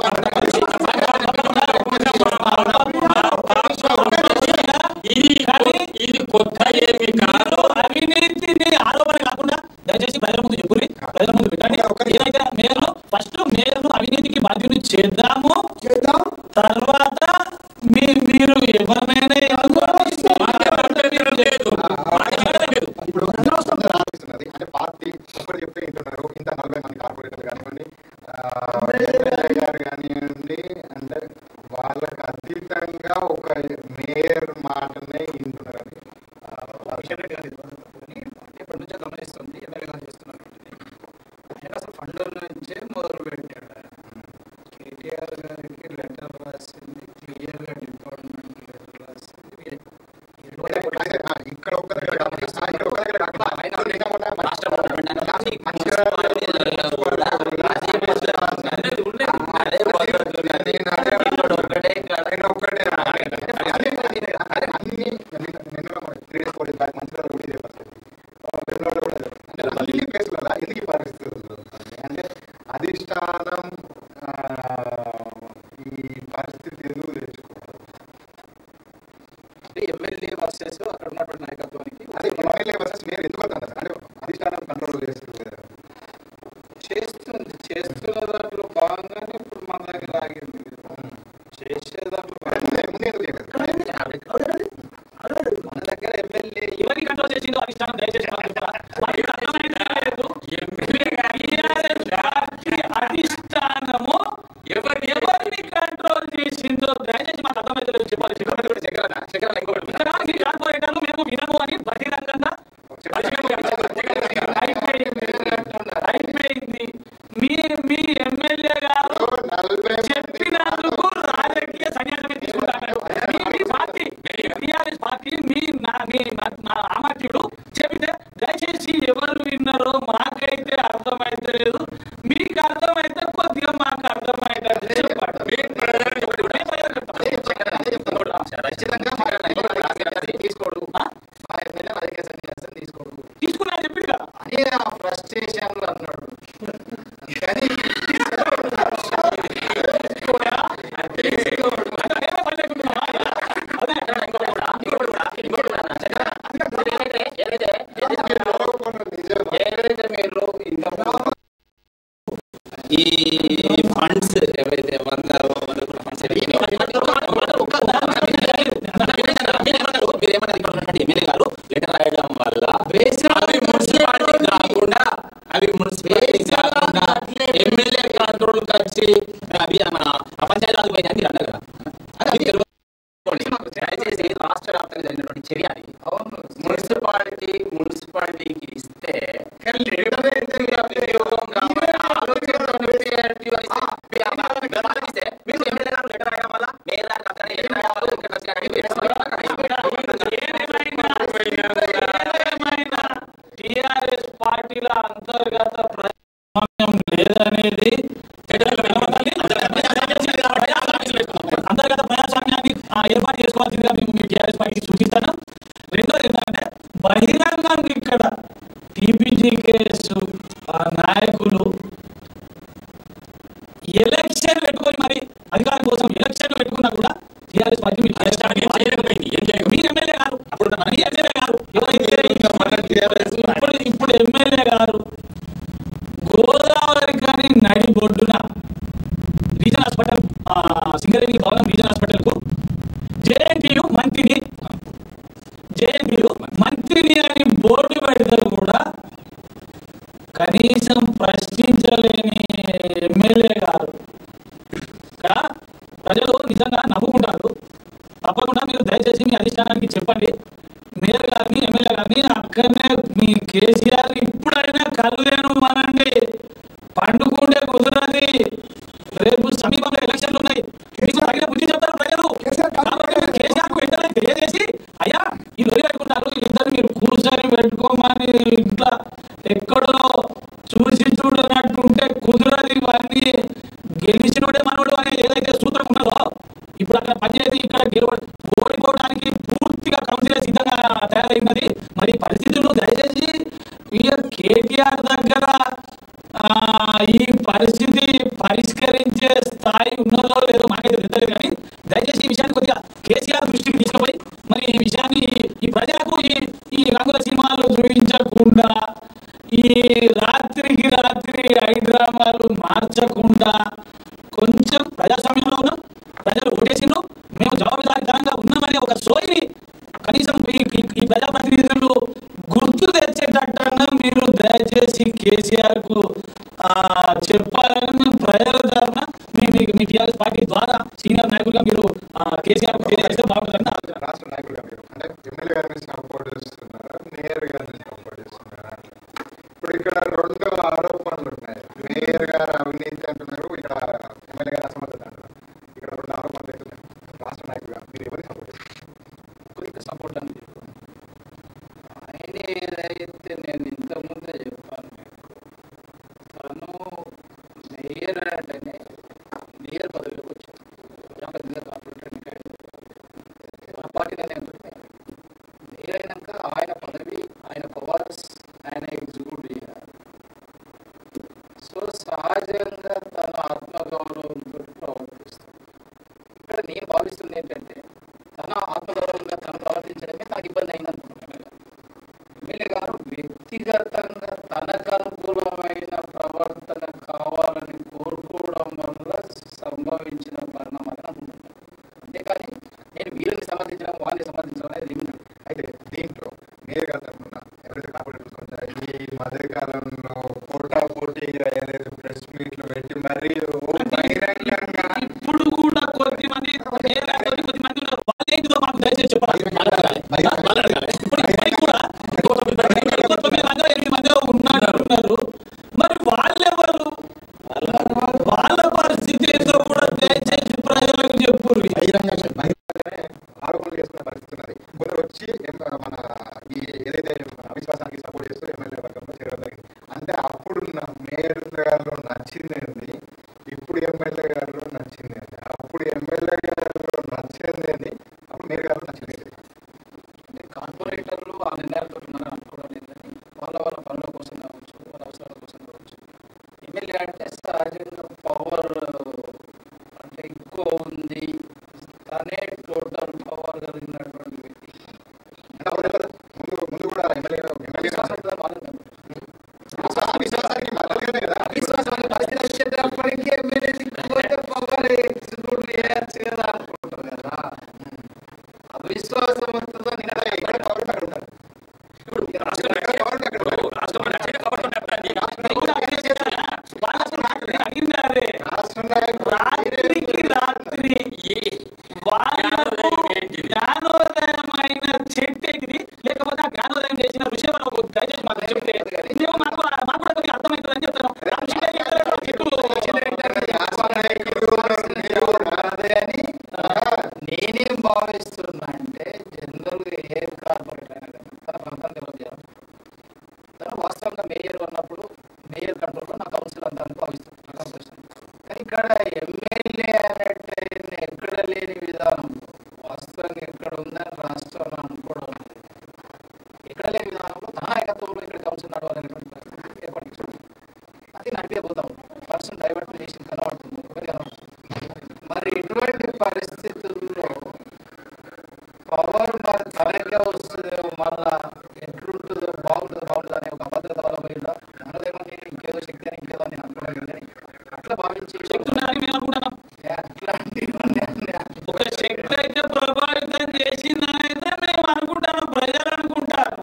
Speaker 3: ఇది ఇది కొత్త ఏమి కాదు
Speaker 11: అవినీతిని ఆరోపణ కాకుండా దయచేసి ప్రజల ముందు చెప్పుర్రి ప్రజల ముందు పెట్టండి ఏదైతే మేయర్ను ఫస్ట్ మేయర్ను అవినీతికి బాధ్యులు చేద్దాము
Speaker 1: చేద్దాం
Speaker 11: తర్వాత మీ మీరు ఎవరినైనా ఎన్నుకోండి.
Speaker 13: ఇప్పుడు ఆలోచిస్తున్నది అంటే పార్టీ ఒకటి చెప్తే వింటున్నారు ఇంత నలభై మంది కార్పొరేటర్లు కానివ్వండి ఆ, ఎమ్మెల్యే గారు కానివ్వండి అంటే వాళ్ళకి అతీతంగా ఒక మేయర్ మాటనే వింటున్నారని
Speaker 4: కిషన్ రెడ్డి గారి ద్వారా తప్పుకొని ఎప్పటి నుంచో గమనిస్తుంది ఎమ్మెల్యే గారు చేస్తున్నారు ఆయన అసలు ఫండ్ నుంచే మొదలు పెట్టాడు ఆయన. కేటీఆర్ గారికి లెటర్ రాసింది క్లియర్గా డిపార్ట్మెంట్ లెటర్ రాసింది
Speaker 13: ఇక్కడ ఒక్క దగ్గర కాకుండా ఇక్కడ ఒక్క దగ్గర కాకుండా అన్ని ప్లేసులలో ఎందుకు ఈ పరిస్థితులు అంటే అధిష్టానం ఆ, ఈ పరిస్థితి ఎందుకు తెచ్చుకోవాలి
Speaker 4: అంటే ఎమ్మెల్యే వర్సెస్ అక్కడ ఉన్నటువంటి నాయకత్వానికి
Speaker 13: అదే ఎమ్మెల్యే వర్సెస్ మేము ఎందుకు వద్దాం సార్ అంటే అధిష్టానం కంట్రోల్ చేస్తుంది కదా.
Speaker 4: చేస్తుంది చేస్తున్న దాంట్లో భాగంగానే ఇప్పుడు మన దగ్గర ఆగింది చేసే దాంట్లో మన దగ్గర ఎమ్మెల్యే
Speaker 10: ఎవరిని కంట్రోల్ చేసిందో అధిష్టానం దయచేసి మాకు చెప్పరా? మాకు ఇక్కడ అర్థమైంది లేదు. TRS పార్టీ అధిష్టానము ఎవరి ఎవరిని కంట్రోల్ చేసిందో దయచేసి మాకు అర్థమైతే లేదు చెప్పాలి ఇక్కడ మీ కార్పొరేటర్లు మేము వినము అని బహిరంగంగా అయిపోయింది అయిపోయింది మీ మీ ఎమ్మెల్యే గారు చెప్పినందుకు రాజకీయ సన్యాసం తీసుకుంటారు మీ- మీ పార్టీ టీఆర్ఎస్ పార్టీ మీ నా మీ నా- నా ఆమత్యుడు చెబితే దయచేసి ఎవరు విన్నారో మాకైతే అర్థమైతే లేదు మీకు అర్థమైతే కొద్దిగా మాకు అర్థమైతే చెప్పండి
Speaker 4: తీసుకోడు మా ఎమ్మెల్యే రాజకీయ సన్యాసం తీసుకోడు
Speaker 10: తీసుకున్నా చెప్పింది కదా
Speaker 4: అని ఆ ఫ్రస్ట్రేషన్ లో అన్నాడు కానీ
Speaker 11: ఏదైతే మీరు ఈ ఫండ్స్ ఏవైతే వంద వంద కోట్ల ఫండ్స్ మీరేమన్నారు ఇక్కడ ఉన్నటువంటి ఎమ్మెల్యే గారు లెటర్ రాయడం వల్ల అవి మున్సిపాలిటీ కాకుండా అవి మున్సిపాలిటీ కాకుండా ఎమ్మెల్యే కంట్రోల్ వచ్చి అవి మన పంచాయతీరాజ్ పోయినాయి మీరు అన్నారు కదా అది తెలుగు దయచేసి రాష్ట్ర వ్యాప్తంగా జరిగినటువంటి చర్య అది మున్సిపాలిటీ మున్సిపాలిటీకి ఇస్తే ఉపయోగం కావాలి ఆలోచన ఇస్తే మీరు ఎమ్మెల్యే గారు లెటర్ రాయడం వల్ల మేయర్ గారికి అక్కడ లెటర్ రాయడం వల్ల ఇక్కడ
Speaker 10: టిఆర్ఎస్ పార్టీల అంతర్గత ప్రజాస్వామ్యం లేదనేది అంతర్గత ప్రజాస్వామ్యాన్ని ఆ, ఏర్పాటు చేసుకోవాల్సిందిగా మేము మీ టిఆర్ఎస్ పార్టీకి సూచిస్తాను రెండోది ఏంటంటే బహిరంగంగా ఇక్కడ టీపీజీ కేసు ఆ నాయకులు ఎలక్షన్ పెట్టుకొని మరి అధికారం కోసం ఎలక్షన్ పెట్టుకున్నా కూడా టీఆర్ఎస్ పార్టీ మీ మీరు ఎమ్మెల్యే గారు మీ ఎమ్మెల్యే గారు ఎవరైతే ఇప్పుడు ఇప్పుడు ఎమ్మెల్యే గారు గోదావరి కానీ నడి బొడ్డున రీజనల్ హాస్పిటల్ ఆ, సింగరేణి భవనం రీజనల్ హాస్పిటల్ కు జేఎన్టీయు మంత్రిని జేఎన్టీయు మంత్రిని అని బోర్డు పెడితే కూడా కనీసం ప్రశ్నించలేని ఎమ్మెల్యే గారు ఇక్కడ ప్రజలు నిజంగా నవ్వుకుంటారు తప్పకుండా మీరు దయచేసి మీ అధిష్టానానికి చెప్పండి మేయర్ గారిని ఎమ్మెల్యే గారిని అక్కడనే మీ కేసీఆర్ ఇప్పుడైనా కళ్ళేను అనండి పండుకుంటే కుదరది రేపు సమీపంలో ఎలక్షన్లు ఉన్నాయి మీకు తగిన బుద్ధి చెప్తారు ప్రజలు కాబట్టి మీరు కేసీఆర్ వెంటనే తెలియజేసి అయ్యా ఈ లొరి పెట్టుకుంటారు ఇద్దరు మీరు కూర్చొని పెట్టుకోమని ఇంట్లో ఎక్కడో చూసి చూడనట్టు ఉంటే కుదరదు ఇవన్నీ గెలిచినోడే మనోడు అనే ఏదైతే సూత్రం ఉన్నదో ఇప్పుడు అక్కడ పనిచేసి ఇక్కడ గెలవ ఓడిపోవడానికి పూర్తిగా కౌన్సిలర్ సిద్ధంగా తయారైనది మరి పరిస్థితులు దయచేసి వీఆర్ కేటీఆర్ దగ్గర ఆ, ఈ పరిస్థితి పరిష్కరించే స్థాయి ఉన్నదో లేదో మాకైతే తెలియదు కానీ దయచేసి ఈ విషయాన్ని కొద్దిగా కేసీఆర్ దృష్టికి తీసుకుపోయి మరి ఈ విషయాన్ని ఈ ప్రజలకు ఈ ఈ రంగుల సినిమాలు చూపించకుండా ఈ రాత్రికి రాత్రి హైడ్రామాలు మార్చకుండా కొంచెం ప్రజాస్వామ్యంలో ఉన్నాం ప్రజలు ఓటేసిండ్రు మేము జవాబుదారీతనంగా ఉన్నామని ఒక సోయిని కనీసం ఈ ఈ- ఈ ప్రజా చేసి కేసీఆర్ కు చెప్పాలని మేము ప్రజల తరఫున మీ మీ- మీ టీఆర్ఎస్ పార్టీ ద్వారా సీనియర్ నాయకులుగా మీరు కేసీఆర్ కు తెలియజేస్తే బాగుంటుందని నా అభిప్రాయం.
Speaker 13: రాష్ట్ర నాయకులుగా మీరు అంటే ఎమ్మెల్యే గారిని సపోర్ట్ చేస్తున్నారా మేయర్ గారిని సపోర్ట్ చేస్తున్నారా ఇప్పుడు ఇక్కడ రెండు ఆరోపణలు ఉన్నాయి మేయర్ గారు అవినీతి అంటున్నారు ఇక్కడ ఎమ్మెల్యే గారు అసమర్థత అంటున్నారు ఇక్కడ రెండు ఆరోపణలు అవుతున్నాయి రాష్ట్ర నాయకులుగా మీరు ఎవరిని సపోర్ట్ చేస్తారు
Speaker 4: సపోర్ట్ అని ఆయన ఏదైతే నేను ఇంతకుముందే చెప్పాను మీకు తను మేయర్ అంటేనే మేయర్ పదవిలోకి వచ్చాడు జాగ్రత్త జిల్లా కార్పొరేటర్ ఎన్నికయ్యాడు ఆ పార్టీ నేను మేయర్ అయినాక ఆయన పదవి ఆయన పవర్స్ ఆయన ఎగ్జిక్యూట్ చేయాలి సో సహజంగా తన ఆత్మగౌరవంతో ప్రవర్తిస్తాడు ఇక్కడ నేను భావిస్తుంది ఏంటంటే తన ఆత్మగౌరవంగా తను ప్రవర్తించడమే నాకు ఇబ్బంది అయింది అనుకుంటున్నాను ఎమ్మెల్యే గారు వ్యక్తిగతంగా తనకు అనుకూలమైన ప్రవర్తన కావాలని కోరుకోవడం వల్ల సంభవించిన పరిణామాలను అనుకుంటున్నాను అంతేకాని నేను వీరిని సమర్థించడం వారిని సమర్థించడం అనేది ఏమి లేదు.
Speaker 13: అయితే దీంట్లో మేయర్ గారు తరఫున ఎవరైతే కార్పొరేటర్స్ ఉంటారో ఈ మధ్యకాలంలో పోటా పోటీగా ఏదైతే ప్రెస్ మీట్లు పెట్టి మరీ ఓ బహిరంగంగా
Speaker 10: ఇప్పుడు కూడా కొద్ది మంది మేయర్ గారు కొద్ది మంది ఉన్నారు వాళ్ళు ఏంటిదో మాకు దయచేసి చెప్పాలి వాళ్ళని అడగాలి. వాళ్ళని అడగాలి. ఇప్పుడు ఇప్పటికి కూడా ఇంకో తొమ్మిది మంది ఎనిమిది మంది ఉన్నారు ఉన్నారు మరి వాళ్ళెవరు వాళ్ళ పరిస్థితి ఏంటో కూడా దయచేసి ప్రజలకు చెప్పుర్రి
Speaker 13: ఆరోపణలు చేసుకునే పరిస్థితి ఉన్నది కొందరు వచ్చి ఎం- మన ఈ ఏదైతే అవిశ్వాసానికి సపోర్ట్ చేస్తూ ఎమ్మెల్యే వర్గంలో చేరడం జరిగింది అంటే అప్పుడున్న మేయర్ గారు నచ్చింది ఏంది ఇప్పుడు ఎమ్మెల్యే గారు నచ్చింది ఏంది అప్పుడు ఎమ్మెల్యే గారు నచ్చింది ఏంది అప్పుడు మేయర్ గారు నచ్చింది ఏంది
Speaker 4: అంటే కార్పొరేటర్లు ఆ నిర్ణయాలతో ఉన్నారని అనుకోవడం లేదని వాళ్ళ వాళ్ళ పనుల కోసం కావచ్చు వాళ్ళ అవసరాల కోసం కావచ్చు ఎమ్మెల్యే అంటే సహజంగా పవర్ అంటే ఎక్కువ ఉంది తనే టోటల్ పవర్ కలిగినటువంటి వ్యక్తి
Speaker 13: ముందు ముందు కూడా ఎమ్మెల్యే ఎమ్మెల్యే
Speaker 4: విశ్వాసానికి విశ్వాసానికి పరిస్థితి వచ్చేటప్పటికీ ఎమ్మెల్యే దిక్కుపోతే పవర్ ఎగ్జిక్యూట్ చేయొచ్చు కదా అనుకుంటారు కదా అవిశ్వాసం వస్తుందో
Speaker 10: రాత్రికి రాత్రి వాళ్ళకు జ్ఞానోదయమైన చెట్టు ఎగిరి లేకపోతే ఆ జ్ఞానోదయం చేసిన విషయం మనకు దయచేసి మాకు చెప్తే మేము మాకు మాకు కూడా కొద్దిగా అర్థమవుతుందని చెప్తాను ఆ విషయం
Speaker 4: అని నేనేం భావిస్తున్నా అంటే జనరల్ ఏ కార్పొరేట్ అయినా కానీ తన ప్రాంతాన్ని డెవలప్ చేయాలి తను వాస్తవంగా మేయర్ ఉన్నప్పుడు మేయర్ కంట్రోల్లో నా కౌన్సిల్ అంతా అని భావిస్తాను నా కౌన్సిల్ కానీ ఇక్కడ ఎమ్మెల్యే అనేట్టు ఎక్కడ లేని విధానం వాస్తవంగా ఎక్కడ ఉందని రాష్ట్రంలో అనుకోవడం లేదు. ఎక్కడ లేని విధానంలో తన నాయకత్వంలో ఇక్కడ కౌన్సిల్ నడవాలనేటువంటి పరిస్థితి ఏర్పడింది అది నడిపే పోతాం పర్సన్ డైవర్ట్ చేసి కనబడుతుంది ఒకటి కనబడుతుంది మరి ఇటువంటి పరిస్థితుల్లో పవర్ మరి తనకే వస్తుందో మళ్ళా ఎట్లుంటుందో బాగుంటుందో బాగుంటుందో అనే ఒక అభద్రత వల్ల పోయిందా మనదేమని ఇంకేదో శక్తి అని ఇంకేదో అని అనుకోలేదు కానీ అట్లా భావించి శక్తి
Speaker 10: ఉన్నదని మేము అనుకుంటున్నాం ఒక శక్తి అయితే ప్రభావితం చేసిందనైతే మేము అనుకుంటాను ప్రజలు అనుకుంటారు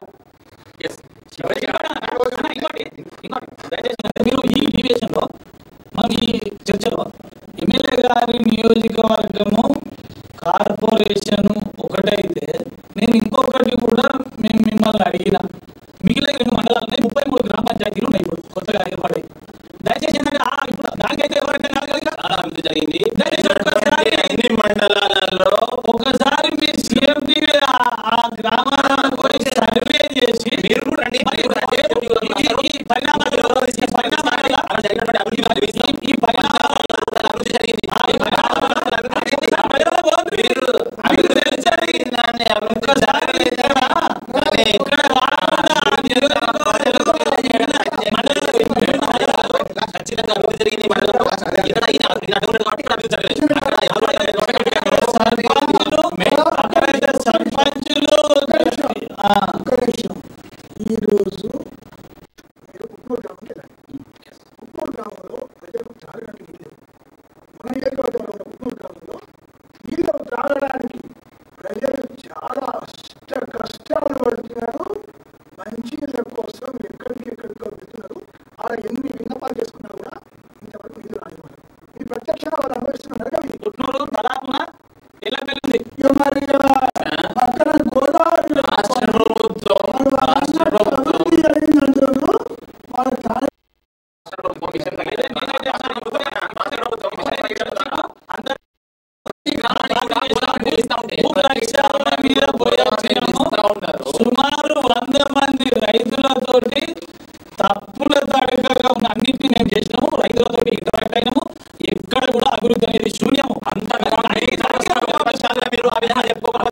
Speaker 10: ఇంకోటి ఇంకోటి దయచేసి అంటే మీరు ఈ డివిజన్లో మనం ఈ చర్చలో ఎమ్మెల్యే గారి నియోజకవర్గము కార్పొరేషన్ ఒకటైతే నేను ఇంకొకటి కూడా మేము మిమ్మల్ని అడిగిన మిగిలిన రెండు మండలాలు ఉన్నాయి ముప్పై మూడు గ్రామ పంచాయతీలు ఉన్నాయి ఇప్పుడు కొత్తగా ఏర్పడి దయచేసి ఏంటంటే ఆ ఇప్పుడు దానికైతే ఎవరైతే
Speaker 5: అభివృద్ధి జరిగింది ఎన్ని మండలాలలో
Speaker 10: ఒకసారి మీ సీఎం టీవీ ఆ గ్రామాలను పోయి సర్వే చేసి
Speaker 5: మీరు కూడా రండి
Speaker 10: మరి
Speaker 5: మీరు రండి.
Speaker 10: ఈ- ఈ పరిణామాలు ఈ పరిణామాల
Speaker 5: అక్కడ జరిగినటువంటి అభివృద్ధి
Speaker 10: ఈ పరిణామాల
Speaker 5: అభివృద్ధి జరిగింది
Speaker 10: ప్రజల బాగుంది మీరు అది తెలిసరి ఒక్కసారి ఇక్కడ ఇక్కడ రాకుండా ఆ
Speaker 5: ఖచ్చితంగా అభివృద్ధి జరిగింది ఈ మండలంలో ఇక్కడ ఈ అటువంటి కాబట్టి ఇక్కడ అభివృద్ధి జరగలేదు అక్కడ ఎవరు
Speaker 10: సర్పంచులు అక్కడైతే సర్పంచులు ఆ,
Speaker 1: ఒక్క నిమిషం ఈరోజు మీరు కుప్పూరు గ్రామం వెళ్ళండి కుప్పూరు గ్రామంలో ప్రజలకు త్రాగడానికి నీళ్ళు మన నియోజకవర్గంలో ఉన్న కుప్పూరు గ్రామంలో నీళ్ళు త్రాగడానికి ప్రజలు చాలా అష్ట కష్టాలు పడుతున్నారు మంచి నీళ్ళ కోసం ఎక్కడికి ఎక్కడికో వెళ్తున్నారు
Speaker 10: కానీ తప్పుల తడకగా ఉన్న అన్నింటినీ మేము చేసినాము రైతులతో ఇంటరాక్ట్ అయినాము ఎక్కడ కూడా అభివృద్ధి అనేది శూన్యము అంతగా మీరు అభియానం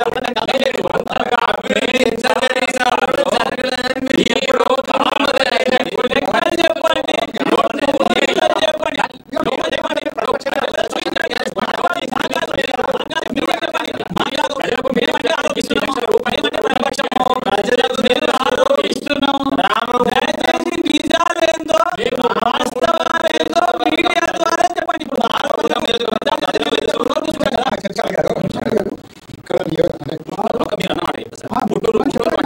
Speaker 10: ప్రజలకు నేను ఆరోపిస్తున్నాం దయచేసి నిజాలేందో వాస్తవాలేందో మీడియా ద్వారా చెప్పండి ఇప్పుడు
Speaker 13: ఇక్కడ
Speaker 11: మీరు అన్నమాట చెప్పు సార్. గుంటూరు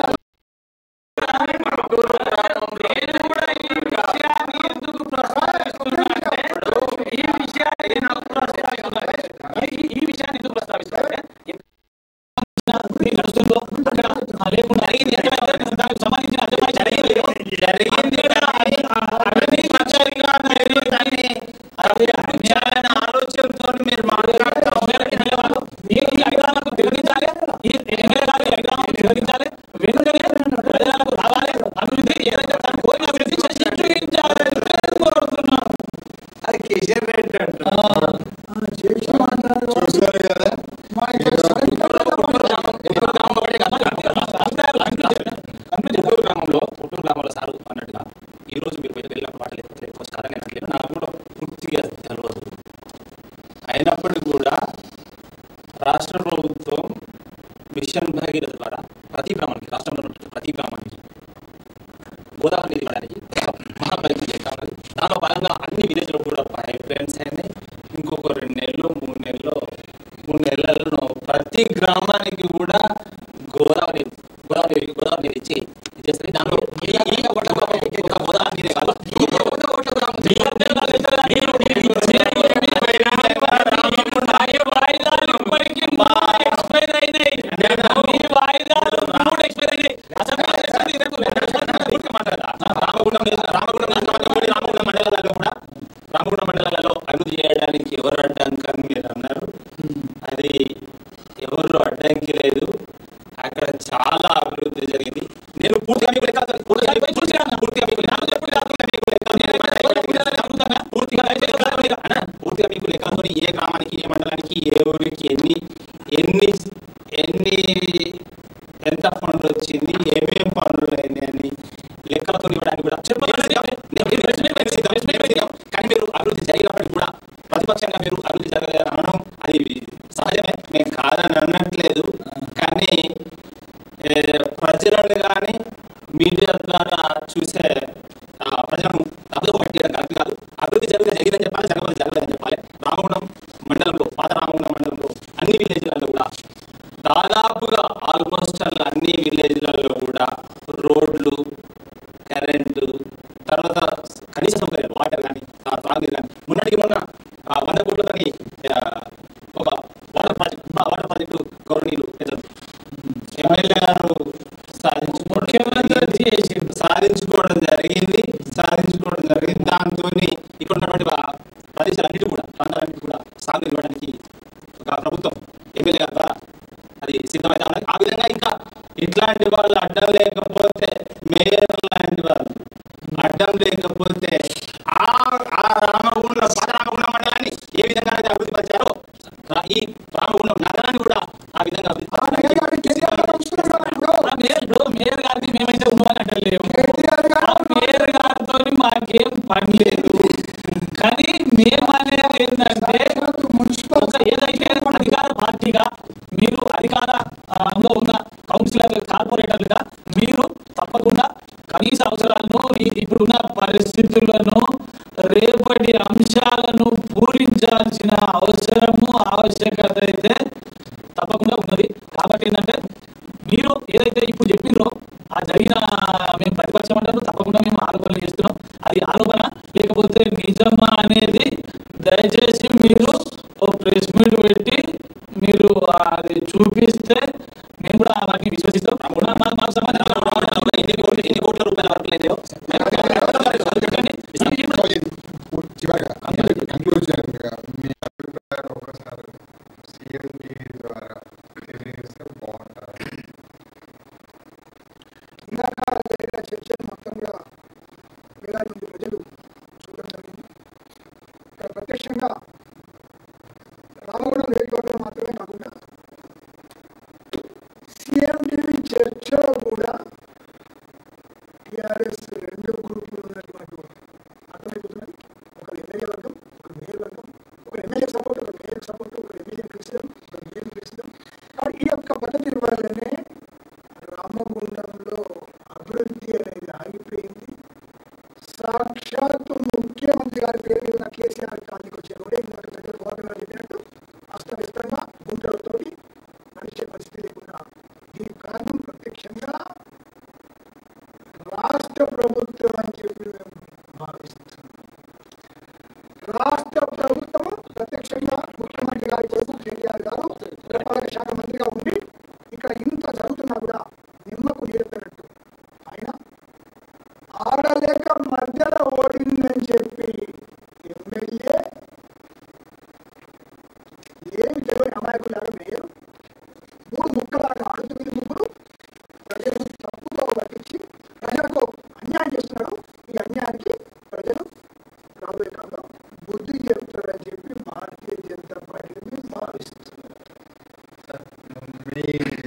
Speaker 10: ఈ విషయాన్ని ఎందుకు ప్రస్తావిస్తున్నానంటే ఈ- ఈ విషయాన్ని ఎందుకు ప్రస్తావిస్తున్నానంటే నడుస్తుందో అక్కడ ఆ లేకుండా జరిగింది ఎక్కడ దానికి సంబంధించిన అర్థమై జరిగింది జరిగింది అవినీతికరంగా జరిగిందని అది అన్యాయమైన ఆలోచనతో మీరు మాట్లాడతాం ఈ ఈ అధికారులకు తిరగించాలి ఈ ఎమ్మెల్యే గారికి అధికారులకు తిరగించాలి వెంటనే ప్రజలకు రావాలి అభివృద్ధి ఏదైతే తను కోరిన అభివృద్ధి చేసి చూపించాలని నేను కోరుతున్నాను అది కిషన్ రెడ్డి
Speaker 13: చూసారు కదా
Speaker 11: గుంటూరు గ్రామంలో గుంటూరు గ్రామంలో సారు అన్నట్టుగా ఈ రోజు మీరు బయటకు వెళ్ళిన పాటలు ఎత్తుకునే ఎక్కువ కాదని అనట్లేదు నాకు కూడా పూర్తిగా తెలియదు అయినప్పటికీ కూడా రాష్ట్ర ప్రభుత్వం మిషన్ భగీరథ ద్వారా ప్రతి గ్రామానికి రాష్ట్రంలో ఉన్న ప్రతి గ్రామానికి గోదావరి నీళ్ళు ఇవ్వడానికి మహాప్రయత్నం చేస్తా ఉన్నది దానిలో భాగంగా అన్ని విలేజ్లో కూడా పైప్ లైన్స్ అయినాయి ఇంకొక రెండు నెలలు మూడు నెలలు మూడు నెలల్లో ప్రతి గ్రామానికి కూడా గోదావరి గోదావరి గోదావరి నీరు ఇచ్చి ఇచ్చేస్తే దానిలో ఈ- ఈ ఒక ఒక గోదావరి నీరే కాదు ఈ ఒక ఒక గ్రామం నీరు నీరు
Speaker 10: వాయిదాలు ఇప్పటికీ మూడు ఎక్స్పైర్ అయినాయి ఈ వాయిదాలు మూడు ఎక్స్పైర్ అయినాయి అసలు
Speaker 11: రామగుండం రామగుండం నియోజకవర్గంలోని రామగుండం మండలాల్లో కూడా రామగుండం మండలాలలో అభివృద్ధి చేయడానికి ఎవరు అడ్డంకం మీరు అన్నారు అది ఎవరు అడ్డంకి లేదు అక్కడ చాలా అభివృద్ధి జరిగింది నేను పూర్తిగా మీకు లెక్క పూర్తిగా మీకు పూర్తిగా పూర్తిగా మీకు లెక్క పూర్తిగా మీకు లెక్క పూర్తిగా అన్న, పూర్తిగా మీకు లెక్కతో ఏ గ్రామానికి ఏ మండలానికి ఏ ఊరికి ఎన్ని ఎన్ని ఎన్ని ఎంత ఫండ్ వచ్చింది ఏమేం పనులు అయినాయి అని లెక్కలతో ఇవ్వడానికి కూడా కానీ మీరు అభివృద్ధి జరిగినప్పటికీ కూడా ప్రతిపక్షంగా మీరు అభివృద్ధి జరగలేదు అనడం అది సహజమే మేము కాదని అనట్లేదు కానీ ఏ, ప్రజలను కానీ మీడియా ద్వారా చూసే ఆ, ప్రజలను తప్పుదో పట్టియడం కరెక్ట్ కాదు అభివృద్ధి జరిగితే జరిగిందని చెప్పాలి జరగదు జరగదని చెప్పాలి రామగుండం మండలంలో పాత రామగుండం మండలంలో అన్ని విలేజ్లలో కూడా దాదాపుగా ఆల్మోస్ట్ అన్ని విలేజ్లలో కూడా రోడ్లు కరెంటు తర్వాత కనీస సౌకర్యాలు వాటర్ కానీ త్రాగునీరు కానీ మొన్నటికి మొన్న ఆ, వంద కోట్లతోని ఆ, ఒక వాటర్ ప్రాజెక్ట్ వాటర్ ప్రాజెక్టు గౌరవనీయులు పెద్దలు ఎమ్మెల్యే గారు సాధించు ముఖ్యమంత్రి సాధించుకోవడం జరిగింది సాధించుకోవడం జరిగింది దాంతో ఇక్కడ ఉన్నటువంటి ఆ ప్రదేశాలన్నిటి కూడా ప్రాంతాలన్నిటి కూడా సాగు ఇవ్వడానికి ఒక ప్రభుత్వం ఎమ్మెల్యే గారి ద్వారా అది సిద్ధమైతే ఉన్నది ఆ విధంగా ఇంకా ఇట్లాంటి వాళ్ళు అడ్డం లేకపోతే మేయర్ లాంటి వాళ్ళు అడ్డం లేకపోతే ఆ ఆ రామగుండ పాత రామగుండ మండలాన్ని ఏ విధంగా అయితే అభివృద్ధి పరిచారో రా- ఈ రామగుండం నగరాన్ని కూడా ఆ విధంగా అభివృద్ధి
Speaker 10: ఆ మేయర్ ఇప్పుడు మేయర్ గారిని మేమైతే ఉన్నామని అంటలేము ఆ మేయర్ గారితో మాకేం పని లేదు కానీ మేము అనేది ఏంటంటే ఒక ఏదైతే అధికార పార్టీగా మీరు అధికారంలో ఉన్న కౌన్సిలర్ కార్పొరేటర్లుగా మీరు తప్పకుండా కనీస అవసరాలను ఈ- ఇప్పుడున్న పరిస్థితులను రేపటి అంశాలను పూరించాల్సిన అవసరము ఆవశ్యకత అయితే తప్పకుండా ఉన్నది కాబట్టి ఏంటంటే మీరు ఏదైతే ఇప్పుడు చెప్పిండ్రో ఆ జరిగిన మేము ప్రతిపక్షం అంటారు తప్పకుండా మేము ఆరోపణలు చేస్తున్నాం అది ఆరోపణ లేకపోతే నిజమా అనేది దయచేసి మీరు ఓ ప్రెస్ మీట్ పెట్టి మీరు అది చూపిస్తే మేము కూడా వాటిని విశ్వసిస్తాం మా- మా- మాకు సంబంధించిన
Speaker 11: ఎన్ని కోట్ల ఎన్ని కోట్ల రూపాయల వరకు లేదో
Speaker 13: చివరిగా కంక్లూజన్గా మీ అభిప్రాయం ఒకసారి సీఎం టీవీ ద్వారా తెలియజేస్తే బాగుంటుంది
Speaker 1: ఇందాక జరిగిన చర్చలు మొత్తం కూడా
Speaker 13: మీ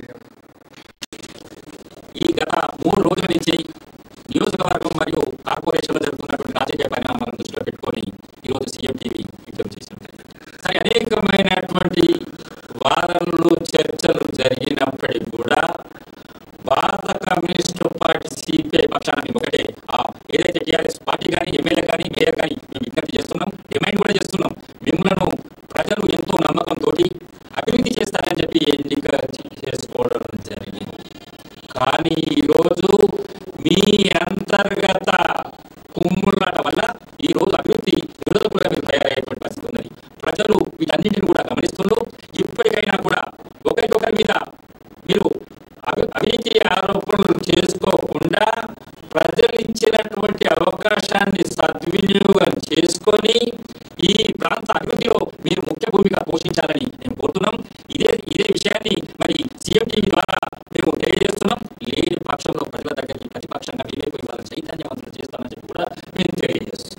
Speaker 3: ఈ గత మూడు రోజుల నుంచి నియోజకవర్గం మరియు కార్పొరేషన్లో జరుగుతున్నటువంటి రాజకీయ పరిణామాలను దృష్టిలో పెట్టుకొని ఈరోజు సీఎం టీవీ విజ్ఞప్తి చేసింది సరే అనేకమైనటువంటి వాదనలు చర్చలు జరిగినప్పటికీ కూడా భారత కమ్యూనిస్టు పార్టీ సిపిఐ పక్షాన మేము ఒకటే ఆ ఏదైతే టీఆర్ఎస్ పార్టీ కానీ ఎమ్మెల్యే కానీ మేయర్ కానీ మేము విజ్ఞప్తి చేస్తున్నాం డిమాండ్ కూడా చేస్తున్నాం మిమ్మల్ని ప్రజలు ఎంతో నమ్మకంతో అభివృద్ధి చేస్తారని చెప్పి ఎన్నిక చేసుకోవడం జరిగింది కానీ ఈరోజు మీ అంతర్గత కుమ్ములాట వల్ల ఈ రోజు అభివృద్ధి నిరోధకులుగా మీరు తయారయ్యేటువంటి పరిస్థితి ఉన్నది ప్రజలు వీటన్నింటిని కూడా గమనిస్తున్నారు ఇప్పటికైనా కూడా ఒకరికొకరి మీద మీరు అవి- అవినీతి ఆరోపణలు చేసుకోకుండా ప్రజలు ఇచ్చినటువంటి అవకాశాన్ని సద్వినియోగం చేసుకొని ఈ ప్రాంత అభివృద్ధిలో మీరు ముఖ్య భూమిక పోషించాలని మేము కోరుతున్నాం ఇదే ఇదే విషయాన్ని మరి సీఎం టీవీ ద్వారా మేము తెలియజేస్తున్నాం లేని పక్షంలో ప్రజల దగ్గరికి ప్రతిపక్షంగా మీరే పోయి వాళ్ళని చైతన్యవంతులు చేస్తామని చెప్పి కూడా మేము తెలియజేస్తున్నాం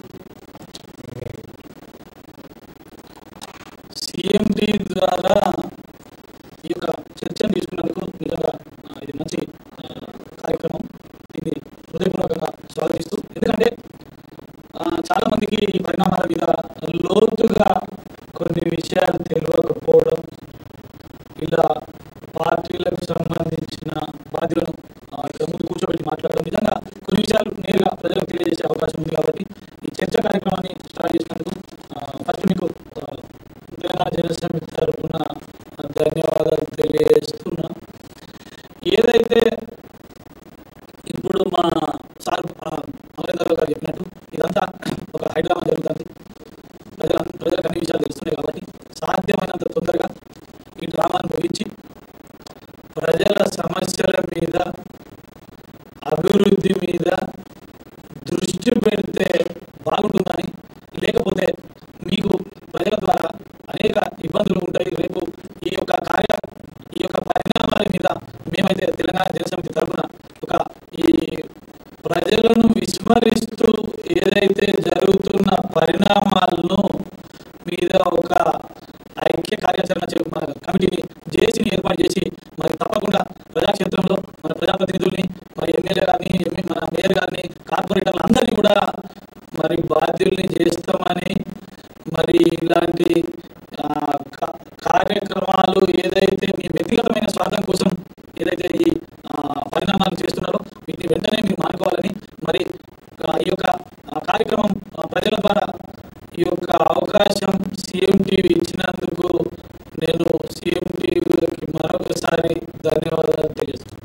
Speaker 10: సిఎండి ద్వారా ఈ యొక్క చర్చను తీసుకున్నందుకు నిజంగా ఆ, ఇది మంచి ఆ, కార్యక్రమం దీన్ని హృదయపూర్వకంగా స్వాగతిస్తూ ఎందుకంటే ఆ, చాలా మందికి ఈ పరిణామాల మీద లోతుగా కొన్ని విషయాలు తెలియకపోవడం ఇలా పార్టీలకు సంబంధించిన బాధ్యులను ఆ, ఇక్కడ ముందు కూర్చోబెట్టి మాట్లాడడం నిజంగా కొన్ని విషయాలు నేరుగా ప్రజలకు తెలియజేసే అవకాశం ఉంది కాబట్టి ఈ చర్చ కార్యక్రమాన్ని స్టార్ట్ చేసినందుకు ఫస్ట్ మీకు ఆ, తెలంగాణ జనసమితి తరఫున ధన్యవాదాలు తెలియజేస్తున్నా ఏదైతే ఇప్పుడు మా సార్ ఆ, అమరేంద్రరావు గారు చెప్పినట్టు ఇదంతా ఒక హైదరాబాద్ జరుగుతుంది ప్రజల ప్రజలకు అన్ని విషయాలు తెలుస్తున్నాయి కాబట్టి సాధ్యమైనంత తొందరగా ఈ డ్రామాను ముగించి ప్రజల సమస్యల మీద అభివృద్ధి మీద దృష్టి పెడితే బాగుంటుందని లేకపోతే మీకు ప్రజల ద్వారా అనేక ఇబ్బందులు ఉంటాయి రేపు ఈ యొక్క కార్య ఈ యొక్క పరిణామాల మీద మేమైతే తెలంగాణ జనసమితి తరఫున ఒక ఈ ప్రజలను విస్మరిస్తూ ఏదైతే జరుగుతున్న పరిణామాలను మీద ఒక ఐక్య కార్యాచరణ చే- మన కమిటీని జేసీని ఏర్పాటు చేసి మరి తప్పకుండా ప్రజాక్షేత్రంలో మన ప్రజాప్రతినిధుల్ని మరి ఎమ్మెల్యే గారిని ఎమ్మె- మన మేయర్ గారిని కార్పొరేటర్లు అందరినీ కూడా మరి బాధ్యుల్ని చేస్తామని మరి ఇలాంటి ఆ, కా- కార్యక్రమాలు ఏదైతే మీ వ్యక్తిగతమైన స్వార్థం కోసం ఏదైతే ఈ ఆ, పరిణామాలు చేస్తున్నారో వీటిని వెంటనే మీరు మానుకోవాలని మరి ఆ, ఈ యొక్క ఆ, కార్యక్రమం ఆ, ప్రజల ద్వారా ఈ యొక్క అవకాశం సీఎం టీవీ ఇచ్చినందుకు నేను సీఎం టీవీకి మరొకసారి ధన్యవాదాలు తెలియజేస్తున్నాను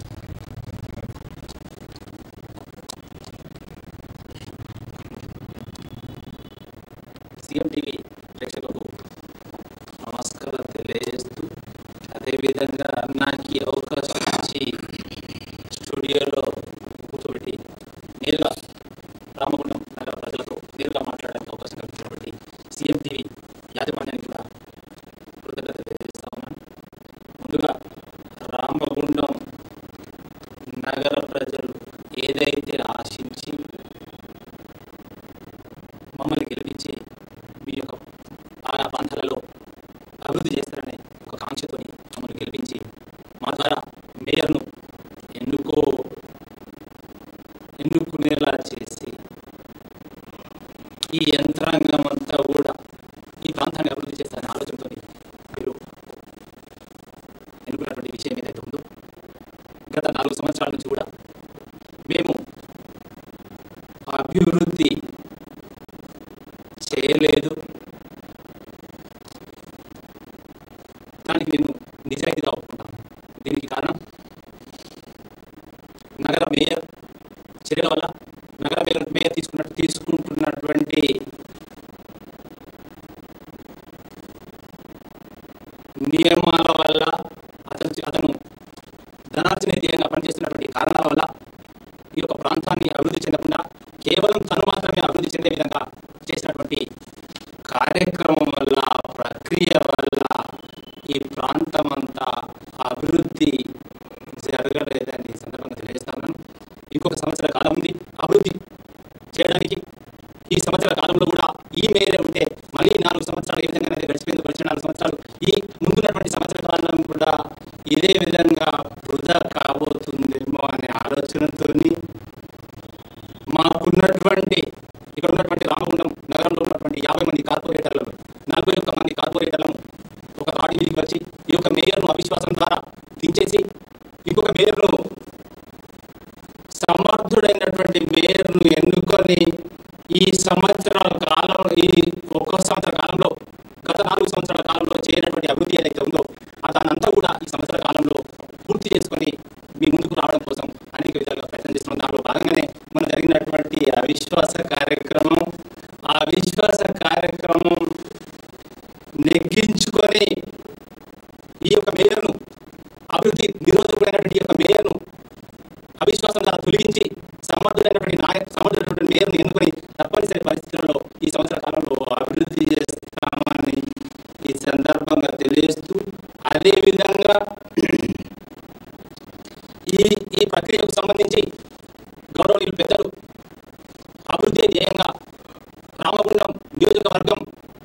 Speaker 11: సీఎం టీవీ ప్రేక్షకులకు నమస్కారం తెలియజేస్తూ అదేవిధంగా నాకు ఈ అవకాశం ఇచ్చి స్టూడియోలో కూర్చోబెట్టి నేరుగా రామగుండం నగర ప్రజలతో నేరుగా మాట్లాడడానికి అవకాశం కల్పించినటువంటి సీఎం టీవీ యాజమాన్యానికి కూడా కృతజ్ఞత తెలియజేస్తా ఉన్నాను ముందుగా రామగుండం నగర ప్రజలు ఏదైతే ఆశించి మమ్మల్ని గెలిపించి మీ యొక్క ఆయా ప్రాంతాలలో అభివృద్ధి చేస్తారనే ఒక కాంక్షతో మమ్మల్ని గెలిపించి మా ద్వారా మేయర్ను ఎన్నుకో ఎన్నుకునేలా చేసి ఈ యంత్రాంగం అంతా కూడా ఈ ప్రాంతాన్ని అభివృద్ధి చేస్తారనే ఆలోచనతో మీరు ఎన్నుకున్నటువంటి విషయం ఏదైతే ఉందో గత నాలుగు సంవత్సరాల నుంచి కూడా మేము అభివృద్ధి చేయలేదు దానికి నేను నిజాయితీగా ఒప్పుకుంటాను దీనికి కారణం నగర మేయర్ చర్యల వల్ల నగర మేయర్ మేయర్ తీసుకున్నట్టు తీసుకుంటున్నటువంటి నియమాల వల్ల అతను అతను ధనార్జన ధ్యేయంగా పనిచేస్తున్నటువంటి కారణాల వల్ల ఈ యొక్క ప్రాంతాన్ని అభివృద్ధి చెందకుండా కేవలం తను మాత్రమే అభివృద్ధి చెందే విధంగా చేసినటువంటి కార్యక్రమం వల్ల ప్రక్రియ వల్ల ఈ ప్రాంతం అంతా అభివృద్ధి జరగలేదని ఈ సందర్భంగా తెలియజేస్తాను ఇంకొక సంవత్సర కాలం ఉంది అభివృద్ధి చేయడానికి ఈ సంవత్సర కాలంలో కూడా ఈ మేరే ఉంటే మళ్ళీ నాలుగు సంవత్సరాలు ఏ విధంగా గడిచిపోయింది గడిచిన నాలుగు సంవత్సరాలు ఈ ముందున్నటువంటి సంవత్సర కాలం కూడా ఇదే విధంగా వృధా కాబోతుందేమో అనే ఆలోచనతోని మాకున్నటువంటి ఇక్కడ ఉన్నటువంటి రామగుండం నగరంలో ఉన్నటువంటి యాభై మంది కార్పొరేటర్లను నలభై ఒక్క మంది కార్పొరేటర్లను ఒక తాటి మీదకి వచ్చి ఈ యొక్క మేయర్ను అవిశ్వాసం ద్వారా దించేసి ఇంకొక మేయర్ను సమర్థుడైనటువంటి మేయర్ను ఎన్నుకొని ఈ సంవత్సరాల కాలం ఈ ఒక్క సంవత్సర కాలంలో గత నాలుగు సంవత్సరాల కాలంలో చేయనటువంటి అభివృద్ధి ఏదైతే ఉందో ఆ దానంతా కూడా ఈ సంవత్సర కాలంలో పూర్తి చేసుకొని మీ ముందుకు రావడం కోసం అనేక విధాలుగా ప్రయత్నం చేస్తున్నాం దాంట్లో భాగంగానే మన జరిగినటువంటి అవిశ్వాస కార్యక్రమం ఆ అవిశ్వాస కార్యక్రమం నెగ్గించుకొని ఈ యొక్క మేయర్ను అభివృద్ధి నిరోధకుడైనటువంటి ఈ యొక్క మేయర్ను అవిశ్వాసం ద్వారా తొలగించి సమర్థుడైనటువంటి నాయక సమర్థుడైనటువంటి మేయర్ను ఎన్నుకొని తప్పనిసరి పరిస్థితుల్లో ఈ సంవత్సర కాలంలో అభివృద్ధి చేస్తామని ఈ సందర్భంగా తెలియజేస్తూ అదే విధంగా ఈ ఈ ప్రక్రియకు సంబంధించి గౌరవనీయులు పెద్దలు అభివృద్ధి ధ్యేయంగా రామగుండం నియోజకవర్గం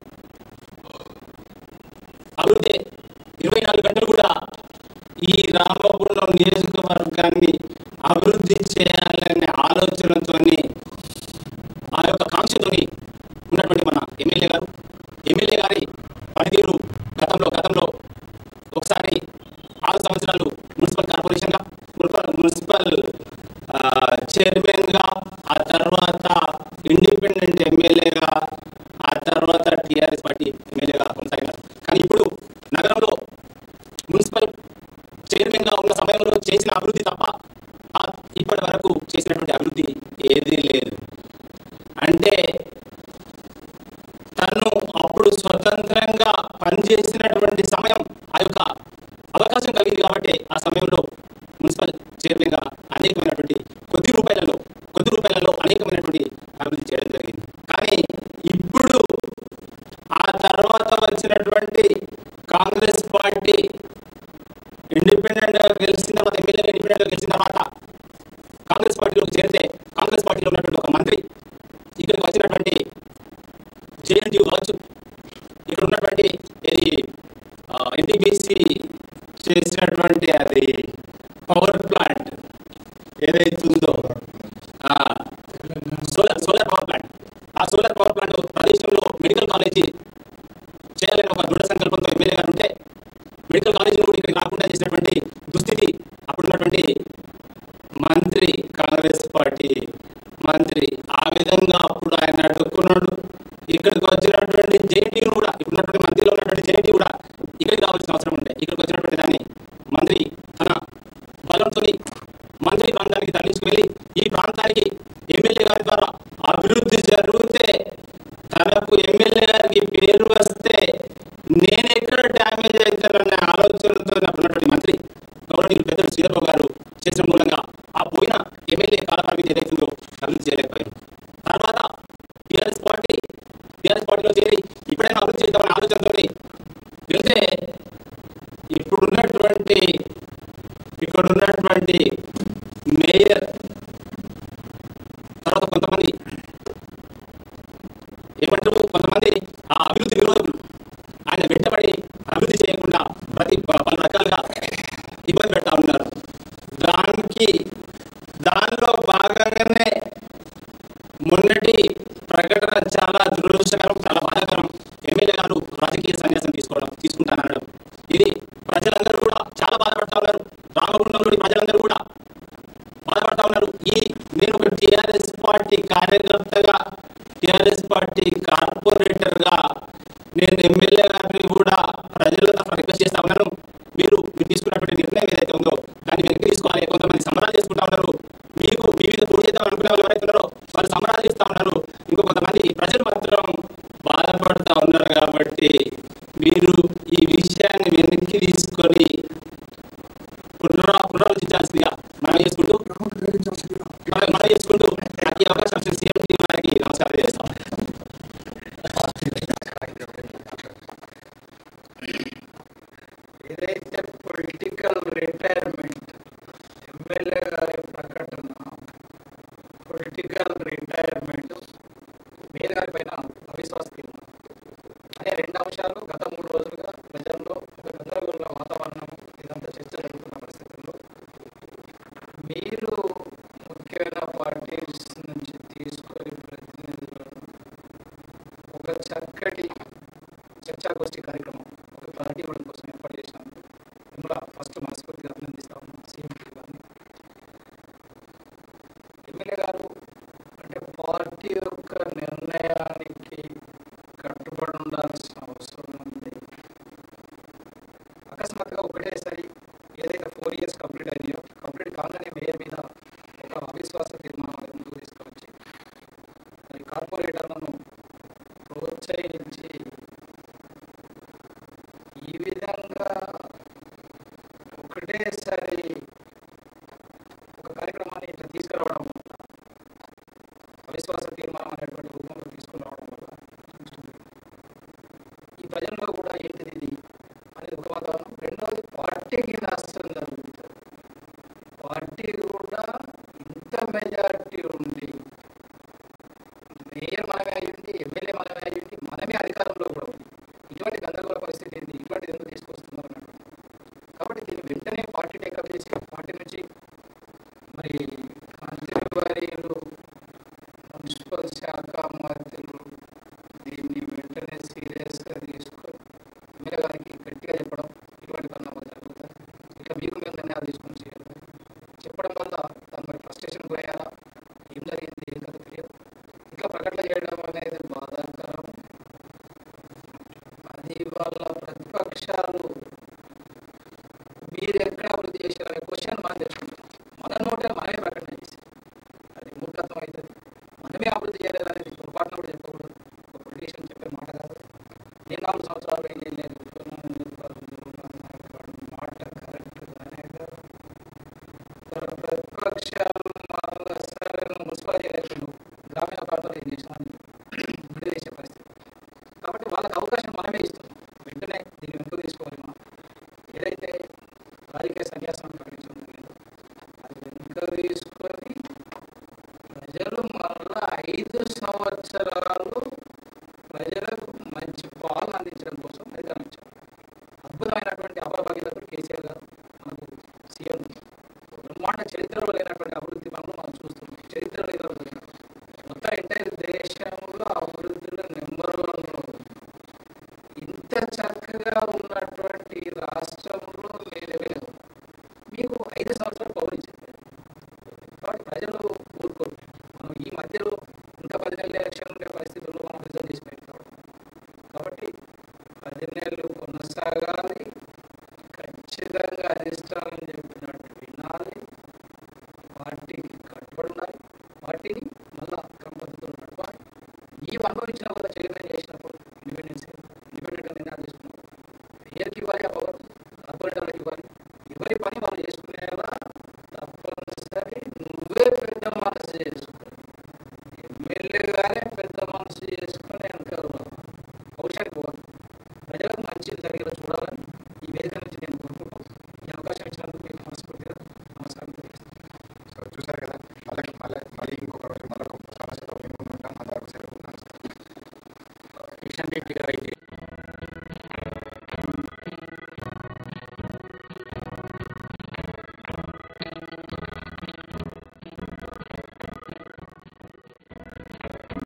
Speaker 11: అభివృద్ధి ఇరవై నాలుగు గంటలు కూడా ఈ రామగుండం నియోజకవర్గాన్ని అభివృద్ధి చేయాలనే ఆలోచనతోని ఆ యొక్క కాంక్షతోని ఉన్నటువంటి మన ఎమ్మెల్యే గారు ఎమ్మెల్యే గారి పనితీరు గతంలో గతంలో ఒకసారి ఆరు సంవత్సరాలు మున్సిపల్ కార్పొరేషన్గా మున్సిపల్ మున్సిపల్ ఆ, చైర్మన్గా ఆ తర్వాత ఇండిపెండెంట్ ఎమ్మెల్యేగా ఆ తర్వాత టీఆర్ఎస్ పార్టీ ఎమ్మెల్యేగా కొనసాగినారు కానీ ఇప్పుడు నగరంలో మున్సిపల్ చైర్మన్గా ఉన్న సమయంలో చేసిన అభివృద్ధి తప్ప ఆ ఇప్పటి వరకు చేసినటువంటి అభివృద్ధి ఏదీ లేదు అంటే తను అప్పుడు స్వతంత్రంగా పనిచేసినటువంటి సమయం ఆ యొక్క అవకాశం కలిగింది కాబట్టి ఆ సమయంలో మున్సిపల్ చైర్మన్గా అనేకమైనటువంటి కొద్ది రూపాయలలో కొద్ది రూపాయలలో అనేకమైనటువంటి అభివృద్ధి చేయడం జరిగింది కానీ ఇప్పుడు ఆ తర్వాత వచ్చినటువంటి కాంగ్రెస్ పార్టీ ఇండిపెండెంట్ గా గెలిచిన తర్వాత ఎమ్మెల్యే ఇండిపెండెంట్ గా గెలిచిన తర్వాత కాంగ్రెస్ పార్టీలోకి చేరితే కాంగ్రెస్ పార్టీలో ఉన్నటువంటి ఒక మంత్రి ఇక్కడికి వచ్చినటువంటి జేఎన్టీయూ కావచ్చు ఇక్కడ ఉన్నటువంటి ఇది ఎన్టీబీసీ చేసినటువంటి అది పవర్ ప్లాంట్ ఏదైతుందో సోలార్ సోలార్ పవర్ ప్లాంట్ ఆ సోలార్ పవర్ ప్లాంట్ ప్రదేశంలో మెడికల్ కాలేజీ చేయాలని ఒక దృఢ సంకల్పంతో ఎమ్మెల్యే గారు ఉంటే మెడికల్ కాలేజీలో కూడా ఇక్కడికి రాకుండా చేసినటువంటి దుస్థితి అప్పుడున్నటువంటి మంత్రి కాంగ్రెస్ పార్టీ మంత్రి ఆ విధంగా అప్పుడు ఆయన అడుక్కున్నాడు ఇక్కడికి వచ్చినటువంటి జేఎన్టీ కూడా ఇప్పుడున్నటువంటి మంత్రిలో ఉన్నటువంటి జేఎన్టీ కూడా ఇక్కడికి రావాల్సిన అవసరం ఉండే ఇక్కడికి వచ్చినటువంటి దాన్ని మంత్రి తన బలంతో మంత్రి ప్రాంతానికి తరలించుకువెళ్ళి ఈ ప్రాంతానికి ఎమ్మెల్యే గారి ద్వారా అభివృద్ధి జరిగితే తనకు ఎమ్మెల్యే గారికి పేరు వస్తే నేను ఎక్కడ డ్యామేజ్ అవుతాననే ఆలోచనతో ఉన్నటువంటి మంత్రి గౌరవనీయులు పెద్దలు శ్రీధర్బాబు గారు చేసిన మూలంగా ఆ పోయిన ఎమ్మెల్యే కాలపరిమితి ఏదైతుందో అభివృద్ధి చేయలేకపోయారు తర్వాత టీఆర్ఎస్ పార్టీ టీఆర్ఎస్ పార్టీలో చేరి ఇప్పుడైనా అభివృద్ధి చేద్దామనే ఆలోచనతో వెళ్తే ఇప్పుడున్నటువంటి ఇక్కడ ఉన్నటువంటి మేయర్ తర్వాత కొంతమంది ఏమంటారు కొంతమంది ఆ అభివృద్ధి విరోధులు ఆయన వెంటబడి అభివృద్ధి చేయకుండా ప్రతి ప- పలు రకాలుగా ఇబ్బంది పెడతా ఉన్నారు దానికి దానిలో భాగంగానే మొన్నటి ప్రకటన చాలా దురదృష్టకరం చాలా బాధాకరం ఎమ్మెల్యే గారు రాజకీయ సన్యాసం తీసుకోవడం తీసుకుంటానడం ఇది ప్రజలందరూ కూడా చాలా బాధపడతా ఉన్నారు రామగుండంలోని ప్రజలందరూ కూడా బాధపడతా ఉన్నారు ఈ నేను ఒక టిఆర్ఎస్ పార్టీ కార్యకర్తగా టిఆర్ఎస్ పార్టీ కార్పొరేటర్ గా నేను ఎమ్మెల్యే గారిని కూడా ప్రజల తరఫున రిక్వెస్ట్ చేస్తా ఉన్నాను మీరు మీరు తీసుకున్నటువంటి నిర్ణయం ఏదైతే ఉందో దాన్ని వెనక్కి తీసుకోవాలి కొంతమంది సంబరాలు చేసుకుంటా ఉన్నారు మీకు మీ మీద పూర్తి చేద్దాం అనుకునే వాళ్ళు ఎవరైతే ఉన్నారో వాళ్ళు సంబరాలు చేస్తా ఉన్నారు ఇంకో కొంతమంది ప్రజలు మాత్రం బాధపడతా ఉన్నారు కాబట్టి మీరు ఈ విషయాన్ని వెనక్కి తీసుకొని పునరా పునరాలోచించాల్సిందిగా మనం చేసుకుంటూ మనం మనం చేసుకుంటూ నాకు ఈ అవకాశం ఇచ్చిన సీఎం టీవీ వారికి నమస్కారం చేస్తాం
Speaker 4: ఏదైతే పొలిటికల్ రిటైర్మెంట్ ఎమ్మెల్యే గారి ప్రకటన పొలిటికల్ రిటైర్మెంట్ మేయర్ గారి పైన అవిశ్వాస తీర్మానం అనే రెండు అంశాలు గత మూడు రోజులుగా ప్రజల్లో ఒక గందరగోళ వాతావరణం ఇదంతా ఫోర్ ఇయర్స్ కంప్లీట్ అయినాయో కంప్లీట్ కాగానే మేయర్ మీద ఒక అవిశ్వాస తీర్మానం ముందుకు తీసుకొచ్చి మరి కార్పొరేటర్లను ప్రోత్సహించి ఈ విధంగా ఒకటేసారి ఒక కార్యక్రమాన్ని ఇట్లా తీసుకురావడం వల్ల అవిశ్వాస తీర్మానం అనేటువంటి రూపంలో తీసుకురావడం వల్ల ఈ ప్రజల్లో కూడా ఏంటిది ఇది అనేది ఒక వాతావరణం రెండవది పార్టీకి నష్టం జరుగుతుంది పార్టీ కూడా ఇంత మెజారిటీ ఉంది మేయర్ మనమే అయ్యింది ఎమ్మెల్యే మనమే అయ్యింది మనమే అధికారంలో కూడా ఉంది ఇటువంటి గందరగోళ పరిస్థితి ఏంది ఇటువంటిది ఎందుకు తీసుకొస్తున్నారు అన్నట్టు కాబట్టి దీన్ని వెంటనే పార్టీ టేకప్ చేసి పార్టీ నుంచి మరి మంత్రివర్యులు మున్సిపల్ శాఖ మంత్రులు దీన్ని వెంటనే సీరియస్గా తీసుకొని ఎమ్మెల్యే గారికి గట్టిగా చెప్పడం ఇటువంటి పరిణామాలు జరుగుతాయి ఇట్లా మీకు మేము నిర్ణయాలు తీసుకొని చేయాలి చెప్పడం వల్ల దాని మరి ఫ్రస్ట్రేషన్ పోయారా ఏం జరిగింది ఏం కదా తెలియదు ఇట్లా ప్రకటన చేయడం అనేది బాధాకరం అది వాళ్ళ ప్రతిపక్షాలు మీరు ఎక్కడ అభివృద్ధి చేశారనే క్వశ్చన్ మనం తెచ్చుకుంటాం మన నోటే మనమే ప్రకటన చేసి అది మూర్ఖత్వం అవుతుంది మనమే అభివృద్ధి చేయలేదు అనేది పొరపాటున కూడా చెప్పకూడదు ఒక పొలిటీషియన్ చెప్పే మాట కాదు నేను నాలుగు సంవత్సరాలు ఏం లేదు మాట కరెక్ట్ అనే కాదు ప్రతిపక్షాలు మళ్ళా సరే నువ్వు మున్సిపాలిటీ ఎలక్షన్ గ్రామీణ ప్రాంతాల్లో ఏం చేసామని విడుదల చేసే పరిస్థితి కాబట్టి వాళ్ళకి అవకాశం మనమే ఇస్తున్నాం వెంటనే దీన్ని వెనుక తీసుకోవాలి మనం ఏదైతే రాజకీయ సన్యాసం ప్రకటించడం జరిగిందో అది వెనుక తీసుకొని ప్రజలు మళ్ళా ఐదు సంవత్సరాలు ప్రజలకు మంచి పాలన అందించడం కోసం అధికారం ఇచ్చారు అద్భుతమైనటువంటి అపరభాగ్యతలు కేసీఆర్ గారు మనకు సీఎం బ్రహ్మాండ చరిత్రలో లేనటువంటి అభివృద్ధి పనులు మనం చూస్తున్నాం చరిత్రలో ఇతర మొత్తం ఎంటైర్ దేశంలో అభివృద్ధిలో నెంబర్ వన్ ఇంత చక్కగా ఉన్నటువంటి ఈ రాష్ట్రంలో మీరు మీకు ఐదు సంవత్సరాలు పౌరించింది కాబట్టి ప్రజలు ఊరుకోరు మనం ఈ మధ్యలో ఇంకా పది నెలల ఎలక్షన్ ఉండే పరిస్థితుల్లో మనం రిజర్వ్ చేసి పెట్టుకోవడం కాబట్టి పది నెలలు కొనసాగాలి ఖచ్చితంగా అధిష్టానం చెప్పినట్టు వినాలి పార్టీకి కట్టుబడి ఉండాలి పార్టీని మళ్ళా క్రమ పద్ధతిలో నడపాలి నీవు అనుభవించిన వల్ల చైర్మన్ చేసినప్పుడు ఇండిపెండెన్స్ ఇండిపెండెంట్గా నిర్ణయాలు తీసుకున్నాం మేయర్కి ఇవ్వాలి ఆ పవర్ కార్పొరేటర్లకు ఇవ్వాలి ఎవరి పని వాళ్ళు చేసుకునేలా తప్పనిసరి నువ్వే పెద్ద మనసు చేసుకో ఎమ్మెల్యేగానే పెద్ద మనసు చేసుకుని వెనకాల భవిష్యత్తు పోవాలి ప్రజలకు మంచి జరిగేలా చూడాలని ఈ వేదిక నుంచి నేను కోరుకుంటాను ఈ అవకాశం ఇచ్చినందుకు మీకు మనస్ఫూర్తిగా నమస్కారం తెలియజేస్తాను
Speaker 13: సో చూసారు కదా మళ్ళీ మళ్ళీ మళ్ళీ ఇంకొక రోజు మళ్ళీ ఒక సమస్యతో మేము ఉంటాం అంతవరకు సెలవు నమస్కారం
Speaker 3: కిషన్ రెడ్డి గారి